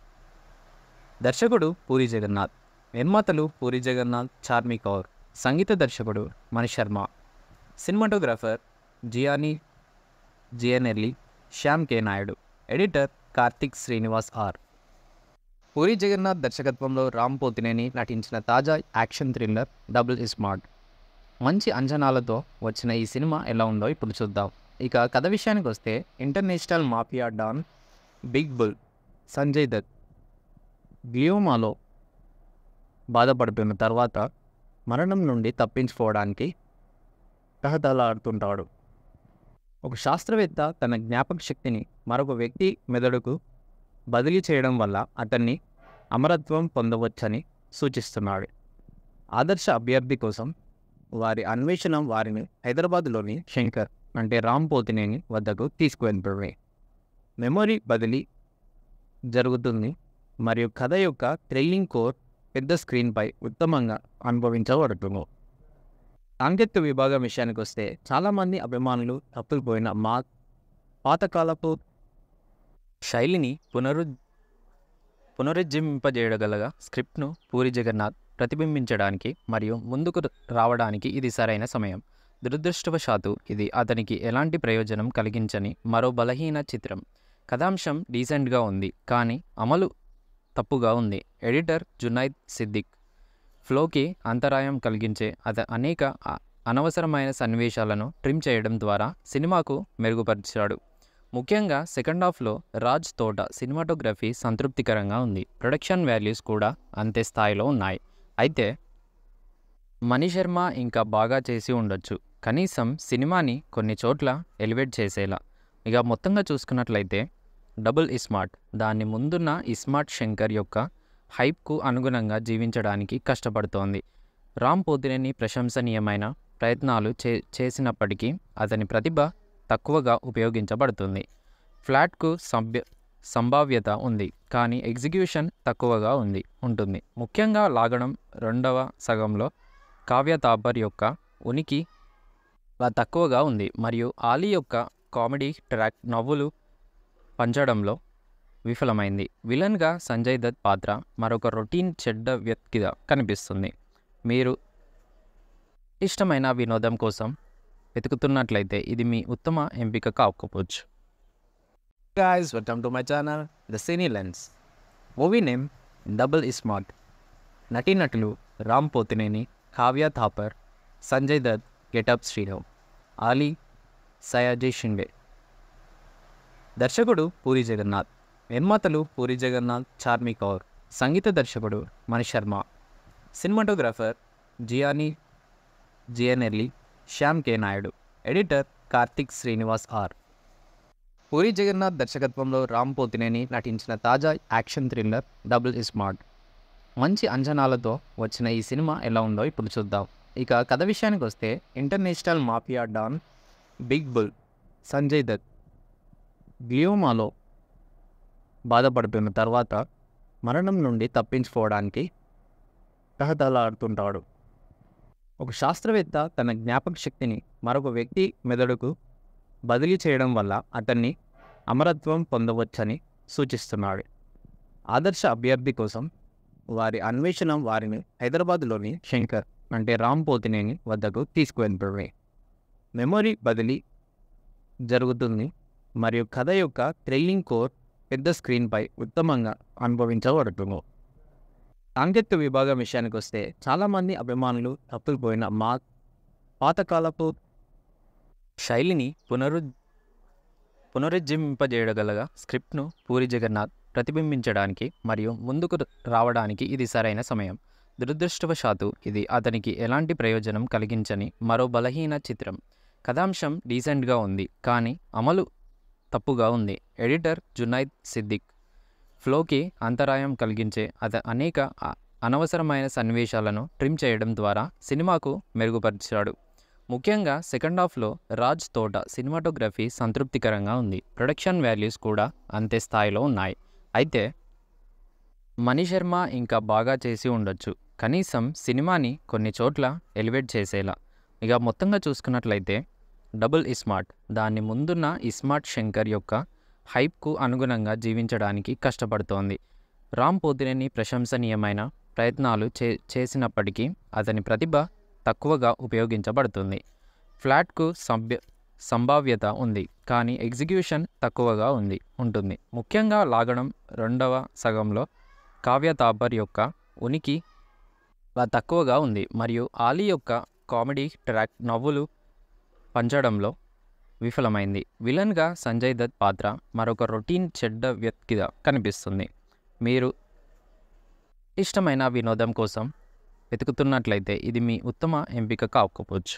దర్శకుడు పూరి జగన్నాథ్ నిర్మాతలు పూరి జగన్నాథ్ చార్మి కౌర్ సంగీత దర్శకుడు Mani Sharma cinematographer Gianni Giannelli Shyam K Naidu editor Karthik Srinivas R Puri Jagannadh దర్శకత్వంలో రామ్ పోతినేని నటించిన తాజా యాక్షన్ థ్రిల్లర్ డబుల్ స్మార్ట్ మంచి అంచనాలతో వచ్చిన ఈ సినిమా ఎలా ఉందో ఇప్పుడు చూద్దాం ఇక కథ విషయానికి వస్తే international mafia don big bull Sanjay Dutt గ్లియోమాలో బాధపడుతున్న తర్వాత మరణం నుండి తప్పించుకోవడానికి తహతలాడుతుంటాడు ఒక శాస్త్రవేత్త తన జ్ఞాపక శక్తిని మరొక వ్యక్తి మెదడుకు బదిలీ చేయడం వల్ల అతన్ని అమరత్వం పొందవచ్చని సూచిస్తున్నాడు ఆదర్శ అభ్యర్థి కోసం వారి అన్వేషణ వారిని హైదరాబాద్లోని శంకర్ అంటే రామ్ పోతినేని వద్దకు తీసుకువెళ్తుంది మెమొరీ బదిలీ జరుగుతుంది మరియు కథ యొక్క థ్రిల్లింగ్ కోర్ పెద్ద స్క్రీన్పై ఉత్తమంగా అనుభవించబడుతుంది సాంకేతిక విభాగం విషయానికి వస్తే చాలామంది అభిమానులు తప్పిపోయిన మా పాతకాలపు శైలిని పునరు పునరుజ్జీవింపజేయగలగా స్క్రిప్ట్ను పూరి జగన్నాథ్ ప్రతిబింబించడానికి మరియు ముందుకు రావడానికి ఇది సరైన సమయం దురదృష్టవశాత్తు ఇది అతనికి ఎలాంటి ప్రయోజనం కలిగించని మరో బలహీన చిత్రం కథాంశం డీసెంట్గా ఉంది కానీ అమలు తప్పుగా ఉంది ఎడిటర్ జునైద్ సిద్దిక్ ఫ్లోకి అంతరాయం కలిగించే అత అనేక అ- అనవసరమైన సన్నివేశాలను ట్రిమ్ చేయడం ద్వారా సినిమాకు మెరుగుపరిచాడు ముఖ్యంగా సెకండ్ హాఫ్లో రాజ్ తోట సినిమాటోగ్రఫీ సంతృప్తికరంగా ఉంది ప్రొడక్షన్ వాల్యూస్ కూడా అంతే స్థాయిలో ఉన్నాయి అయితే మణి శర్మ ఇంకా బాగా చేసి ఉండొచ్చు కనీసం సినిమాని కొన్ని చోట్ల ఎలివేట్ చేసేలా ఇక మొత్తంగా చూసుకున్నట్లయితే డబుల్ ఇస్మార్ట్ దాని ముందున్న ఇస్మార్ట్ శంకర్ యొక్క హైప్కు అనుగుణంగా జీవించడానికి కష్టపడుతోంది రామ్ పోతినేని ప్రశంసనీయమైన ప్రయత్నాలు చే చేసినప్పటికీ అతని ప్రతిభ తక్కువగా ఉపయోగించబడుతుంది ఫ్లాట్కు సభ్య సంభావ్యత ఉంది కానీ ఎగ్జిక్యూషన్ తక్కువగా ఉంది ఉంటుంది ముఖ్యంగా లాగడం రెండవ సగంలో కావ్య తాపర్ యొక్క ఉనికి వ- తక్కువగా ఉంది మరియు ఆలీ యొక్క కామెడీ ట్రాక్ నవ్వులు పంచడంలో విఫలమైంది విలన్గా సంజయ్ దత్ పాత్ర మరొక రొటీన్ చెడ్డ వ్యక్తిగా కనిపిస్తుంది మీరు ఇష్టమైన వినోదం కోసం వెతుకుతున్నట్లయితే ఇది మీ ఉత్తమ ఎంపిక కాకపోవచ్చు guys welcome to my channel the cine lens movie name double smart నటీనటులు రామ్ పోతినేని కావ్య థాపర్ సంజయ్ దత్ గెటప్ శ్రీరామ్ ఆలీ సయాజీ షిండే దర్శకుడు పూరి జగన్నాథ్ నిర్మాతలు పూరి జగన్నాథ్ చార్మి కౌర్ సంగీత దర్శకుడు Mani Sharma cinematographer Gianni Giannelli Shyam K Naidu editor Karthik Srinivas R Puri Jagannadh దర్శకత్వంలో రామ్ పోతినేని నటించిన తాజా యాక్షన్ థ్రిల్లర్ డబుల్ స్మార్ట్ మంచి అంచనాలతో వచ్చిన ఈ సినిమా ఎలా ఉందో ఇప్పుడు చూద్దాం ఇక కథ విషయానికి వస్తే international mafia don big bull Sanjay Dutt గ్లియోమాలో బాధపడుతున్న తర్వాత మరణం నుండి తప్పించుకోవడానికి తహతలాడుతుంటాడు ఒక శాస్త్రవేత్త తన జ్ఞాపక శక్తిని మరొక వ్యక్తి మెదడుకు బదిలీ చేయడం వల్ల అతన్ని అమరత్వం పొందవచ్చని సూచిస్తున్నాడు ఆదర్శ అభ్యర్థి కోసం వారి అన్వేషణ వారిని హైదరాబాద్లోని శంకర్ అంటే రామ్ పోతినేని వద్దకు తీసుకువెళ్తుంది మెమొరీ బదిలీ జరుగుతుంది మరియు కథ యొక్క థ్రిల్లింగ్ కోర్ పెద్ద స్క్రీన్పై ఉత్తమంగా అనుభవించబడుతుంది సాంకేతిక విభాగం విషయానికి వస్తే చాలామంది అభిమానులు తప్పిపోయిన మా పాతకాలపు శైలిని పునరు పునరుజ్జీవింపజేయగలగా స్క్రిప్ట్ను పూరి జగన్నాథ్ ప్రతిబింబించడానికి మరియు ముందుకు రావడానికి ఇది సరైన సమయం దురదృష్టవశాత్తు ఇది అతనికి ఎలాంటి ప్రయోజనం కలిగించని మరో బలహీన చిత్రం కథాంశం డీసెంట్గా ఉంది కానీ అమలు తప్పుగా ఉంది ఎడిటర్ జునైద్ సిద్దిక్ ఫ్లోకి అంతరాయం కలిగించే అత అనేక అ- అనవసరమైన సన్నివేశాలను ట్రిమ్ చేయడం ద్వారా సినిమాకు మెరుగుపరిచాడు ముఖ్యంగా సెకండ్ హాఫ్లో రాజ్ తోట సినిమాటోగ్రఫీ సంతృప్తికరంగా ఉంది ప్రొడక్షన్ వాల్యూస్ కూడా అంతే స్థాయిలో ఉన్నాయి అయితే మణి శర్మ ఇంకా బాగా చేసి ఉండొచ్చు కనీసం సినిమాని కొన్ని చోట్ల ఎలివేట్ చేసేలా ఇక మొత్తంగా చూసుకున్నట్లయితే డబుల్ ఇస్మార్ట్ దాని ముందున్న ఇస్మార్ట్ శంకర్ యొక్క హైప్కు అనుగుణంగా జీవించడానికి కష్టపడుతోంది రామ్ పోతినేని ప్రశంసనీయమైన ప్రయత్నాలు చే చేసినప్పటికీ అతని ప్రతిభ తక్కువగా ఉపయోగించబడుతుంది ఫ్లాట్కు సభ్య సంభావ్యత ఉంది కానీ ఎగ్జిక్యూషన్ తక్కువగా ఉంది ఉంటుంది ముఖ్యంగా లాగడం రెండవ సగంలో కావ్య తాపర్ యొక్క ఉనికి వ- తక్కువగా ఉంది మరియు ఆలీ యొక్క కామెడీ ట్రాక్ నవ్వులు పంచడంలో విఫలమైంది విలన్గా సంజయ్ దత్ పాత్ర మరొక రొటీన్ చెడ్డ వ్యక్తిగా కనిపిస్తుంది మీరు ఇష్టమైన వినోదం కోసం వెతుకుతున్నట్లయితే ఇది మీ ఉత్తమ ఎంపిక కాకపోవచ్చు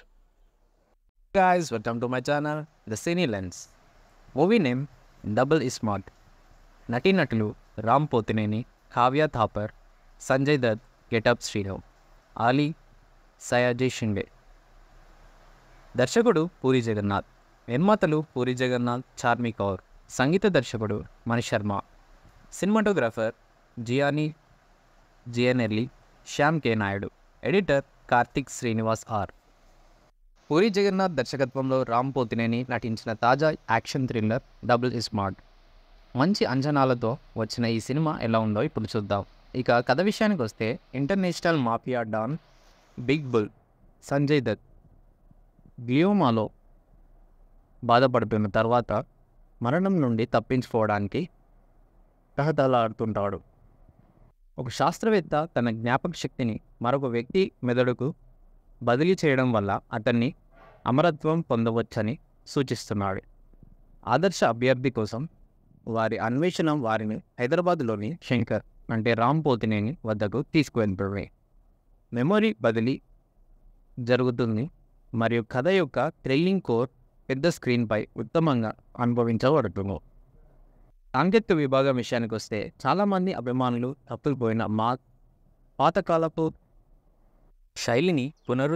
guys welcome to my channel the cine lens movie name double smart నటీనటులు రామ్ పోతినేని కావ్య థాపర్ సంజయ్ దత్ గెటప్ శ్రీరామ్ ఆలీ సయాజీ షిండే దర్శకుడు పూరి జగన్నాథ్ నిర్మాతలు పూరి జగన్నాథ్ చార్మి కౌర్ సంగీత దర్శకుడు Mani Sharma cinematographer Gianni Giannelli Shyam K Naidu editor Karthik Srinivas R Puri Jagannadh దర్శకత్వంలో రామ్ పోతినేని నటించిన తాజా యాక్షన్ థ్రిల్లర్ డబుల్ స్మార్ట్ మంచి అంచనాలతో వచ్చిన ఈ సినిమా ఎలా ఉందో ఇప్పుడు చూద్దాం ఇక కథ విషయానికి వస్తే international mafia don big bull Sanjay Dutt గ్లియోమాలో బాధపడుతున్న తర్వాత మరణం నుండి తప్పించుకోవడానికి తహతలాడుతుంటాడు ఒక శాస్త్రవేత్త తన జ్ఞాపక శక్తిని మరొక వ్యక్తి మెదడుకు బదిలీ చేయడం వల్ల అతన్ని అమరత్వం పొందవచ్చని సూచిస్తున్నాడు ఆదర్శ అభ్యర్థి కోసం వారి అన్వేషణ వారిని హైదరాబాద్లోని శంకర్ అంటే రామ్ పోతినేని వద్దకు తీసుకువెళ్తుంది మెమొరీ బదిలీ జరుగుతుంది మరియు కథ యొక్క థ్రిల్లింగ్ కోర్ పెద్ద స్క్రీన్పై ఉత్తమంగా అనుభవించబడుతుంది సాంకేతిక విభాగం విషయానికి వస్తే చాలామంది అభిమానులు తప్పిపోయిన మా పాతకాలపు శైలిని పునరు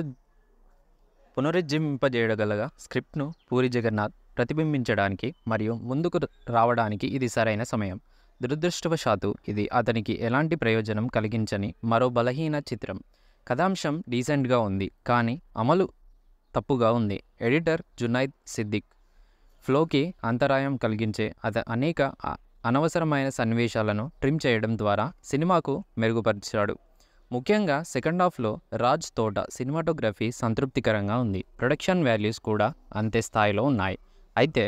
పునరుజ్జీవింపజేయగలగా స్క్రిప్ట్ను పూరి జగన్నాథ్ ప్రతిబింబించడానికి మరియు ముందుకు రావడానికి ఇది సరైన సమయం దురదృష్టవశాత్తు ఇది అతనికి ఎలాంటి ప్రయోజనం కలిగించని మరో బలహీన చిత్రం కథాంశం డీసెంట్గా ఉంది కానీ అమలు తప్పుగా ఉంది ఎడిటర్ జునైద్ సిద్దిక్ ఫ్లోకి అంతరాయం కలిగించే అత అనేక అ- అనవసరమైన సన్నివేశాలను ట్రిమ్ చేయడం ద్వారా సినిమాకు మెరుగుపరిచాడు ముఖ్యంగా సెకండ్ హాఫ్లో రాజ్ తోట సినిమాటోగ్రఫీ సంతృప్తికరంగా ఉంది ప్రొడక్షన్ వాల్యూస్ కూడా అంతే స్థాయిలో ఉన్నాయి అయితే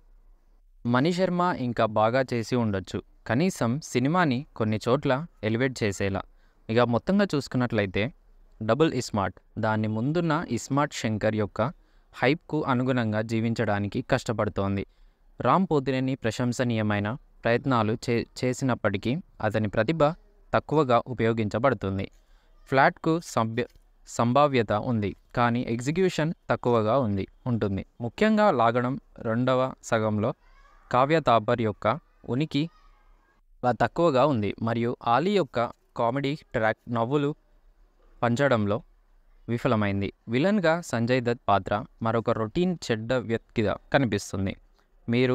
మణి శర్మ ఇంకా బాగా చేసి ఉండొచ్చు కనీసం సినిమాని కొన్ని చోట్ల ఎలివేట్ చేసేలా ఇక మొత్తంగా చూసుకున్నట్లయితే డబుల్ ఇస్మార్ట్ దాని ముందున్న ఇస్మార్ట్ శంకర్ యొక్క హైప్కు అనుగుణంగా జీవించడానికి కష్టపడుతోంది రామ్ పోతినేని ప్రశంసనీయమైన ప్రయత్నాలు చే చేసినప్పటికీ అతని ప్రతిభ తక్కువగా ఉపయోగించబడుతుంది ఫ్లాట్కు సభ్య సంభావ్యత ఉంది కానీ ఎగ్జిక్యూషన్ తక్కువగా ఉంది ఉంటుంది ముఖ్యంగా లాగడం రెండవ సగంలో కావ్య తాపర్ యొక్క ఉనికి లా తక్కువగా ఉంది మరియు ఆలీ యొక్క కామెడీ ట్రాక్ నవ్వులు పంచడంలో విఫలమైంది విలన్గా సంజయ్ దత్ పాత్ర మరొక రొటీన్ చెడ్డ వ్యక్తిగా కనిపిస్తుంది మీరు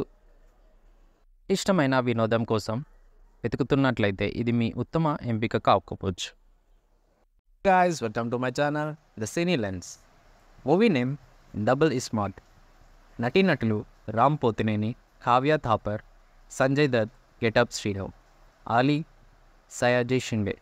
ఇష్టమైన వినోదం కోసం వెతుకుతున్నట్లయితే ఇది మీ ఉత్తమ ఎంపిక కాకపోవచ్చు guys welcome to my channel the cine lens movie name double iSmart నటీనటులు రామ్ పోతినేని కావ్య థాపర్ సంజయ్ దత్ గెటప్ శ్రీరామ్ ఆలీ సయాజీ షిండే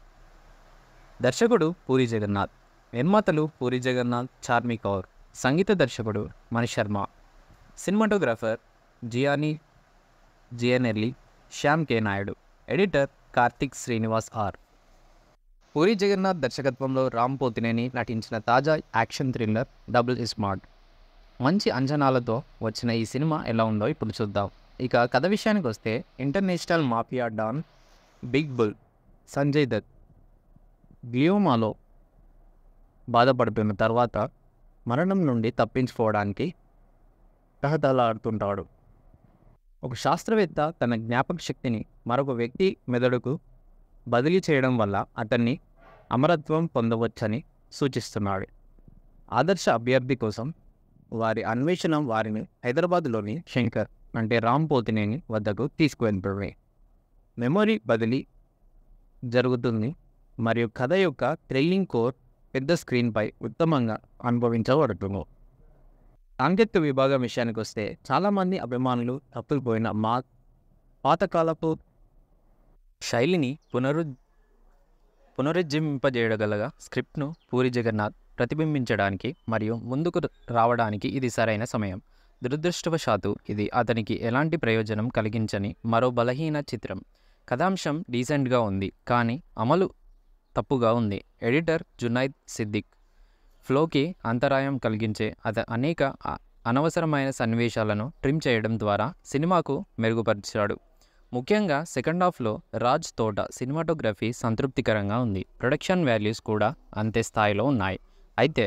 దర్శకుడు పూరి జగన్నాథ్ నిర్మాతలు పూరి జగన్నాథ్ చార్మి కౌర్ సంగీత దర్శకుడు Mani Sharma cinematographer Gianni Giannelli Shyam K Naidu editor Karthik Srinivas R Puri Jagannadh దర్శకత్వంలో రామ్ పోతినేని నటించిన తాజా యాక్షన్ థ్రిల్లర్ డబుల్ ఇస్మార్ట్ మంచి అంచనాలతో వచ్చిన ఈ సినిమా ఎలా ఉందో ఇప్పుడు చూద్దాం ఇక కథ విషయానికి వస్తే international mafia don big bull Sanjay Dutt గ్లియోమాలో బాధపడుతున్న తర్వాత మరణం నుండి తప్పించుకోవడానికి తహతలాడుతుంటాడు ఒక శాస్త్రవేత్త తన జ్ఞాపక శక్తిని మరొక వ్యక్తి మెదడుకు బదిలీ చేయడం వల్ల అతన్ని అమరత్వం పొందవచ్చని సూచిస్తున్నాడు ఆదర్శ అభ్యర్థి కోసం వారి అన్వేషణ వారిని హైదరాబాద్లోని శంకర్ అంటే రామ్ పోతినేని వద్దకు తీసుకువెళ్తుంది మెమొరీ బదిలీ జరుగుతుంది మరియు కథ యొక్క థ్రిల్లింగ్ కోర్ పెద్ద స్క్రీన్పై ఉత్తమంగా అనుభవించబడుతుంది సాంకేతిక విభాగం విషయానికి వస్తే చాలామంది అభిమానులు తప్పిపోయిన మా పాతకాలపు శైలిని పునరు పునరుజ్జీవింపజేయగలగా స్క్రిప్ట్ను పూరి జగన్నాథ్ ప్రతిబింబించడానికి మరియు ముందుకు రావడానికి ఇది సరైన సమయం దురదృష్టవశాత్తు ఇది అతనికి ఎలాంటి ప్రయోజనం కలిగించని మరో బలహీన చిత్రం కథాంశం డీసెంట్గా ఉంది కానీ అమలు తప్పుగా ఉంది ఎడిటర్ జునైద్ సిద్దిక్ ఫ్లోకి అంతరాయం కలిగించే అత అనేక అ- అనవసరమైన సన్నివేశాలను ట్రిమ్ చేయడం ద్వారా సినిమాకు మెరుగుపరిచాడు ముఖ్యంగా సెకండ్ హాఫ్లో రాజ్ తోట సినిమాటోగ్రఫీ సంతృప్తికరంగా ఉంది ప్రొడక్షన్ వాల్యూస్ కూడా అంతే స్థాయిలో ఉన్నాయి అయితే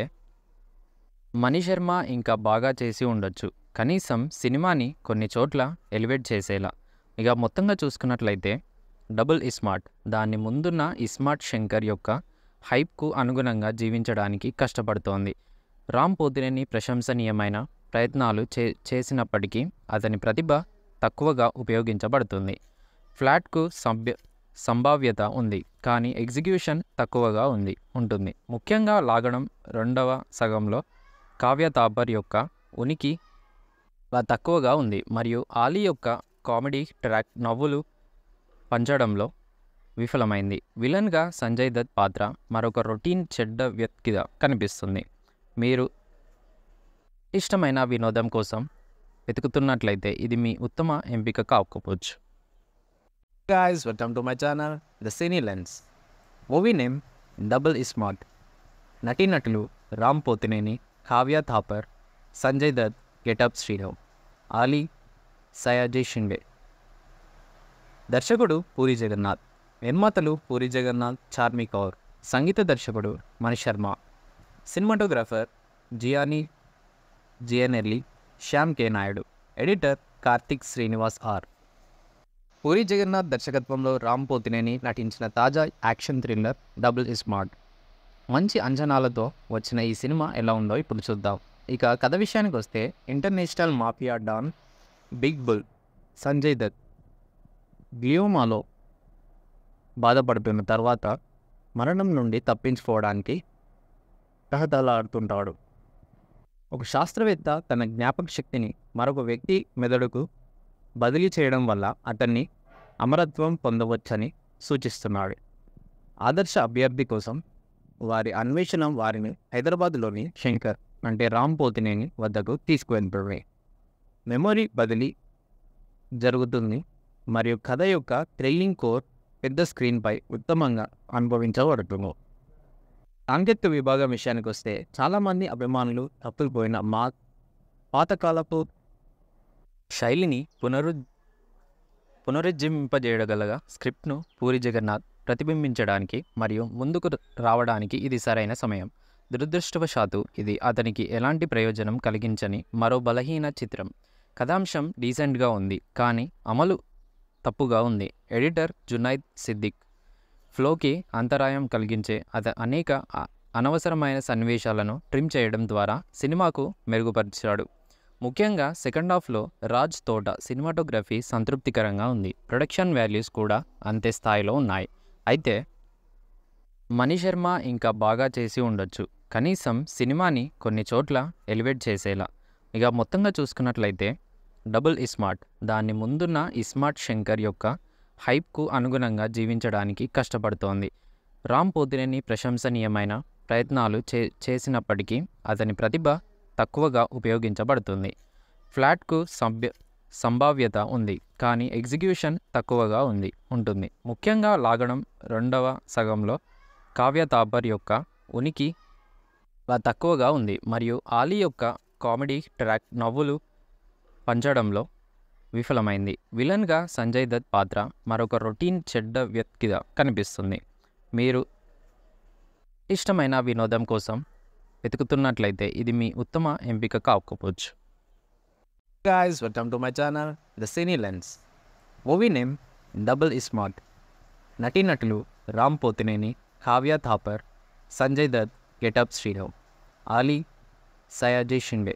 మణి శర్మ ఇంకా బాగా చేసి ఉండొచ్చు కనీసం సినిమాని కొన్ని చోట్ల ఎలివేట్ చేసేలా ఇక మొత్తంగా చూసుకున్నట్లయితే డబుల్ ఇస్మార్ట్ దాని ముందున్న ఇస్మార్ట్ శంకర్ యొక్క హైప్కు అనుగుణంగా జీవించడానికి కష్టపడుతోంది రామ్ పోతినేని ప్రశంసనీయమైన ప్రయత్నాలు చే చేసినప్పటికీ అతని ప్రతిభ తక్కువగా ఉపయోగించబడుతుంది ఫ్లాట్కు సభ్య సంభావ్యత ఉంది కానీ ఎగ్జిక్యూషన్ తక్కువగా ఉంది ఉంటుంది ముఖ్యంగా లాగడం రెండవ సగంలో కావ్య తాపర్ యొక్క ఉనికి లా- తక్కువగా ఉంది మరియు ఆలీ యొక్క కామెడీ ట్రాక్ నవ్వులు పంచడంలో విఫలమైంది విలన్గా సంజయ్ దత్ పాత్ర మరొక రొటీన్ చెడ్డ వ్యక్తిగా కనిపిస్తుంది మీరు ఇష్టమైన వినోదం కోసం వెతుకుతున్నట్లయితే ఇది మీ ఉత్తమ ఎంపిక కాకపోవచ్చు guys welcome to my channel the cine lens movie name double iSmart నటీనటులు రామ్ పోతినేని కావ్య థాపర్ సంజయ్ దత్ గెటప్ శ్రీరామ్ ఆలీ సయాజీ షిండే దర్శకుడు పూరి జగన్నాథ్ నిర్మాతలు పూరి జగన్నాథ్ చార్మి కౌర్ సంగీత దర్శకుడు Mani Sharma cinematographer Gianni Giannelli Shyam K Naidu editor Karthik Srinivas R Puri Jagannadh దర్శకత్వంలో రామ్ పోతినేని నటించిన తాజా యాక్షన్ థ్రిల్లర్ డబుల్ ఇస్మార్ట్ మంచి అంచనాలతో వచ్చిన ఈ సినిమా ఎలా ఉందో ఇప్పుడు చూద్దాం ఇక కథ విషయానికి వస్తే international mafia don big bull Sanjay Dutt గ్లియోమాలో బాధపడుతున్న తర్వాత మరణం నుండి తప్పించుకోవడానికి తహతలాడుతుంటాడు ఒక శాస్త్రవేత్త తన జ్ఞాపక శక్తిని మరొక వ్యక్తి మెదడుకు బదిలీ చేయడం వల్ల అతన్ని అమరత్వం పొందవచ్చని సూచిస్తున్నాడు ఆదర్శ అభ్యర్థి కోసం వారి అన్వేషణ వారిని హైదరాబాద్లోని శంకర్ అంటే రామ్ పోతినేని వద్దకు తీసుకువెళ్తుంది మెమొరీ బదిలీ జరుగుతుంది మరియు కథ యొక్క థ్రిల్లింగ్ కోర్ పెద్ద స్క్రీన్పై ఉత్తమంగా అనుభవించబడుతుంది సాంకేతిక విభాగం విషయానికి వస్తే చాలామంది అభిమానులు తప్పిపోయిన మా పాతకాలపు శైలిని పునరు పునరుజ్జీవింపజేయగలగా స్క్రిప్ట్ను పూరి జగన్నాథ్ ప్రతిబింబించడానికి మరియు ముందుకు రావడానికి ఇది సరైన సమయం దురదృష్టవశాత్తు ఇది అతనికి ఎలాంటి ప్రయోజనం కలిగించని మరో బలహీన చిత్రం కథాంశం డీసెంట్గా ఉంది కానీ అమలు తప్పుగా ఉంది ఎడిటర్ జునైద్ సిద్దిక్ ఫ్లోకి అంతరాయం కలిగించే అత అనేక అ- అనవసరమైన సన్నివేశాలను ట్రిమ్ చేయడం ద్వారా సినిమాకు మెరుగుపరిచాడు ముఖ్యంగా సెకండ్ హాఫ్లో రాజ్ తోట సినిమాటోగ్రఫీ సంతృప్తికరంగా ఉంది ప్రొడక్షన్ వాల్యూస్ కూడా అంతే స్థాయిలో ఉన్నాయి అయితే మణి శర్మ ఇంకా బాగా చేసి ఉండొచ్చు కనీసం సినిమాని కొన్ని చోట్ల ఎలివేట్ చేసేలా ఇక మొత్తంగా చూసుకున్నట్లయితే డబుల్ ఇస్మార్ట్ దాని ముందున్న ఇస్మార్ట్ శంకర్ యొక్క హైప్కు అనుగుణంగా జీవించడానికి కష్టపడుతోంది రామ్ పోతినేని ప్రశంసనీయమైన ప్రయత్నాలు చే చేసినప్పటికీ అతని ప్రతిభ తక్కువగా ఉపయోగించబడుతుంది ఫ్లాట్కు సభ్య సంభావ్యత ఉంది కానీ ఎగ్జిక్యూషన్ తక్కువగా ఉంది ఉంటుంది ముఖ్యంగా లాగడం రెండవ సగంలో కావ్య తాపర్ యొక్క ఉనికి వ- తక్కువగా ఉంది మరియు ఆలీ యొక్క కామెడీ ట్రాక్ నవ్వులు పంచడంలో విఫలమైంది విలన్గా సంజయ్ దత్ పాత్ర మరొక రొటీన్ చెడ్డ వ్యక్తిగా కనిపిస్తుంది మీరు ఇష్టమైన వినోదం కోసం వెతుకుతున్నట్లయితే ఇది మీ ఉత్తమ ఎంపిక కాకపోవచ్చు guys, welcome to my channel, The Cine Lens. Movie name double iSmart నటీనటులు రామ్ పోతినేని కావ్య థాపర్ సంజయ్ దత్ గెటప్ శ్రీరామ్ ఆలీ సయాజీ షిండే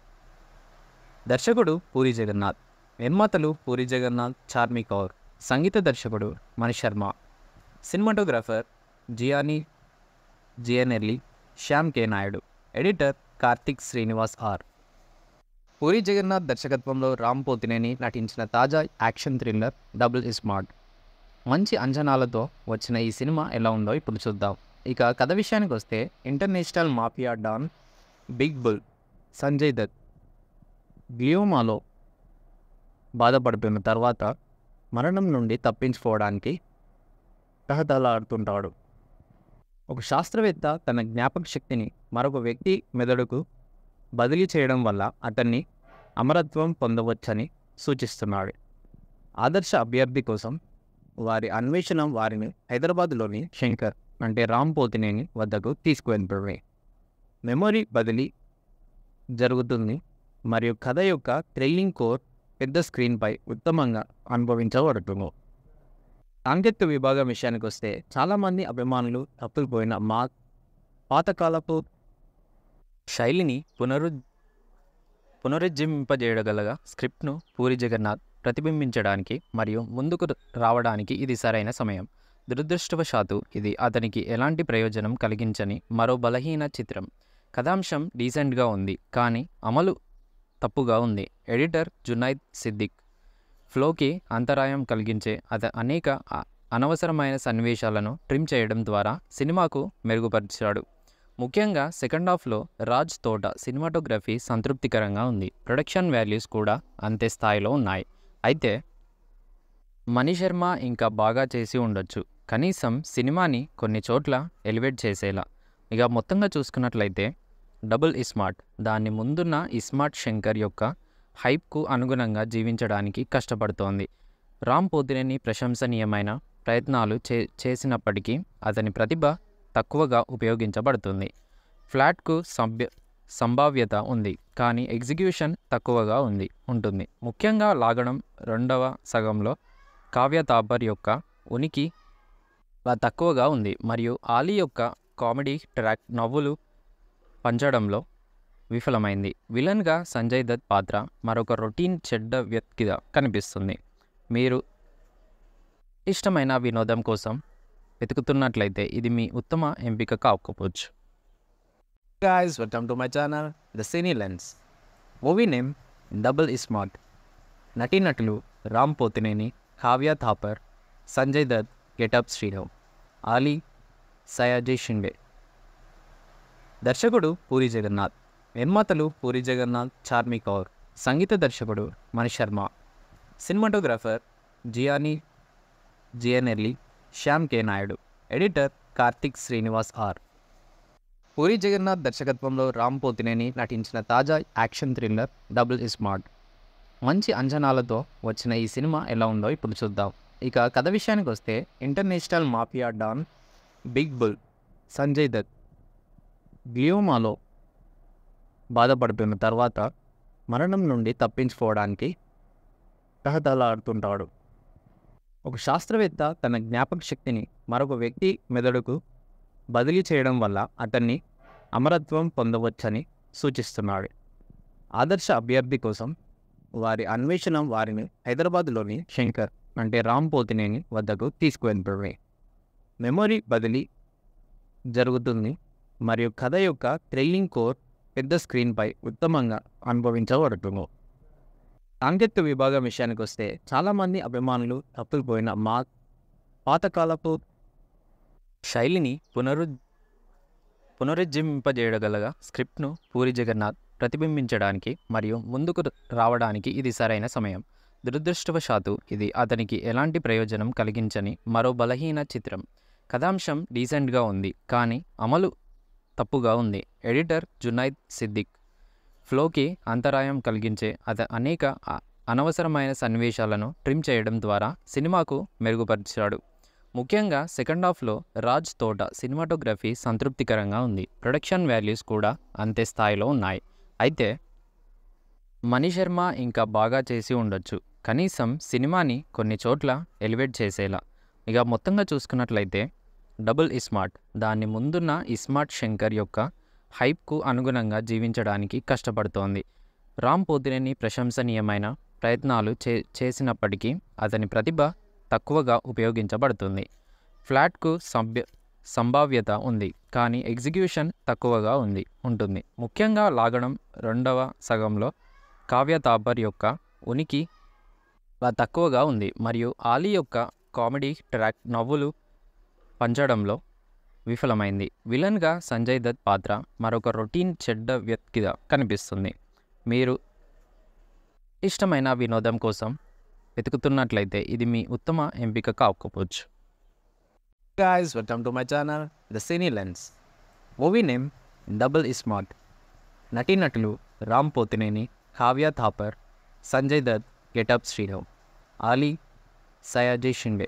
దర్శకుడు పూరి జగన్నాథ్ నిర్మాతలు పూరి జగన్నాథ్ చార్మి కౌర్ సంగీత దర్శకుడు Mani Sharma cinematographer Gianni Giannelli Shyam K Naidu editor Karthik Srinivas R Puri Jagannadh దర్శకత్వంలో రామ్ పోతినేని నటించిన తాజా యాక్షన్ థ్రిల్లర్ డబుల్ స్మార్ట్ మంచి అంచనాలతో వచ్చిన ఈ సినిమా ఎలా ఉందో ఇప్పుడు చూద్దాం ఇక కథ విషయానికి వస్తే international mafia don big bull Sanjay Dutt గ్లియోమాలో బాధపడుతున్న తర్వాత మరణం నుండి తప్పించుకోవడానికి తహతలాడుతుంటాడు ఒక శాస్త్రవేత్త తన జ్ఞాపక శక్తిని మరొక వ్యక్తి మెదడుకు బదిలీ చేయడం వల్ల అతన్ని అమరత్వం పొందవచ్చని సూచిస్తున్నాడు ఆదర్శ అభ్యర్థి కోసం వారి అన్వేషణ వారిని హైదరాబాద్లోని శంకర్ అంటే రామ్ పోతినేని వద్దకు తీసుకువెళ్తుంది మెమొరీ బదిలీ జరుగుతుంది మరియు కథ యొక్క థ్రిల్లింగ్ కోర్ పెద్ద స్క్రీన్పై ఉత్తమంగా అనుభవించబడుతుంది సాంకేతిక విభాగం విషయానికి వస్తే చాలామంది అభిమానులు తప్పిపోయిన మా పాతకాలపు శైలిని పునరు పునరుజ్జీవింపజేయగలగా స్క్రిప్ట్ను పూరి జగన్నాథ్ ప్రతిబింబించడానికి మరియు ముందుకు రావడానికి ఇది సరైన సమయం దురదృష్టవశాత్తు ఇది అతనికి ఎలాంటి ప్రయోజనం కలిగించని మరో బలహీన చిత్రం కథాంశం డీసెంట్గా ఉంది కానీ అమలు తప్పుగా ఉంది ఎడిటర్ జునైద్ సిద్దిక్ ఫ్లోకి అంతరాయం కలిగించే అత అనేక అ- అనవసరమైన సన్నివేశాలను ట్రిమ్ చేయడం ద్వారా సినిమాకు మెరుగుపరిచాడు ముఖ్యంగా సెకండ్ హాఫ్లో రాజ్ తోట సినిమాటోగ్రఫీ సంతృప్తికరంగా ఉంది ప్రొడక్షన్ వాల్యూస్ కూడా అంతే స్థాయిలో ఉన్నాయి అయితే మణి శర్మ ఇంకా బాగా చేసి ఉండొచ్చు కనీసం సినిమాని కొన్ని చోట్ల ఎలివేట్ చేసేలా ఇక మొత్తంగా చూసుకున్నట్లయితే డబుల్ ఇస్మార్ట్ దాని ముందున్న ఇస్మార్ట్ శంకర్ యొక్క హైప్కు అనుగుణంగా జీవించడానికి కష్టపడుతోంది రామ్ పోతినేని ప్రశంసనీయమైన ప్రయత్నాలు చే చేసినప్పటికీ అతని ప్రతిభ తక్కువగా ఉపయోగించబడుతుంది ఫ్లాట్కు సభ్య సంభావ్యత ఉంది కానీ ఎగ్జిక్యూషన్ తక్కువగా ఉంది ఉంటుంది ముఖ్యంగా లాగడం రెండవ సగంలో కావ్య తాపర్ యొక్క ఉనికి వ- తక్కువగా ఉంది మరియు ఆలీ యొక్క కామెడీ ట్రాక్ నవ్వులు పంచడంలో విఫలమైంది విలన్గా సంజయ్ దత్ పాత్ర మరొక రొటీన్ చెడ్డ వ్యక్తిగా కనిపిస్తుంది మీరు ఇష్టమైన వినోదం కోసం వెతుకుతున్నట్లయితే ఇది మీ ఉత్తమ ఎంపిక కాకపోవచ్చు guys, welcome to my channel, The Cine Lens. Movie name double iSmart నటీనటులు రామ్ పోతినేని కావ్య థాపర్ సంజయ్ దత్ గెటప్ శ్రీరామ్ ఆలీ సయాజీ షిండే దర్శకుడు పూరి జగన్నాథ్ నిర్మాతలు పూరి జగన్నాథ్ చార్మి కౌర్ సంగీత దర్శకుడు Mani Sharma cinematographer Gianni Giannelli Shyam K Naidu editor Karthik Srinivas R Puri Jagannadh దర్శకత్వంలో రామ్ పోతినేని నటించిన తాజా యాక్షన్ థ్రిల్లర్ డబుల్ స్మార్ట్ మంచి అంచనాలతో వచ్చిన ఈ సినిమా ఎలా ఉందో ఇప్పుడు చూద్దాం ఇక కథ విషయానికి వస్తే international mafia don big bull Sanjay Dutt గ్లియోమాలో బాధపడుతున్న తర్వాత మరణం నుండి తప్పించుకోవడానికి తహతలాడుతుంటాడు ఒక శాస్త్రవేత్త తన జ్ఞాపక శక్తిని మరొక వ్యక్తి మెదడుకు బదిలీ చేయడం వల్ల అతన్ని అమరత్వం పొందవచ్చని సూచిస్తున్నాడు ఆదర్శ అభ్యర్థి కోసం వారి అన్వేషణ వారిని హైదరాబాద్లోని శంకర్ అంటే రామ్ పోతినేని వద్దకు తీసుకువెళ్తుంది మెమొరీ బదిలీ జరుగుతుంది మరియు కథ యొక్క థ్రిల్లింగ్ కోర్ పెద్ద స్క్రీన్పై ఉత్తమంగా అనుభవించబడుతుంది సాంకేతిక విభాగం విషయానికి వస్తే చాలామంది అభిమానులు తప్పిపోయిన మా పాతకాలపు శైలిని పునరు పునరుజ్జీవింపజేయగలగా స్క్రిప్ట్ను పూరి జగన్నాథ్ ప్రతిబింబించడానికి మరియు ముందుకు రావడానికి ఇది సరైన సమయం దురదృష్టవశాత్తు ఇది అతనికి ఎలాంటి ప్రయోజనం కలిగించని మరో బలహీన చిత్రం కథాంశం డీసెంట్గా ఉంది కానీ అమలు తప్పుగా ఉంది ఎడిటర్ జునైద్ సిద్దిక్ ఫ్లోకి అంతరాయం కలిగించే అత అనేక అ- అనవసరమైన సన్నివేశాలను ట్రిమ్ చేయడం ద్వారా సినిమాకు మెరుగుపరిచాడు ముఖ్యంగా సెకండ్ హాఫ్లో రాజ్ తోట సినిమాటోగ్రఫీ సంతృప్తికరంగా ఉంది ప్రొడక్షన్ వాల్యూస్ కూడా అంతే స్థాయిలో ఉన్నాయి అయితే మణి శర్మ ఇంకా బాగా చేసి ఉండొచ్చు కనీసం సినిమాని కొన్ని చోట్ల ఎలివేట్ చేసేలా ఇక మొత్తంగా చూసుకున్నట్లయితే డబుల్ ఇస్మార్ట్ దాని ముందున్న ఇస్మార్ట్ శంకర్ యొక్క హైప్కు అనుగుణంగా జీవించడానికి కష్టపడుతోంది రామ్ పోతినేని ప్రశంసనీయమైన ప్రయత్నాలు చే చేసినప్పటికీ అతని ప్రతిభ తక్కువగా ఉపయోగించబడుతుంది ఫ్లాట్కు సభ్య సంభావ్యత ఉంది కానీ ఎగ్జిక్యూషన్ తక్కువగా ఉంది ఉంటుంది ముఖ్యంగా లాగడం రెండవ సగంలో కావ్య తాపర్ యొక్క ఉనికి వ- తక్కువగా ఉంది మరియు ఆలీ యొక్క కామెడీ ట్రాక్ నవ్వులు పంచడంలో విఫలమైంది విలన్గా సంజయ్ దత్ పాత్ర మరొక రొటీన్ చెడ్డ వ్యక్తిగా కనిపిస్తుంది మీరు ఇష్టమైన వినోదం కోసం వెతుకుతున్నట్లయితే ఇది మీ ఉత్తమ ఎంపిక కాకపోవచ్చు guys, welcome to my channel, The Cine Lens. Movie name double smart నటీనటులు రామ్ పోతినేని కావ్య థాపర్ సంజయ్ దత్ గెటప్ శ్రీరామ్ ఆలీ సయాజీ షిండే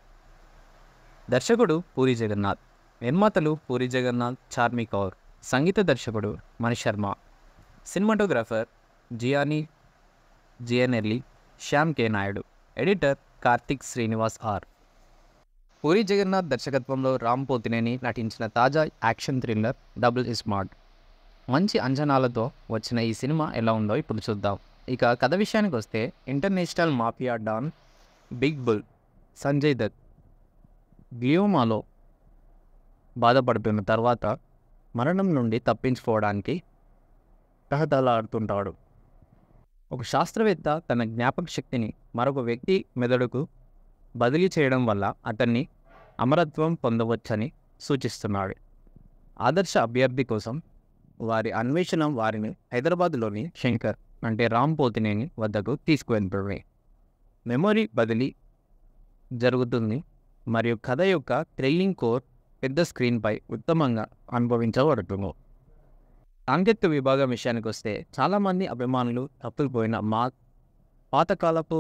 దర్శకుడు పూరి జగన్నాథ్ నిర్మాతలు పూరి జగన్నాథ్ చార్మి కౌర్ సంగీత దర్శకుడు Mani Sharma cinematographer Gianni Giannelli Shyam K Naidu editor Karthik Srinivas R Puri Jagannadh దర్శకత్వంలో రామ్ పోతినేని నటించిన తాజా యాక్షన్ థ్రిల్లర్ డబుల్ స్మార్ట్ మంచి అంచనాలతో వచ్చిన ఈ సినిమా ఎలా ఉందో ఇప్పుడు చూద్దాం ఇక కథ విషయానికి వస్తే international mafia don big bull Sanjay Dutt గ్లియోమాలో బాధపడుతున్న తర్వాత మరణం నుండి తప్పించుకోవడానికి తహతలాడుతుంటాడు ఒక శాస్త్రవేత్త తన జ్ఞాపక శక్తిని మరొక వ్యక్తి మెదడుకు బదిలీ చేయడం వల్ల అతన్ని అమరత్వం పొందవచ్చని సూచిస్తున్నాడు ఆదర్శ అభ్యర్థి కోసం వారి అన్వేషణ వారిని హైదరాబాద్లోని శంకర్ అంటే రామ్ పోతినేని వద్దకు తీసుకువెళ్తుంది మెమొరీ బదిలీ జరుగుతుంది మరియు కథ యొక్క థ్రిల్లింగ్ కోర్ పెద్ద స్క్రీన్పై ఉత్తమంగా అనుభవించబడుతుంది సాంకేతిక విభాగం విషయానికి వస్తే చాలామంది అభిమానులు తప్పిపోయిన మా పాతకాలపు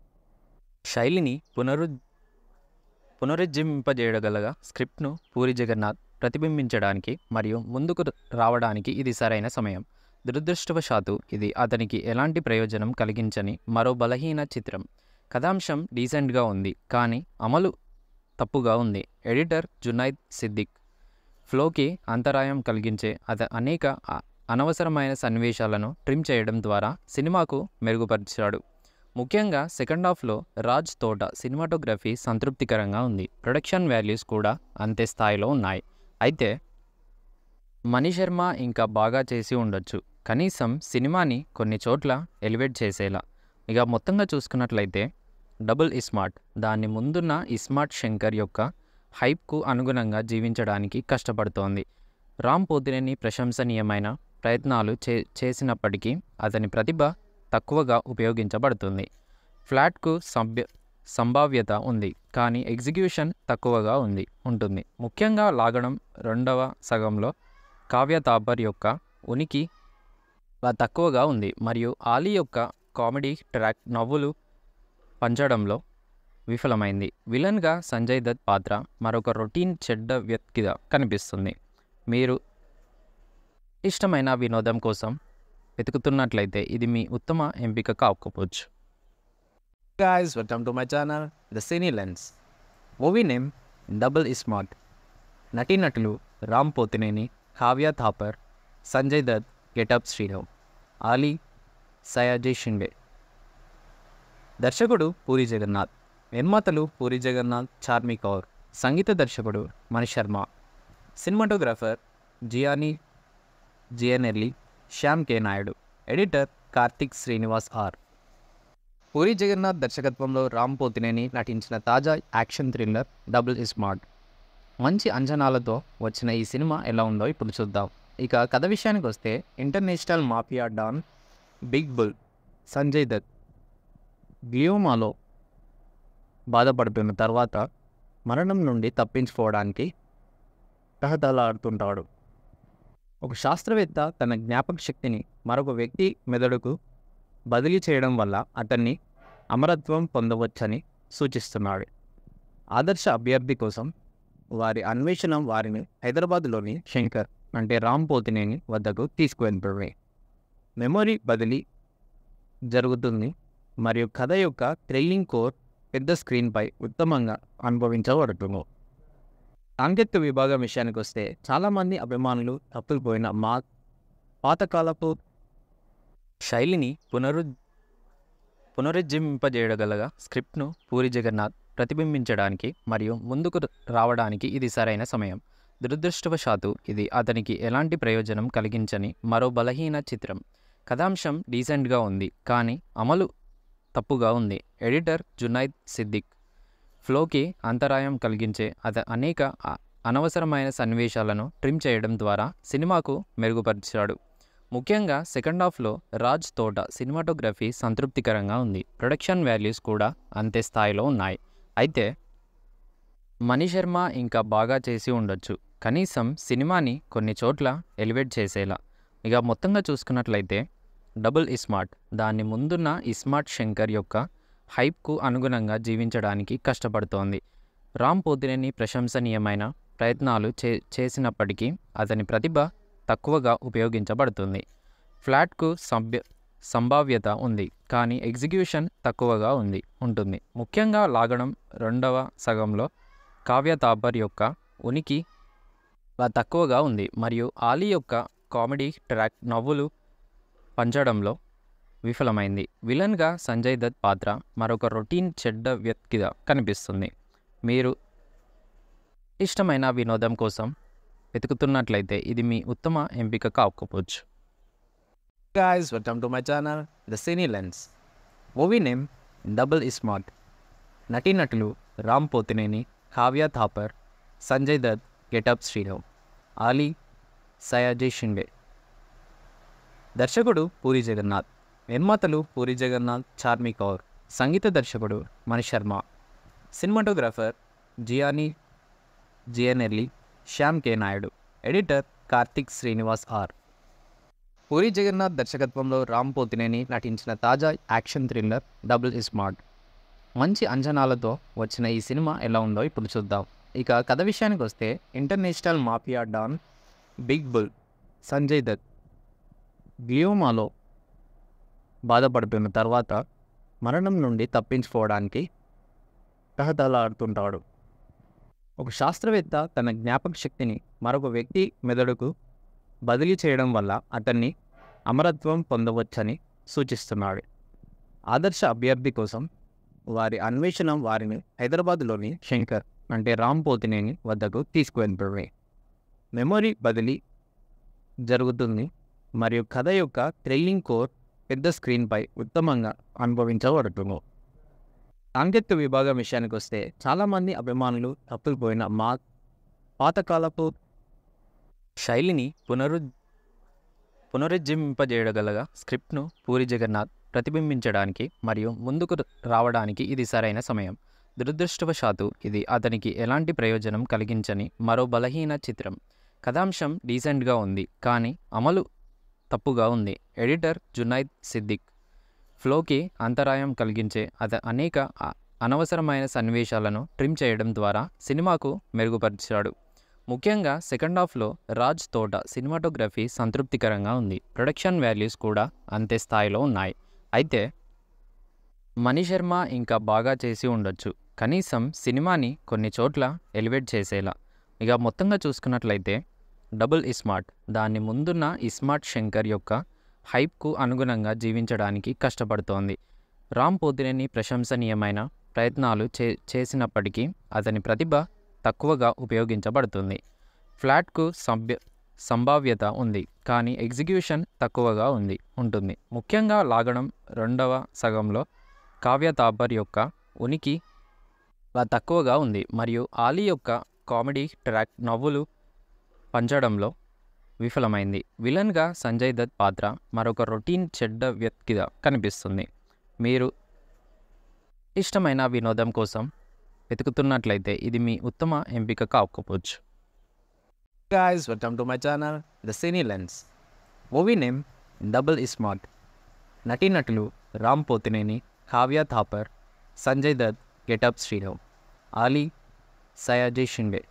శైలిని పునరు పునరుజ్జీవింపజేయగలగా స్క్రిప్ట్ను పూరి జగన్నాథ్ ప్రతిబింబించడానికి మరియు ముందుకు రావడానికి ఇది సరైన సమయం దురదృష్టవశాత్తు ఇది అతనికి ఎలాంటి ప్రయోజనం కలిగించని మరో బలహీన చిత్రం కథాంశం డీసెంట్గా ఉంది కానీ అమలు తప్పుగా ఉంది ఎడిటర్ జునైద్ సిద్దిక్ ఫ్లోకి అంతరాయం కలిగించే అత అనేక అ- అనవసరమైన సన్నివేశాలను ట్రిమ్ చేయడం ద్వారా సినిమాకు మెరుగుపరిచాడు ముఖ్యంగా సెకండ్ హాఫ్లో రాజ్ తోట సినిమాటోగ్రఫీ సంతృప్తికరంగా ఉంది ప్రొడక్షన్ వాల్యూస్ కూడా అంతే స్థాయిలో ఉన్నాయి అయితే మణి శర్మ ఇంకా బాగా చేసి ఉండొచ్చు కనీసం సినిమాని కొన్ని చోట్ల ఎలివేట్ చేసేలా ఇక మొత్తంగా చూసుకున్నట్లయితే డబుల్ ఇస్మార్ట్ దాని ముందున్న ఇస్మార్ట్ శంకర్ యొక్క హైప్కు అనుగుణంగా జీవించడానికి కష్టపడుతోంది రామ్ పోతినేని ప్రశంసనీయమైన ప్రయత్నాలు చే చేసినప్పటికీ అతని ప్రతిభ తక్కువగా ఉపయోగించబడుతుంది ఫ్లాట్కు సభ్య సంభావ్యత ఉంది కానీ ఎగ్జిక్యూషన్ తక్కువగా ఉంది ఉంటుంది ముఖ్యంగా లాగడం రెండవ సగంలో కావ్య తాపర్ యొక్క ఉనికి వ- తక్కువగా ఉంది మరియు ఆలీ యొక్క కామెడీ ట్రాక్ నవ్వులు పంచడంలో విఫలమైంది విలన్గా సంజయ్ దత్ పాత్ర మరొక రొటీన్ చెడ్డ వ్యక్తిగా కనిపిస్తుంది మీరు ఇష్టమైన వినోదం కోసం వెతుకుతున్నట్లయితే ఇది మీ ఉత్తమ ఎంపిక కాకపోవచ్చు guys welcome to my channel the cine lens movie name double iSmart నటీనటులు రామ్ పోతినేని కావ్య థాపర్ సంజయ్ దత్ గెటప్ శ్రీరామ్ ఆలీ సయాజీ షిండే దర్శకుడు పూరి జగన్నాథ్ నిర్మాతలు పూరి జగన్నాథ్ చార్మి కౌర్ సంగీత దర్శకుడు Mani Sharma cinematographer Gianni Giannelli Shyam K Naidu editor Karthik Srinivas R Puri Jagannadh దర్శకత్వంలో రామ్ పోతినేని నటించిన తాజా యాక్షన్ థ్రిల్లర్ డబుల్ ఇస్మార్ట్ మంచి అంచనాలతో వచ్చిన ఈ సినిమా ఎలా ఉందో ఇప్పుడు చూద్దాం ఇక కథ విషయానికి వస్తే international mafia don big bull Sanjay Dutt గ్లియోమాలో బాధపడుతున్న తర్వాత మరణం నుండి తప్పించుకోవడానికి తహతలాడుతుంటాడు ఒక శాస్త్రవేత్త తన జ్ఞాపక శక్తిని మరొక వ్యక్తి మెదడుకు బదిలీ చేయడం వల్ల అతన్ని అమరత్వం పొందవచ్చని సూచిస్తున్నాడు ఆదర్శ అభ్యర్థి కోసం వారి అన్వేషణ వారిని హైదరాబాద్లోని శంకర్ అంటే రామ్ పోతినేని వద్దకు తీసుకువెళ్తుంది మెమొరీ బదిలీ జరుగుతుంది మరియు కథ యొక్క థ్రిల్లింగ్ కోర్ పెద్ద స్క్రీన్పై ఉత్తమంగా అనుభవించబడుతుంది సాంకేతిక విభాగం విషయానికి వస్తే చాలామంది అభిమానులు తప్పుకుపోయిన మా పాతకాలపు శైలిని పునరు పునరుజ్జీవింపజేయగలగా స్క్రిప్ట్ను పూరి జగన్నాథ్ ప్రతిబింబించడానికి మరియు ముందుకు రావడానికి ఇది సరైన సమయం దురదృష్టవశాత్తు ఇది అతనికి ఎలాంటి ప్రయోజనం కలిగించని మరో బలహీన చిత్రం కథాంశం డీసెంట్గా ఉంది కానీ అమలు తప్పుగా ఉంది ఎడిటర్ జునైద్ సిద్దిక్ ఫ్లోకి అంతరాయం కలిగించే అత అనేక అ- అనవసరమైన సన్నివేశాలను ట్రిమ్ చేయడం ద్వారా సినిమాకు మెరుగుపరిచాడు ముఖ్యంగా సెకండ్ హాఫ్లో రాజ్ తోట సినిమాటోగ్రఫీ సంతృప్తికరంగా ఉంది ప్రొడక్షన్ వాల్యూస్ కూడా అంతే స్థాయిలో ఉన్నాయి అయితే మణి శర్మ ఇంకా బాగా చేసి ఉండొచ్చు కనీసం సినిమాని కొన్ని చోట్ల ఎలివేట్ చేసేలా ఇక మొత్తంగా చూసుకున్నట్లయితే డబుల్ ఇస్మార్ట్ దాని ముందున్న ఇస్మార్ట్ శంకర్ యొక్క హైప్కు అనుగుణంగా జీవించడానికి కష్టపడుతోంది రామ్ పోతినేని ప్రశంసనీయమైన ప్రయత్నాలు చే చేసినప్పటికీ అతని ప్రతిభ తక్కువగా ఉపయోగించబడుతుంది ఫ్లాట్కు సభ్య సంభావ్యత ఉంది కానీ ఎగ్జిక్యూషన్ తక్కువగా ఉంది ఉంటుంది ముఖ్యంగా లాగడం రెండవ సగంలో కావ్య తాపర్ యొక్క ఉనికి వ- తక్కువగా ఉంది మరియు ఆలీ యొక్క కామెడీ ట్రాక్ నవ్వులు పంచడంలో విఫలమైంది విలన్గా సంజయ్ దత్ పాత్ర మరొక రొటీన్ చెడ్డ వ్యక్తిగా కనిపిస్తుంది మీరు ఇష్టమైన వినోదం కోసం వెతుకుతున్నట్లయితే ఇది మీ ఉత్తమ ఎంపిక కాకపోవచ్చు guys welcome to my channel the cine lens movie name double iSmart నటీనటులు రామ్ పోతినేని కావ్య థాపర్ సంజయ్ దత్ గెటప్ శ్రీరామ్ ఆలీ సయాజీ షిండే దర్శకుడు పూరి జగన్నాథ్ నిర్మాతలు పూరి జగన్నాథ్ చార్మి కౌర్ సంగీత దర్శకుడు Mani Sharma cinematographer Gianni Giannelli Shyam K Naidu editor Karthik Srinivas R Puri Jagannadh దర్శకత్వంలో రామ్ పోతినేని నటించిన తాజా యాక్షన్ థ్రిల్లర్ డబుల్ ఇస్మార్ట్ మంచి అంచనాలతో వచ్చిన ఈ సినిమా ఎలా ఉందో ఇప్పుడు చూద్దాం ఇక కథ విషయానికి వస్తే international mafia don big bull Sanjay Dutt గ్లియోమాలో బాధపడుతున్న తర్వాత మరణం నుండి తప్పించుకోవడానికి తహతలాడుతుంటాడు ఒక శాస్త్రవేత్త తన జ్ఞాపక శక్తిని మరొక వ్యక్తి మెదడుకు బదిలీ చేయడం వల్ల అతన్ని అమరత్వం పొందవచ్చని సూచిస్తున్నాడు ఆదర్శ అభ్యర్థి కోసం వారి అన్వేషణ వారిని హైదరాబాద్లోని శంకర్ అంటే రామ్ పోతినేని వద్దకు తీసుకువెళ్తుంది మెమొరీ బదిలీ జరుగుతుంది మరియు కథ యొక్క థ్రిల్లింగ్ కోర్ పెద్ద స్క్రీన్పై ఉత్తమంగా అనుభవించబడుతుంది సాంకేతిక విభాగం విషయానికి వస్తే చాలామంది అభిమానులు తప్పుకుపోయిన మా పాతకాలపు శైలిని పునరు పునరుజ్జీవింపజేయగలగా స్క్రిప్ట్ను పూరి జగన్నాథ్ ప్రతిబింబించడానికి మరియు ముందుకు రావడానికి ఇది సరైన సమయం దురదృష్టవశాత్తు ఇది అతనికి ఎలాంటి ప్రయోజనం కలిగించని మరో బలహీన చిత్రం కథాంశం డీసెంట్గా ఉంది కానీ అమలు తప్పుగా ఉంది ఎడిటర్ జునైద్ సిద్దిక్ ఫ్లోకి అంతరాయం కలిగించే అత అనేక అ- అనవసరమైన సన్నివేశాలను ట్రిమ్ చేయడం ద్వారా సినిమాకు మెరుగుపరిచాడు ముఖ్యంగా సెకండ్ హాఫ్లో రాజ్ తోట సినిమాటోగ్రఫీ సంతృప్తికరంగా ఉంది ప్రొడక్షన్ వాల్యూస్ కూడా అంతే స్థాయిలో ఉన్నాయి అయితే మణి శర్మ ఇంకా బాగా చేసి ఉండొచ్చు కనీసం సినిమాని కొన్ని చోట్ల ఎలివేట్ చేసేలా ఇక మొత్తంగా చూసుకున్నట్లయితే డబుల్ ఇస్మార్ట్ దాని ముందున్న ఇస్మార్ట్ శంకర్ యొక్క హైప్కు అనుగుణంగా జీవించడానికి కష్టపడుతోంది రామ్ పోతినేని ప్రశంసనీయమైన ప్రయత్నాలు చే చేసినప్పటికీ అతని ప్రతిభ తక్కువగా ఉపయోగించబడుతుంది ఫ్లాట్కు సభ్య సంభావ్యత ఉంది కానీ ఎగ్జిక్యూషన్ తక్కువగా ఉంది ఉంటుంది ముఖ్యంగా లాగడం రెండవ సగంలో కావ్య తాపర్ యొక్క ఉనికి వ- తక్కువగా ఉంది మరియు ఆలీ యొక్క కామెడీ ట్రాక్ నవ్వులు పంచడంలో విఫలమైంది విలన్గా సంజయ్ దత్ పాత్ర మరొక రొటీన్ చెడ్డ వ్యక్తిగా కనిపిస్తుంది మీరు ఇష్టమైన వినోదం కోసం వెతుకుతున్నట్లయితే ఇది మీ ఉత్తమ ఎంపిక కాకపోవచ్చు guys welcome to my channel the cine lens movie name double iSmart నటీనటులు రామ్ పోతినేని కావ్య థాపర్ సంజయ్ దత్ గెటప్ శ్రీరామ్ ఆలీ సయాజీ షిండే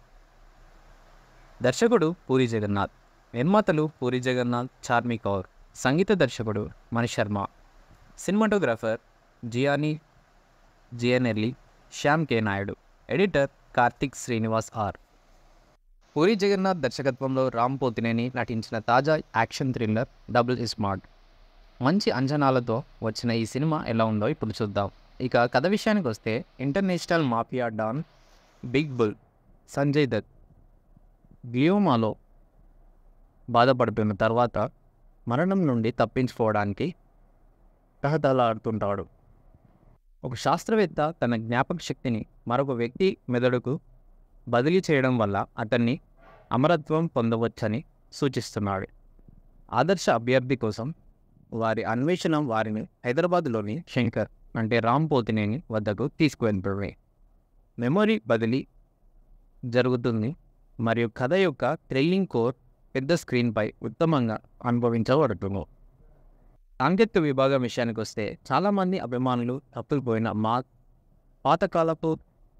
దర్శకుడు పూరి జగన్నాథ్ నిర్మాతలు పూరి జగన్నాథ్ చార్మి కౌర్ సంగీత దర్శకుడు Mani Sharma cinematographer Gianni Giannelli Shyam K Naidu editor Karthik Srinivas R Puri Jagannadh దర్శకత్వంలో రామ్ పోతినేని నటించిన తాజా యాక్షన్ థ్రిల్లర్ డబుల్ స్మార్ట్ మంచి అంచనాలతో వచ్చిన ఈ సినిమా ఎలా ఉందో ఇప్పుడు చూద్దాం ఇక కథ విషయానికి వస్తే international mafia don big bull Sanjay Dutt గ్లియోమాలో బాధపడుతున్న తర్వాత మరణం నుండి తప్పించుకోవడానికి తహతలాడుతుంటాడు ఒక శాస్త్రవేత్త తన జ్ఞాపక శక్తిని మరొక వ్యక్తి మెదడుకు బదిలీ చేయడం వల్ల అతన్ని అమరత్వం పొందవచ్చని సూచిస్తున్నాడు ఆదర్శ అభ్యర్థి కోసం వారి అన్వేషణ వారిని హైదరాబాద్లోని శంకర్ అంటే రామ్ పోతినేని వద్దకు తీసుకువెళ్తుంది మెమొరీ బదిలీ జరుగుతుంది మరియు కథ యొక్క థ్రిల్లింగ్ కోర్ పెద్ద స్క్రీన్పై ఉత్తమంగా అనుభవించబడుతుంది సాంకేతిక విభాగం విషయానికి వస్తే చాలామంది అభిమానులు తప్పుకుపోయిన మా పాతకాలపు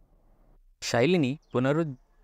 శైలిని పునరు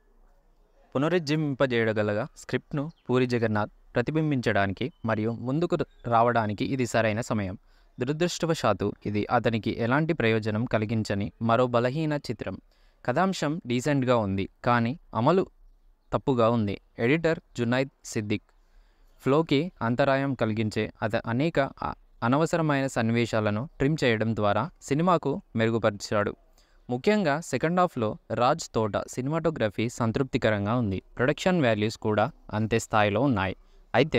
పునరుజ్జీవింపజేయగలగా స్క్రిప్ట్ను పూరి జగన్నాథ్ ప్రతిబింబించడానికి మరియు ముందుకు రావడానికి ఇది సరైన సమయం దురదృష్టవశాత్తు ఇది అతనికి ఎలాంటి ప్రయోజనం కలిగించని మరో బలహీన చిత్రం కథాంశం డీసెంట్గా ఉంది కానీ అమలు తప్పుగా ఉంది ఎడిటర్ జునైద్ సిద్దిక్ ఫ్లోకి అంతరాయం కలిగించే అత అనేక అ- అనవసరమైన సన్నివేశాలను ట్రిమ్ చేయడం ద్వారా సినిమాకు మెరుగుపరిచాడు ముఖ్యంగా సెకండ్ హాఫ్లో రాజ్ తోట సినిమాటోగ్రఫీ సంతృప్తికరంగా ఉంది ప్రొడక్షన్ వాల్యూస్ కూడా అంతే స్థాయిలో ఉన్నాయి అయితే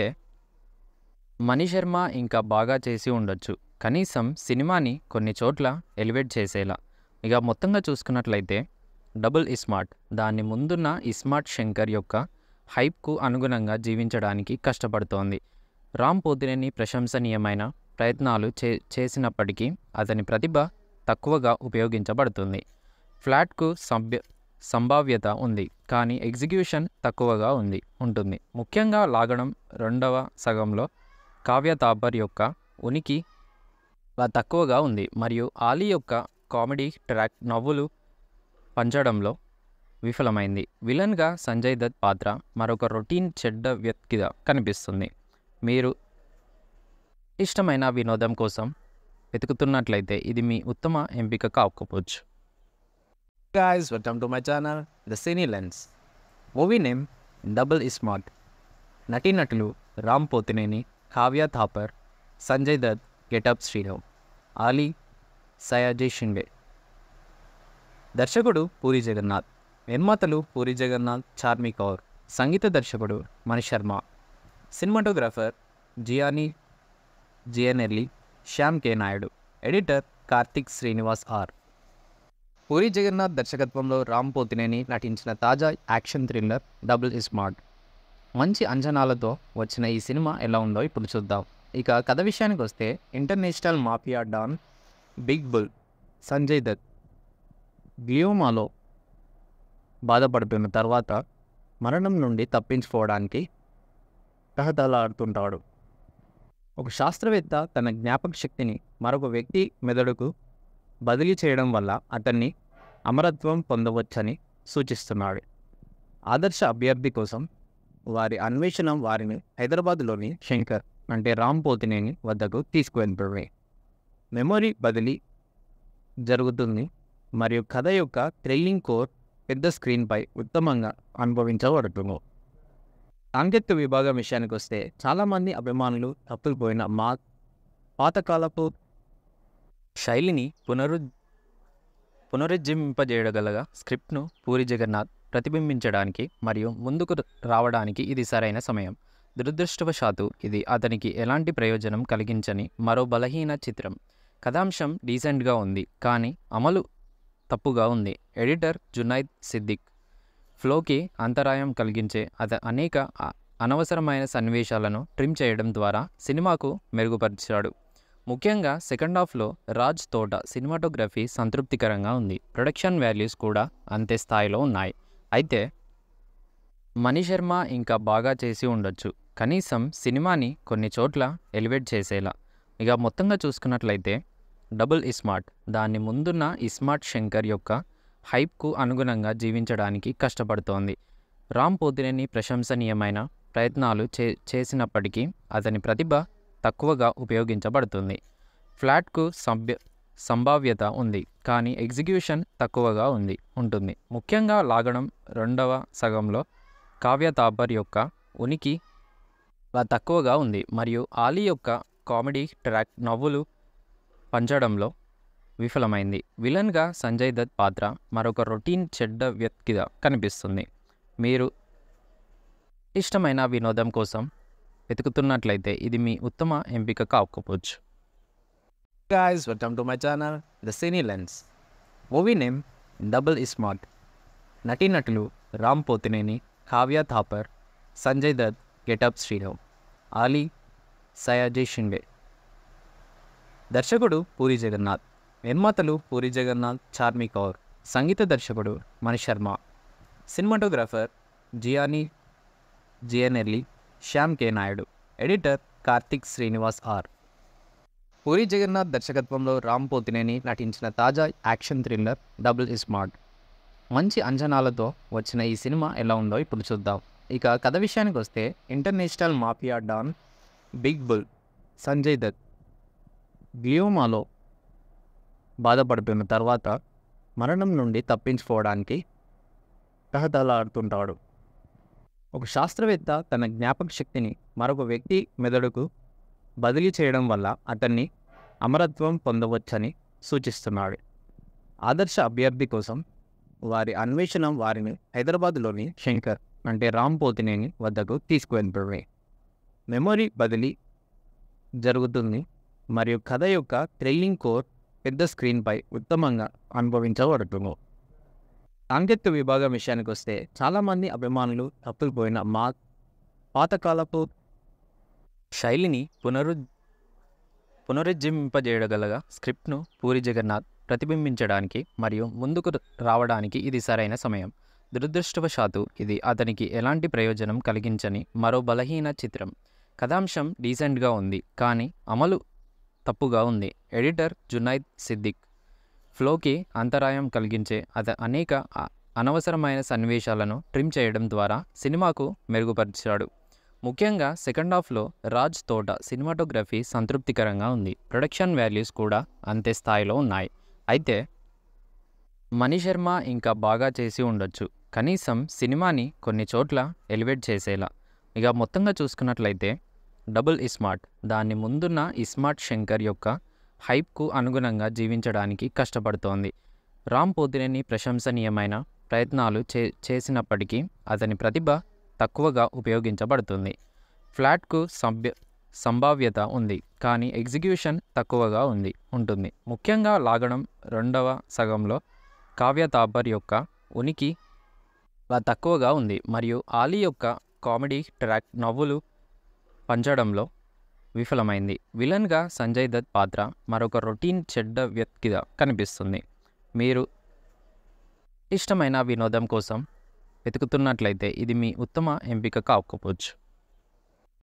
మణి శర్మ ఇంకా బాగా చేసి ఉండొచ్చు కనీసం సినిమాని కొన్ని చోట్ల ఎలివేట్ చేసేలా ఇక మొత్తంగా చూసుకున్నట్లయితే డబుల్ ఇస్మార్ట్ దాని ముందున్న ఇస్మార్ట్ శంకర్ యొక్క హైప్కు అనుగుణంగా జీవించడానికి కష్టపడుతోంది రామ్ పోతినేని ప్రశంసనీయమైన ప్రయత్నాలు చే చేసినప్పటికీ అతని ప్రతిభ తక్కువగా ఉపయోగించబడుతుంది ఫ్లాట్కు సభ్య సంభావ్యత ఉంది కానీ ఎగ్జిక్యూషన్ తక్కువగా ఉంది ఉంటుంది ముఖ్యంగా లాగడం రెండవ సగంలో కావ్య తాపర్ యొక్క ఉనికి వ- తక్కువగా ఉంది మరియు ఆలీ యొక్క కామెడీ ట్రాక్ నవ్వులు పంచడంలో విఫలమైంది విలన్గా సంజయ్ దత్ పాత్ర మరొక రొటీన్ చెడ్డ వ్యక్తిగా కనిపిస్తుంది మీరు ఇష్టమైన వినోదం కోసం వెతుకుతున్నట్లయితే ఇది మీ ఉత్తమ ఎంపిక కాకపోవచ్చు guys welcome to my channel the cine lens movie name double iSmart నటీనటులు రామ్ పోతినేని కావ్య థాపర్ సంజయ్ దత్ గెటప్ శ్రీరామ్ ఆలీ సయాజీ షిండే దర్శకుడు పూరి జగన్నాథ్ నిర్మాతలు పూరి జగన్నాథ్ చార్మి కౌర్ సంగీత దర్శకుడు Mani Sharma cinematographer Gianni Giannelli Shyam K Naidu editor Karthik Srinivas R Puri Jagannadh దర్శకత్వంలో రామ్ పోతినేని నటించిన తాజా యాక్షన్ థ్రిల్లర్ డబుల్ స్మార్ట్ మంచి అంచనాలతో వచ్చిన ఈ సినిమా ఎలా ఉందో ఇప్పుడు చూద్దాం ఇక కథ విషయానికి వస్తే international mafia don big bull Sanjay Dutt గ్లియోమాలో బాధపడుతున్న తర్వాత మరణం నుండి తప్పించుకోవడానికి తహతలాడుతుంటాడు ఒక శాస్త్రవేత్త తన జ్ఞాపక శక్తిని మరొక వ్యక్తి మెదడుకు బదిలీ చేయడం వల్ల అతన్ని అమరత్వం పొందవచ్చని సూచిస్తున్నాడు ఆదర్శ అభ్యర్థి కోసం వారి అన్వేషణ వారిని హైదరాబాద్లోని శంకర్ అంటే రామ్ పోతినేని వద్దకు తీసుకువెళ్తుంది మెమొరీ బదిలీ జరుగుతుంది మరియు కథ యొక్క థ్రిల్లింగ్ కోర్ పెద్ద స్క్రీన్పై ఉత్తమంగా అనుభవించబడుతుంది సాంకేతిక విభాగం విషయానికి వస్తే చాలామంది అభిమానులు తప్పుకుపోయిన మా పాతకాలపు శైలిని పునరు పునరుజ్జీవింపజేయగలగా స్క్రిప్ట్ను పూరి జగన్నాథ్ ప్రతిబింబించడానికి మరియు ముందుకు రావడానికి ఇది సరైన సమయం దురదృష్టవశాత్తు ఇది అతనికి ఎలాంటి ప్రయోజనం కలిగించని మరో బలహీన చిత్రం కథాంశం డీసెంట్గా ఉంది కానీ అమలు తప్పుగా ఉంది ఎడిటర్ జునైద్ సిద్దిక్ ఫ్లోకి అంతరాయం కలిగించే అత అనేక అ- అనవసరమైన సన్నివేశాలను ట్రిమ్ చేయడం ద్వారా సినిమాకు మెరుగుపరిచాడు ముఖ్యంగా సెకండ్ హాఫ్లో రాజ్ తోట సినిమాటోగ్రఫీ సంతృప్తికరంగా ఉంది ప్రొడక్షన్ వాల్యూస్ కూడా అంతే స్థాయిలో ఉన్నాయి అయితే మణిశర్మ ఇంకా బాగా చేసి ఉండొచ్చు కనీసం సినిమాని కొన్ని చోట్ల ఎలివేట్ చేసేలా ఇక మొత్తంగా చూసుకున్నట్లయితే డబుల్ ఇస్మార్ట్ దాని ముందున్న ఇస్మార్ట్ శంకర్ యొక్క హైప్కు అనుగుణంగా జీవించడానికి కష్టపడుతోంది రామ్ పోతినేని ప్రశంసనీయమైన ప్రయత్నాలు చే చేసినప్పటికీ అతని ప్రతిభ తక్కువగా ఉపయోగించబడుతుంది ఫ్లాట్కు సభ్య సంభావ్యత ఉంది కానీ ఎగ్జిక్యూషన్ తక్కువగా ఉంది ఉంటుంది ముఖ్యంగా లాగడం రెండవ సగంలో కావ్య తాపర్ యొక్క ఉనికి వ- తక్కువగా ఉంది మరియు ఆలీ యొక్క కామెడీ ట్రాక్ నవ్వులు పంచడంలో విఫలమైంది విలన్గా సంజయ్ దత్ పాత్ర మరొక రొటీన్ చెడ్డ వ్యక్తిగా కనిపిస్తుంది మీరు ఇష్టమైన వినోదం కోసం వెతుకుతున్నట్లయితే ఇది మీ ఉత్తమ ఎంపిక కాకపోవచ్చు guys welcome to my channel the cine lens movie name double smart నటీనటులు రామ్ పోతినేని కావ్య థాపర్ సంజయ్ దత్ గెటప్ శ్రీరామ్ ఆలీ సయాజీ షిండే దర్శకుడు పూరి జగన్నాథ్ నిర్మాతలు పూరి జగన్నాథ్ చార్మి కౌర్ సంగీత దర్శకుడు Mani Sharma cinematographer Gianni Giannelli Shyam K Naidu editor Karthik Srinivas R Puri Jagannadh దర్శకత్వంలో రామ్ పోతినేని నటించిన తాజా యాక్షన్ థ్రిల్లర్ డబుల్ స్మార్ట్ మంచి అంచనాలతో వచ్చిన ఈ సినిమా ఎలా ఉందో ఇప్పుడు చూద్దాం ఇక కథ విషయానికి వస్తే international mafia don big bull Sanjay Dutt గ్లియోమాలో బాధపడుతున్న తర్వాత మరణం నుండి తప్పించుకోవడానికి తహతలాడుతుంటాడు ఒక శాస్త్రవేత్త తన జ్ఞాపక శక్తిని మరొక వ్యక్తి మెదడుకు బదిలీ చేయడం వల్ల అతన్ని అమరత్వం పొందవచ్చని సూచిస్తున్నాడు ఆదర్శ అభ్యర్థి కోసం వారి అన్వేషణ వారిని హైదరాబాద్లోని శంకర్ అంటే రామ్ పోతినేని వద్దకు తీసుకువెళ్తుంది మెమొరీ బదిలీ జరుగుతుంది మరియు కథ యొక్క థ్రిల్లింగ్ కోర్ పెద్ద స్క్రీన్పై ఉత్తమంగా అనుభవించబడుతుంది సాంకేతిక విభాగం విషయానికి వస్తే చాలామంది అభిమానులు తప్పుకుపోయిన మా పాతకాలపు శైలిని పునరు పునరుజ్జీవింపజేయగలగా స్క్రిప్ట్ను పూరి జగన్నాథ్ ప్రతిబింబించడానికి మరియు ముందుకు రావడానికి ఇది సరైన సమయం దురదృష్టవశాత్తు ఇది అతనికి ఎలాంటి ప్రయోజనం కలిగించని మరో బలహీన చిత్రం కథాంశం డీసెంట్గా ఉంది కానీ అమలు తప్పుగా ఉంది ఎడిటర్ జునైద్ సిద్దిక్ ఫ్లోకి అంతరాయం కలిగించే అత అనేక అ- అనవసరమైన సన్నివేశాలను ట్రిమ్ చేయడం ద్వారా సినిమాకు మెరుగుపరిచాడు ముఖ్యంగా సెకండ్ హాఫ్లో రాజ్ తోట సినిమాటోగ్రఫీ సంతృప్తికరంగా ఉంది ప్రొడక్షన్ వాల్యూస్ కూడా అంతే స్థాయిలో ఉన్నాయి అయితే మణిశర్మ ఇంకా బాగా చేసి ఉండొచ్చు కనీసం సినిమాని కొన్ని చోట్ల ఎలివేట్ చేసేలా ఇక మొత్తంగా చూసుకున్నట్లయితే డబుల్ ఇస్మార్ట్ దాని ముందున్న ఇస్మార్ట్ శంకర్ యొక్క హైప్కు అనుగుణంగా జీవించడానికి కష్టపడుతోంది రామ్ పోతినేని ప్రశంసనీయమైన ప్రయత్నాలు చే చేసినప్పటికీ అతని ప్రతిభ తక్కువగా ఉపయోగించబడుతుంది ఫ్లాట్కు సభ్య సంభావ్యత ఉంది కానీ ఎగ్జిక్యూషన్ తక్కువగా ఉంది ఉంటుంది ముఖ్యంగా లాగడం రెండవ సగంలో కావ్య తాపర్ యొక్క ఉనికి వ- తక్కువగా ఉంది మరియు ఆలీ యొక్క కామెడీ ట్రాక్ నవ్వులు పంచడంలో విఫలమైంది విలన్గా సంజయ్ దత్ పాత్ర మరొక రొటీన్ చెడ్డ వ్యక్తిగా కనిపిస్తుంది మీరు ఇష్టమైన వినోదం కోసం వెతుకుతున్నట్లయితే ఇది మీ ఉత్తమ ఎంపిక కాకపోవచ్చు